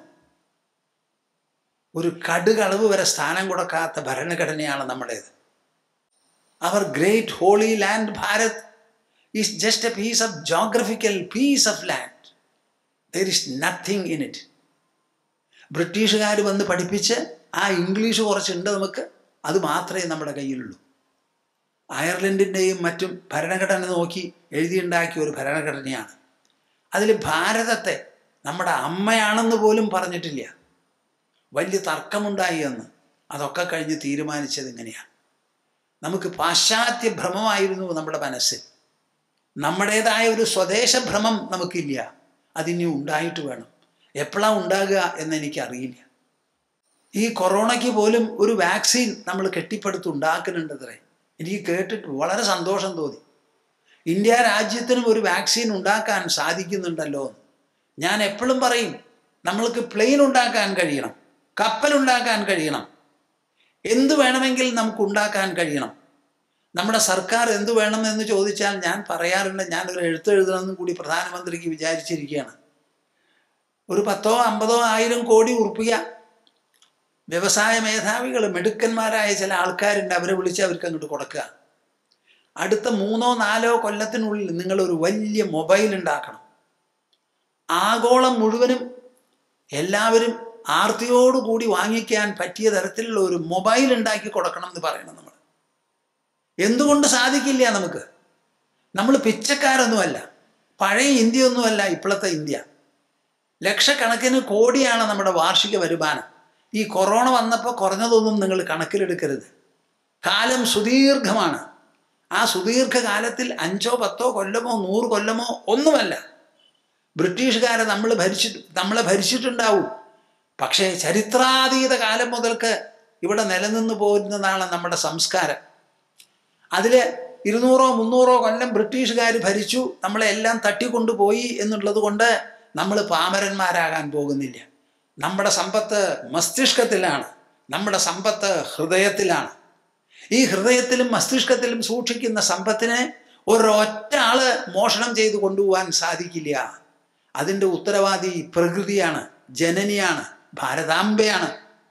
Speaker 1: ഒരു കടുകളവ് വരെ സ്ഥാനം കൊടുക്കാത്ത ഭരണഘടനയാണ് നമ്മുടേത് അവർ great holy land Bharat is just a piece of geographical piece of land there is nothing in it ബ്രിട്ടീഷുകാർ വന്ന് പഠിപ്പിച്ച് ആ ഇംഗ്ലീഷ് കുറച്ചുണ്ട് നമുക്ക് അത് മാത്രമേ നമ്മുടെ കയ്യിലുള്ളൂ അയർലൻഡിൻ്റെയും മറ്റും ഭരണഘടന നോക്കി എഴുതിയുണ്ടാക്കിയ ഒരു ഭരണഘടനയാണ് അതിൽ ഭാരതത്തെ നമ്മുടെ അമ്മയാണെന്ന് പോലും പറഞ്ഞിട്ടില്ല വലിയ തർക്കമുണ്ടായി എന്ന് അതൊക്കെ കഴിഞ്ഞ് തീരുമാനിച്ചത് ഇങ്ങനെയാണ് നമുക്ക് പാശ്ചാത്യ ഭ്രമമായിരുന്നു നമ്മുടെ മനസ്സിൽ നമ്മുടേതായ ഒരു സ്വദേശഭ്രമം നമുക്കില്ല അതിനി ഉണ്ടായിട്ട് വേണം എപ്പോഴാണ് ഉണ്ടാകുക എന്ന് എനിക്കറിയില്ല ഈ കൊറോണയ്ക്ക് പോലും ഒരു വാക്സിൻ നമ്മൾ കെട്ടിപ്പടുത്ത് ഉണ്ടാക്കുന്നുണ്ടത്രേ എനിക്ക് കേട്ടിട്ട് വളരെ സന്തോഷം തോന്നി ഇന്ത്യ രാജ്യത്തിനും ഒരു വാക്സിൻ ഉണ്ടാക്കാൻ സാധിക്കുന്നുണ്ടല്ലോ ഞാൻ എപ്പോഴും പറയും നമ്മൾക്ക് പ്ലെയിൻ ഉണ്ടാക്കാൻ കഴിയണം കപ്പൽ ഉണ്ടാക്കാൻ കഴിയണം എന്ത് വേണമെങ്കിൽ നമുക്ക് ഉണ്ടാക്കാൻ കഴിയണം നമ്മുടെ സർക്കാർ എന്ത് വേണമെന്ന് ചോദിച്ചാൽ ഞാൻ പറയാറുണ്ട് ഞാനൊരു എഴുത്തെഴുതണമെന്നും കൂടി പ്രധാനമന്ത്രിക്ക് വിചാരിച്ചിരിക്കുകയാണ് ഒരു പത്തോ അമ്പതോ ആയിരം കോടി ഉറപ്പിക വ്യവസായ മേധാവികൾ മിടുക്കന്മാരായ ചില ആൾക്കാരുണ്ട് അവരെ വിളിച്ച് അവർക്ക് അങ്ങോട്ട് കൊടുക്കുക അടുത്ത മൂന്നോ നാലോ കൊല്ലത്തിനുള്ളിൽ നിങ്ങളൊരു വലിയ മൊബൈൽ ഉണ്ടാക്കണം ആഗോളം മുഴുവനും എല്ലാവരും ആർത്തിയോടുകൂടി വാങ്ങിക്കാൻ പറ്റിയ തരത്തിലുള്ള ഒരു മൊബൈൽ ഉണ്ടാക്കി കൊടുക്കണം എന്ന് പറയണം നമ്മൾ എന്തുകൊണ്ട് സാധിക്കില്ല നമുക്ക് നമ്മൾ പിച്ചക്കാരൊന്നുമല്ല പഴയ ഇന്ത്യയൊന്നുമല്ല ഇപ്പോഴത്തെ ഇന്ത്യ ലക്ഷക്കണക്കിന് കോടിയാണ് നമ്മുടെ വാർഷിക വരുമാനം ഈ കൊറോണ വന്നപ്പോൾ കുറഞ്ഞതൊന്നും നിങ്ങൾ കണക്കിലെടുക്കരുത് കാലം സുദീർഘമാണ് ആ സുദീർഘകാലത്തിൽ അഞ്ചോ പത്തോ കൊല്ലമോ നൂറ് കൊല്ലമോ ഒന്നുമല്ല ബ്രിട്ടീഷുകാരെ നമ്മൾ ഭരിച്ചിട്ട് നമ്മളെ ഭരിച്ചിട്ടുണ്ടാവും പക്ഷേ ചരിത്രാതീത കാലം മുതൽക്ക് ഇവിടെ നിലനിന്ന് പോരുന്നതാണ് നമ്മുടെ സംസ്കാരം അതിൽ ഇരുന്നൂറോ മുന്നൂറോ കൊല്ലം ബ്രിട്ടീഷുകാർ ഭരിച്ചു നമ്മളെ എല്ലാം തട്ടിക്കൊണ്ടുപോയി എന്നുള്ളത് കൊണ്ട് നമ്മൾ പാമരന്മാരാകാൻ പോകുന്നില്ല നമ്മുടെ സമ്പത്ത് മസ്തിഷ്കത്തിലാണ് നമ്മുടെ സമ്പത്ത് ഹൃദയത്തിലാണ് ഈ ഹൃദയത്തിലും മസ്തിഷ്കത്തിലും സൂക്ഷിക്കുന്ന സമ്പത്തിനെ ഒരൊറ്റ ആള് മോഷണം ചെയ്തു കൊണ്ടുപോകാൻ സാധിക്കില്ല അതിൻ്റെ ഉത്തരവാദി പ്രകൃതിയാണ് ജനനിയാണ് ഭാരതാംബയാണ്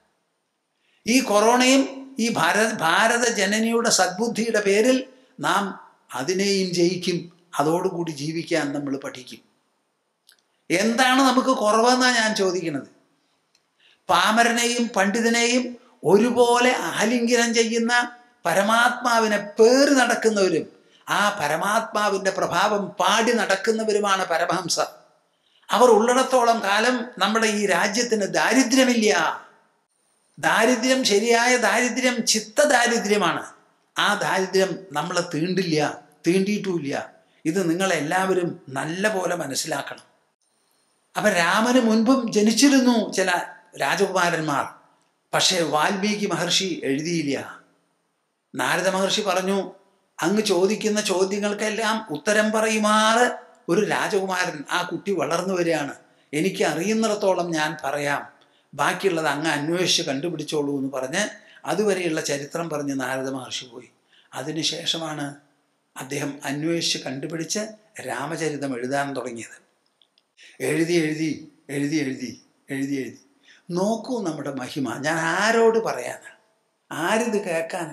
Speaker 1: ഈ കൊറോണയും ഈ ഭാരത ഭാരത ജനനിയുടെ സദ്ബുദ്ധിയുടെ പേരിൽ നാം അതിനെയും ജയിക്കും അതോടുകൂടി ജീവിക്കാൻ നമ്മൾ പഠിക്കും എന്താണ് നമുക്ക് കുറവെന്നാണ് ഞാൻ ചോദിക്കുന്നത് പാമരനെയും പണ്ഡിതനെയും ഒരുപോലെ ആലിംഗനം ചെയ്യുന്ന പരമാത്മാവിനെ പേറി നടക്കുന്നവരും ആ പരമാത്മാവിൻ്റെ പ്രഭാവം പാടി നടക്കുന്നവരുമാണ് പരമഹംസ അവർ ഉള്ളിടത്തോളം കാലം നമ്മുടെ ഈ രാജ്യത്തിന് ദാരിദ്ര്യമില്ല ദാരിദ്ര്യം ശരിയായ ദാരിദ്ര്യം ചിത്തദാരിദ്ര്യമാണ് ആ ദാരിദ്ര്യം നമ്മളെ തീണ്ടില്ല തീണ്ടിയിട്ടുമില്ല ഇത് നിങ്ങളെല്ലാവരും നല്ല പോലെ മനസ്സിലാക്കണം അപ്പം രാമന് മുൻപും ജനിച്ചിരുന്നു ചില രാജകുമാരന്മാർ പക്ഷേ വാൽമീകി മഹർഷി എഴുതിയില്ല നാരദ മഹർഷി പറഞ്ഞു അങ്ങ് ചോദിക്കുന്ന ചോദ്യങ്ങൾക്കെല്ലാം ഉത്തരം പറയുമാറ് ഒരു രാജകുമാരൻ ആ കുട്ടി വളർന്നു വരികയാണ് എനിക്ക് അറിയുന്നിടത്തോളം ഞാൻ പറയാം ബാക്കിയുള്ളത് അങ്ങ് അന്വേഷിച്ച് കണ്ടുപിടിച്ചോളൂ എന്ന് പറഞ്ഞ് അതുവരെയുള്ള ചരിത്രം പറഞ്ഞ് നാരദ മഹർഷി പോയി അതിനുശേഷമാണ് അദ്ദേഹം അന്വേഷിച്ച് കണ്ടുപിടിച്ച് രാമചരിതം എഴുതാൻ തുടങ്ങിയത് എഴുതി എഴുതി എഴുതി എഴുതി എഴുതി എഴുതി നോക്കൂ നമ്മുടെ മഹിമ ഞാൻ ആരോട് പറയാനാ ആരിത് കേൾക്കാൻ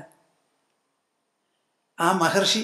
Speaker 1: ആ മഹർഷി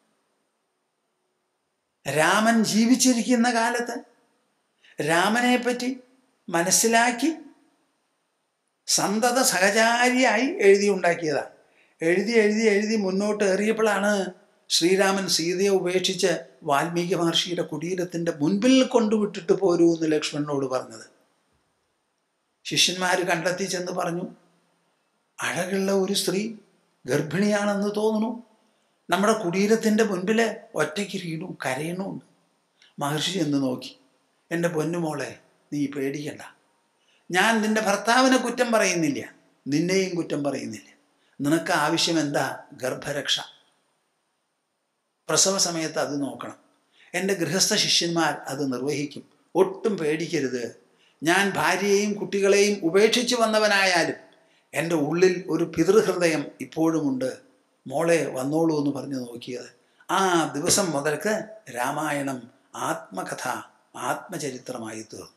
Speaker 1: രാമൻ ജീവിച്ചിരിക്കുന്ന കാലത്ത് രാമനെ പറ്റി മനസ്സിലാക്കി സന്തത സഹചാരിയായി എഴുതി ഉണ്ടാക്കിയതാണ് എഴുതി എഴുതി എഴുതി മുന്നോട്ട് ഏറിയപ്പോഴാണ് ശ്രീരാമൻ സീതയെ ഉപേക്ഷിച്ച് വാൽമീകി മഹർഷിയുടെ കുടീരത്തിൻ്റെ മുൻപിൽ കൊണ്ടുവിട്ടിട്ട് പോരൂ എന്ന് ലക്ഷ്മണനോട് പറഞ്ഞത് ശിഷ്യന്മാർ കണ്ടെത്തി ചെന്ന് പറഞ്ഞു അഴകുള്ള ഒരു സ്ത്രീ ഗർഭിണിയാണെന്ന് തോന്നുന്നു നമ്മുടെ കുടീരത്തിൻ്റെ മുൻപിൽ ഒറ്റയ്ക്ക് ഇരിക്കണു കരയണുണ്ട് മഹർഷി എന്ന് നോക്കി എൻ്റെ പൊന്നുമോളെ നീ പേടിക്കണ്ട ഞാൻ നിന്റെ ഭർത്താവിനെ കുറ്റം പറയുന്നില്ല നിന്നെയും കുറ്റം പറയുന്നില്ല നിനക്ക് ആവശ്യം എന്താ ഗർഭരക്ഷ പ്രസവ സമയത്ത് അത് നോക്കണം എൻ്റെ ഗൃഹസ്ഥ ശിഷ്യന്മാർ അത് നിർവഹിക്കും ഒട്ടും പേടിക്കരുത് ഞാൻ ഭാര്യയെയും കുട്ടികളെയും ഉപേക്ഷിച്ച് വന്നവനായാലും എൻ്റെ ഉള്ളിൽ ഒരു പിതൃഹൃദയം ഇപ്പോഴുമുണ്ട് മോളെ വന്നോളൂ എന്ന് പറഞ്ഞു നോക്കിയത് ആ ദിവസം മുതൽക്ക് രാമായണം ആത്മകഥ ആത്മചരിത്രമായി തീർന്നു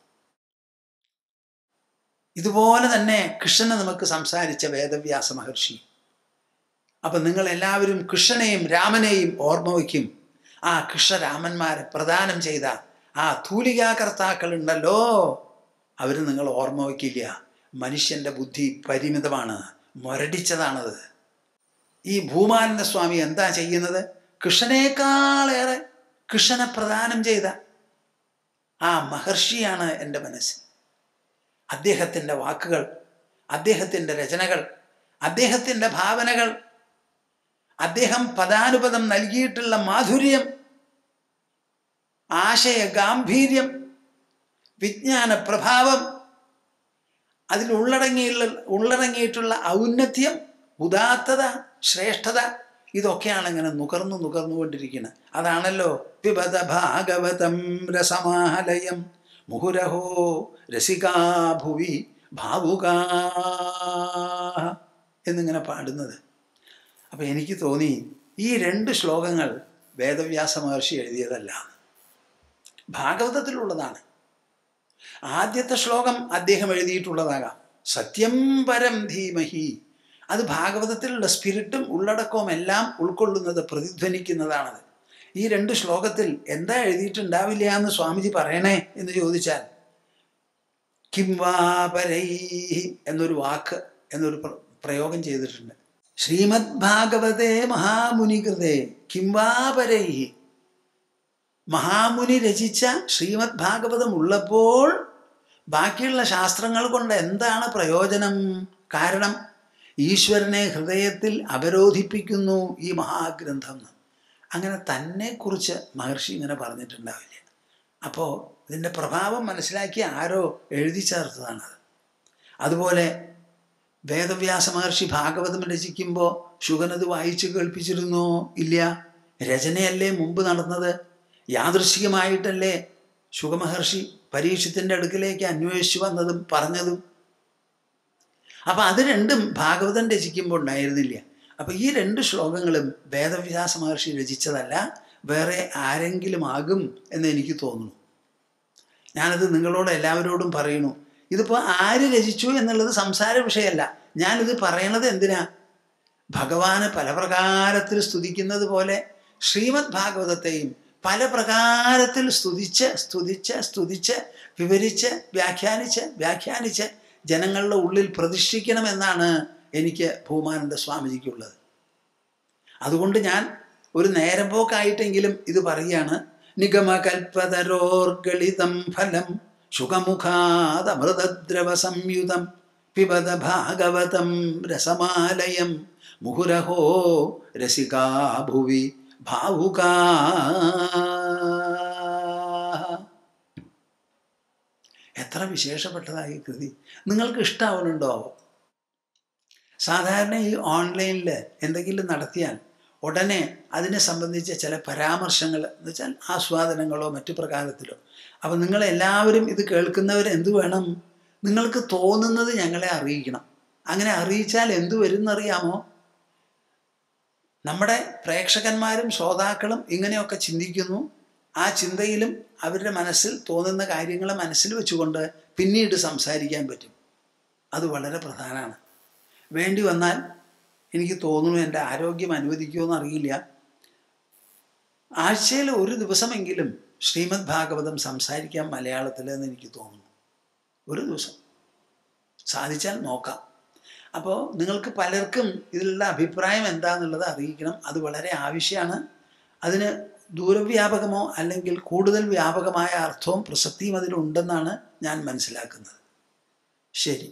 Speaker 1: ഇതുപോലെ തന്നെ കൃഷ്ണനെ നമുക്ക് സംസാരിച്ച വേദവ്യാസ മഹർഷി അപ്പം നിങ്ങൾ എല്ലാവരും കൃഷ്ണനെയും രാമനെയും ഓർമ്മ വയ്ക്കും ആ കൃഷ്ണരാമന്മാരെ പ്രദാനം ചെയ്ത ആ തൂലികാകർത്താക്കൾ ഉണ്ടല്ലോ അവർ നിങ്ങൾ ഓർമ്മ വയ്ക്കില്ല മനുഷ്യൻ്റെ ബുദ്ധി പരിമിതമാണ് മുരടിച്ചതാണത് ഈ ഭൂമാനന്ദ സ്വാമി എന്താ ചെയ്യുന്നത് കൃഷ്ണനേക്കാളേറെ കൃഷ്ണനെ പ്രദാനം ചെയ്ത ആ മഹർഷിയാണ് എൻ്റെ മനസ്സ് അദ്ദേഹത്തിൻ്റെ വാക്കുകൾ അദ്ദേഹത്തിൻ്റെ രചനകൾ അദ്ദേഹത്തിൻ്റെ ഭാവനകൾ അദ്ദേഹം പദാനുപദം നൽകിയിട്ടുള്ള മാധുര്യം ആശയ ഗാംഭീര്യം വിജ്ഞാന പ്രഭാവം അതിൽ ഉള്ളടങ്ങിയുള്ള ഉള്ളടങ്ങിയിട്ടുള്ള ഔന്നത്യം ഉദാത്തത ശ്രേഷ്ഠത ഇതൊക്കെയാണ് ഇങ്ങനെ നുകർന്നു നുകർന്നുകൊണ്ടിരിക്കുന്നത് അതാണല്ലോ പിബത ഭാഗവതം രസമാലയം മുഹുരഹോ രസികാ ഭുവി ഭാവുകാ എന്നിങ്ങനെ പാടുന്നത് അപ്പം എനിക്ക് തോന്നി ഈ രണ്ട് ശ്ലോകങ്ങൾ വേദവ്യാസ മഹർഷി എഴുതിയതല്ല ഭാഗവതത്തിലുള്ളതാണ് ആദ്യത്തെ ശ്ലോകം അദ്ദേഹം എഴുതിയിട്ടുള്ളതാകാം സത്യം പരം ധീമഹി അത് ഭാഗവതത്തിലുള്ള സ്പിരിറ്റും ഉള്ളടക്കവും എല്ലാം ഉൾക്കൊള്ളുന്നത് പ്രതിധ്വനിക്കുന്നതാണത് ഈ രണ്ട് ശ്ലോകത്തിൽ എന്താ എഴുതിയിട്ടുണ്ടാവില്ല എന്ന് സ്വാമിജി പറയണേ എന്ന് ചോദിച്ചാൽ കിംവാപരൈ എന്നൊരു വാക്ക് എന്നൊരു പ്ര- പ്രയോഗം ചെയ്തിട്ടുണ്ട് ശ്രീമദ് ഭാഗവതേ മഹാമുനികൃതേ കിംവാപരൈ മഹാമുനി രചിച്ച ശ്രീമദ് ഭാഗവതം ഉള്ളപ്പോൾ ബാക്കിയുള്ള ശാസ്ത്രങ്ങൾ കൊണ്ട് എന്താണ് പ്രയോജനം കാരണം ഈശ്വരനെ ഹൃദയത്തിൽ അവരോധിപ്പിക്കുന്നു ഈ മഹാഗ്രന്ഥം എന്ന്. അങ്ങനെ തന്നെക്കുറിച്ച് മഹർഷി ഇങ്ങനെ പറഞ്ഞിട്ടുണ്ടാവില്ല അപ്പോൾ ഇതിൻ്റെ പ്രഭാവം മനസ്സിലാക്കി ആരോ എഴുതി ചേർത്തതാണത് അതുപോലെ വേദവ്യാസ മഹർഷി ഭാഗവതം രചിക്കുമ്പോൾ ശുഗനത് വായിച്ചു കേൾപ്പിച്ചിരുന്നോ ഇല്ല രചനയല്ലേ മുമ്പ് നടന്നത് യാദൃശികമായിട്ടല്ലേ ശുഗമഹർഷി പരീക്ഷത്തിൻ്റെ അടുക്കിലേക്ക് അന്വേഷിച്ചു വന്നതും പറഞ്ഞതും അപ്പം അത് രണ്ടും ഭാഗവതം രചിക്കുമ്പോൾ ഉണ്ടായിരുന്നില്ല അപ്പം ഈ രണ്ട് ശ്ലോകങ്ങളും വേദവ്യാസ മഹർഷി രചിച്ചതല്ല വേറെ ആരെങ്കിലും ആകും എന്ന് എനിക്ക് തോന്നുന്നു ഞാനത് നിങ്ങളോട് എല്ലാവരോടും പറയുന്നു ഇതിപ്പോൾ ആര് രചിച്ചു എന്നുള്ളത് സംസാര വിഷയമല്ല ഞാനിത് പറയണത് എന്തിനാ ഭഗവാന് പല പ്രകാരത്തിൽ സ്തുതിക്കുന്നത് പോലെ ശ്രീമദ് ഭാഗവതത്തെയും പല പ്രകാരത്തിൽ സ്തുതിച്ച് സ്തുതിച്ച് സ്തുതിച്ച് വിവരിച്ച് വ്യാഖ്യാനിച്ച് വ്യാഖ്യാനിച്ച് ജനങ്ങളുടെ ഉള്ളിൽ പ്രതിഷ്ഠിക്കണമെന്നാണ് എനിക്ക് ഭൂമാനന്ദ സ്വാമിജിക്കുള്ളത് അതുകൊണ്ട് ഞാൻ ഒരു നേരം പോക്കായിട്ടെങ്കിലും ഇത് പറയുകയാണ് നിഗമകൽപ്പതരോർഗളിതം ഫലം ശുഖമുഖാദമൃതദ്രവ സംയുതം പിബത ഭാഗവതം രസമാലയം മുഹുരഹോ രസികാ ഭുവി ഭാവുകാ എത്ര വിശേഷപ്പെട്ടതായി കൃതി നിങ്ങൾക്ക് ഇഷ്ടാവുന്നുണ്ടോ സാധാരണ ഈ ഓൺലൈനിൽ എന്തെങ്കിലും നടത്തിയാൽ ഉടനെ അതിനെ സംബന്ധിച്ച ചില പരാമർശങ്ങൾ എന്ന് വെച്ചാൽ ആസ്വാദനങ്ങളോ മറ്റു പ്രകാരത്തിലോ അപ്പം നിങ്ങളെല്ലാവരും ഇത് കേൾക്കുന്നവർ എന്തു വേണം നിങ്ങൾക്ക് തോന്നുന്നത് ഞങ്ങളെ അറിയിക്കണം അങ്ങനെ അറിയിച്ചാൽ എന്തു വരുന്നറിയാമോ നമ്മുടെ പ്രേക്ഷകന്മാരും ശ്രോതാക്കളും ഇങ്ങനെയൊക്കെ ചിന്തിക്കുന്നു ആ ചിന്തയിലും അവരുടെ മനസ്സിൽ തോന്നുന്ന കാര്യങ്ങൾ മനസ്സിൽ വെച്ചുകൊണ്ട് പിന്നീട് സംസാരിക്കാൻ പറ്റും അത് വളരെ പ്രധാനമാണ് വേണ്ടി വന്നാൽ എനിക്ക് തോന്നുന്നു എൻ്റെ ആരോഗ്യം അനുവദിക്കുമോ അറിയില്ല ആഴ്ചയിൽ ഒരു ദിവസമെങ്കിലും ശ്രീമദ് ഭാഗവതം സംസാരിക്കാം മലയാളത്തിൽ എന്ന് എനിക്ക് തോന്നുന്നു ഒരു ദിവസം സാധിച്ചാൽ നോക്കാം അപ്പോൾ നിങ്ങൾക്ക് പലർക്കും ഇതിലുള്ള അഭിപ്രായം എന്താണെന്നുള്ളത് അറിയിക്കണം അത് വളരെ ആവശ്യമാണ് അതിന് ദൂരവ്യാപകമോ അല്ലെങ്കിൽ കൂടുതൽ വ്യാപകമായ അർത്ഥവും പ്രസക്തിയും അതിലുണ്ടെന്നാണ് ഞാൻ മനസ്സിലാക്കുന്നത് ശരി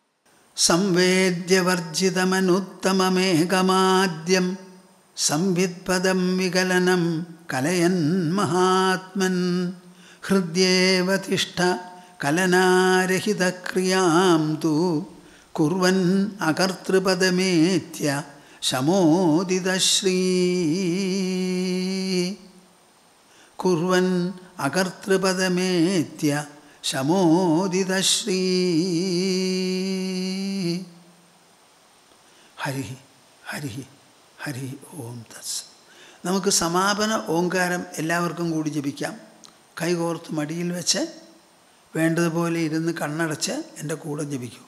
Speaker 1: സംവേദ്യവർജിതമനുത്തമമേകമാദ്യം സംവിത്പദം വികലനം കലയൻ മഹാത്മൻ ഹൃദ്യേവ തിഷ്ഠ കലനാരഹിതക്രിയാം തു കുർവൻ അകർത്തൃപദമേത്യ ശമോദിതശ്രീ കുർവൻ അകർത്തൃപദമേത്യ ശമോദിതശ്രീ ഹരി ഹരി ഹരി ഓം തസ് നമുക്ക് സമാപന ഓങ്കാരം എല്ലാവർക്കും കൂടി ജപിക്കാം കൈകോർത്ത് മടിയിൽ വെച്ച് വേണ്ടതുപോലെ ഇരുന്ന് കണ്ണടച്ച് എൻ്റെ കൂടെ ജപിക്കൂ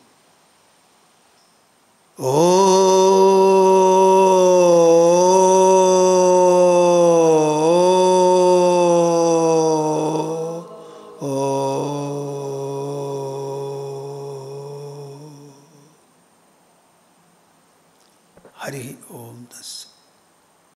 Speaker 1: ഓ ഹരി ഓം തസ്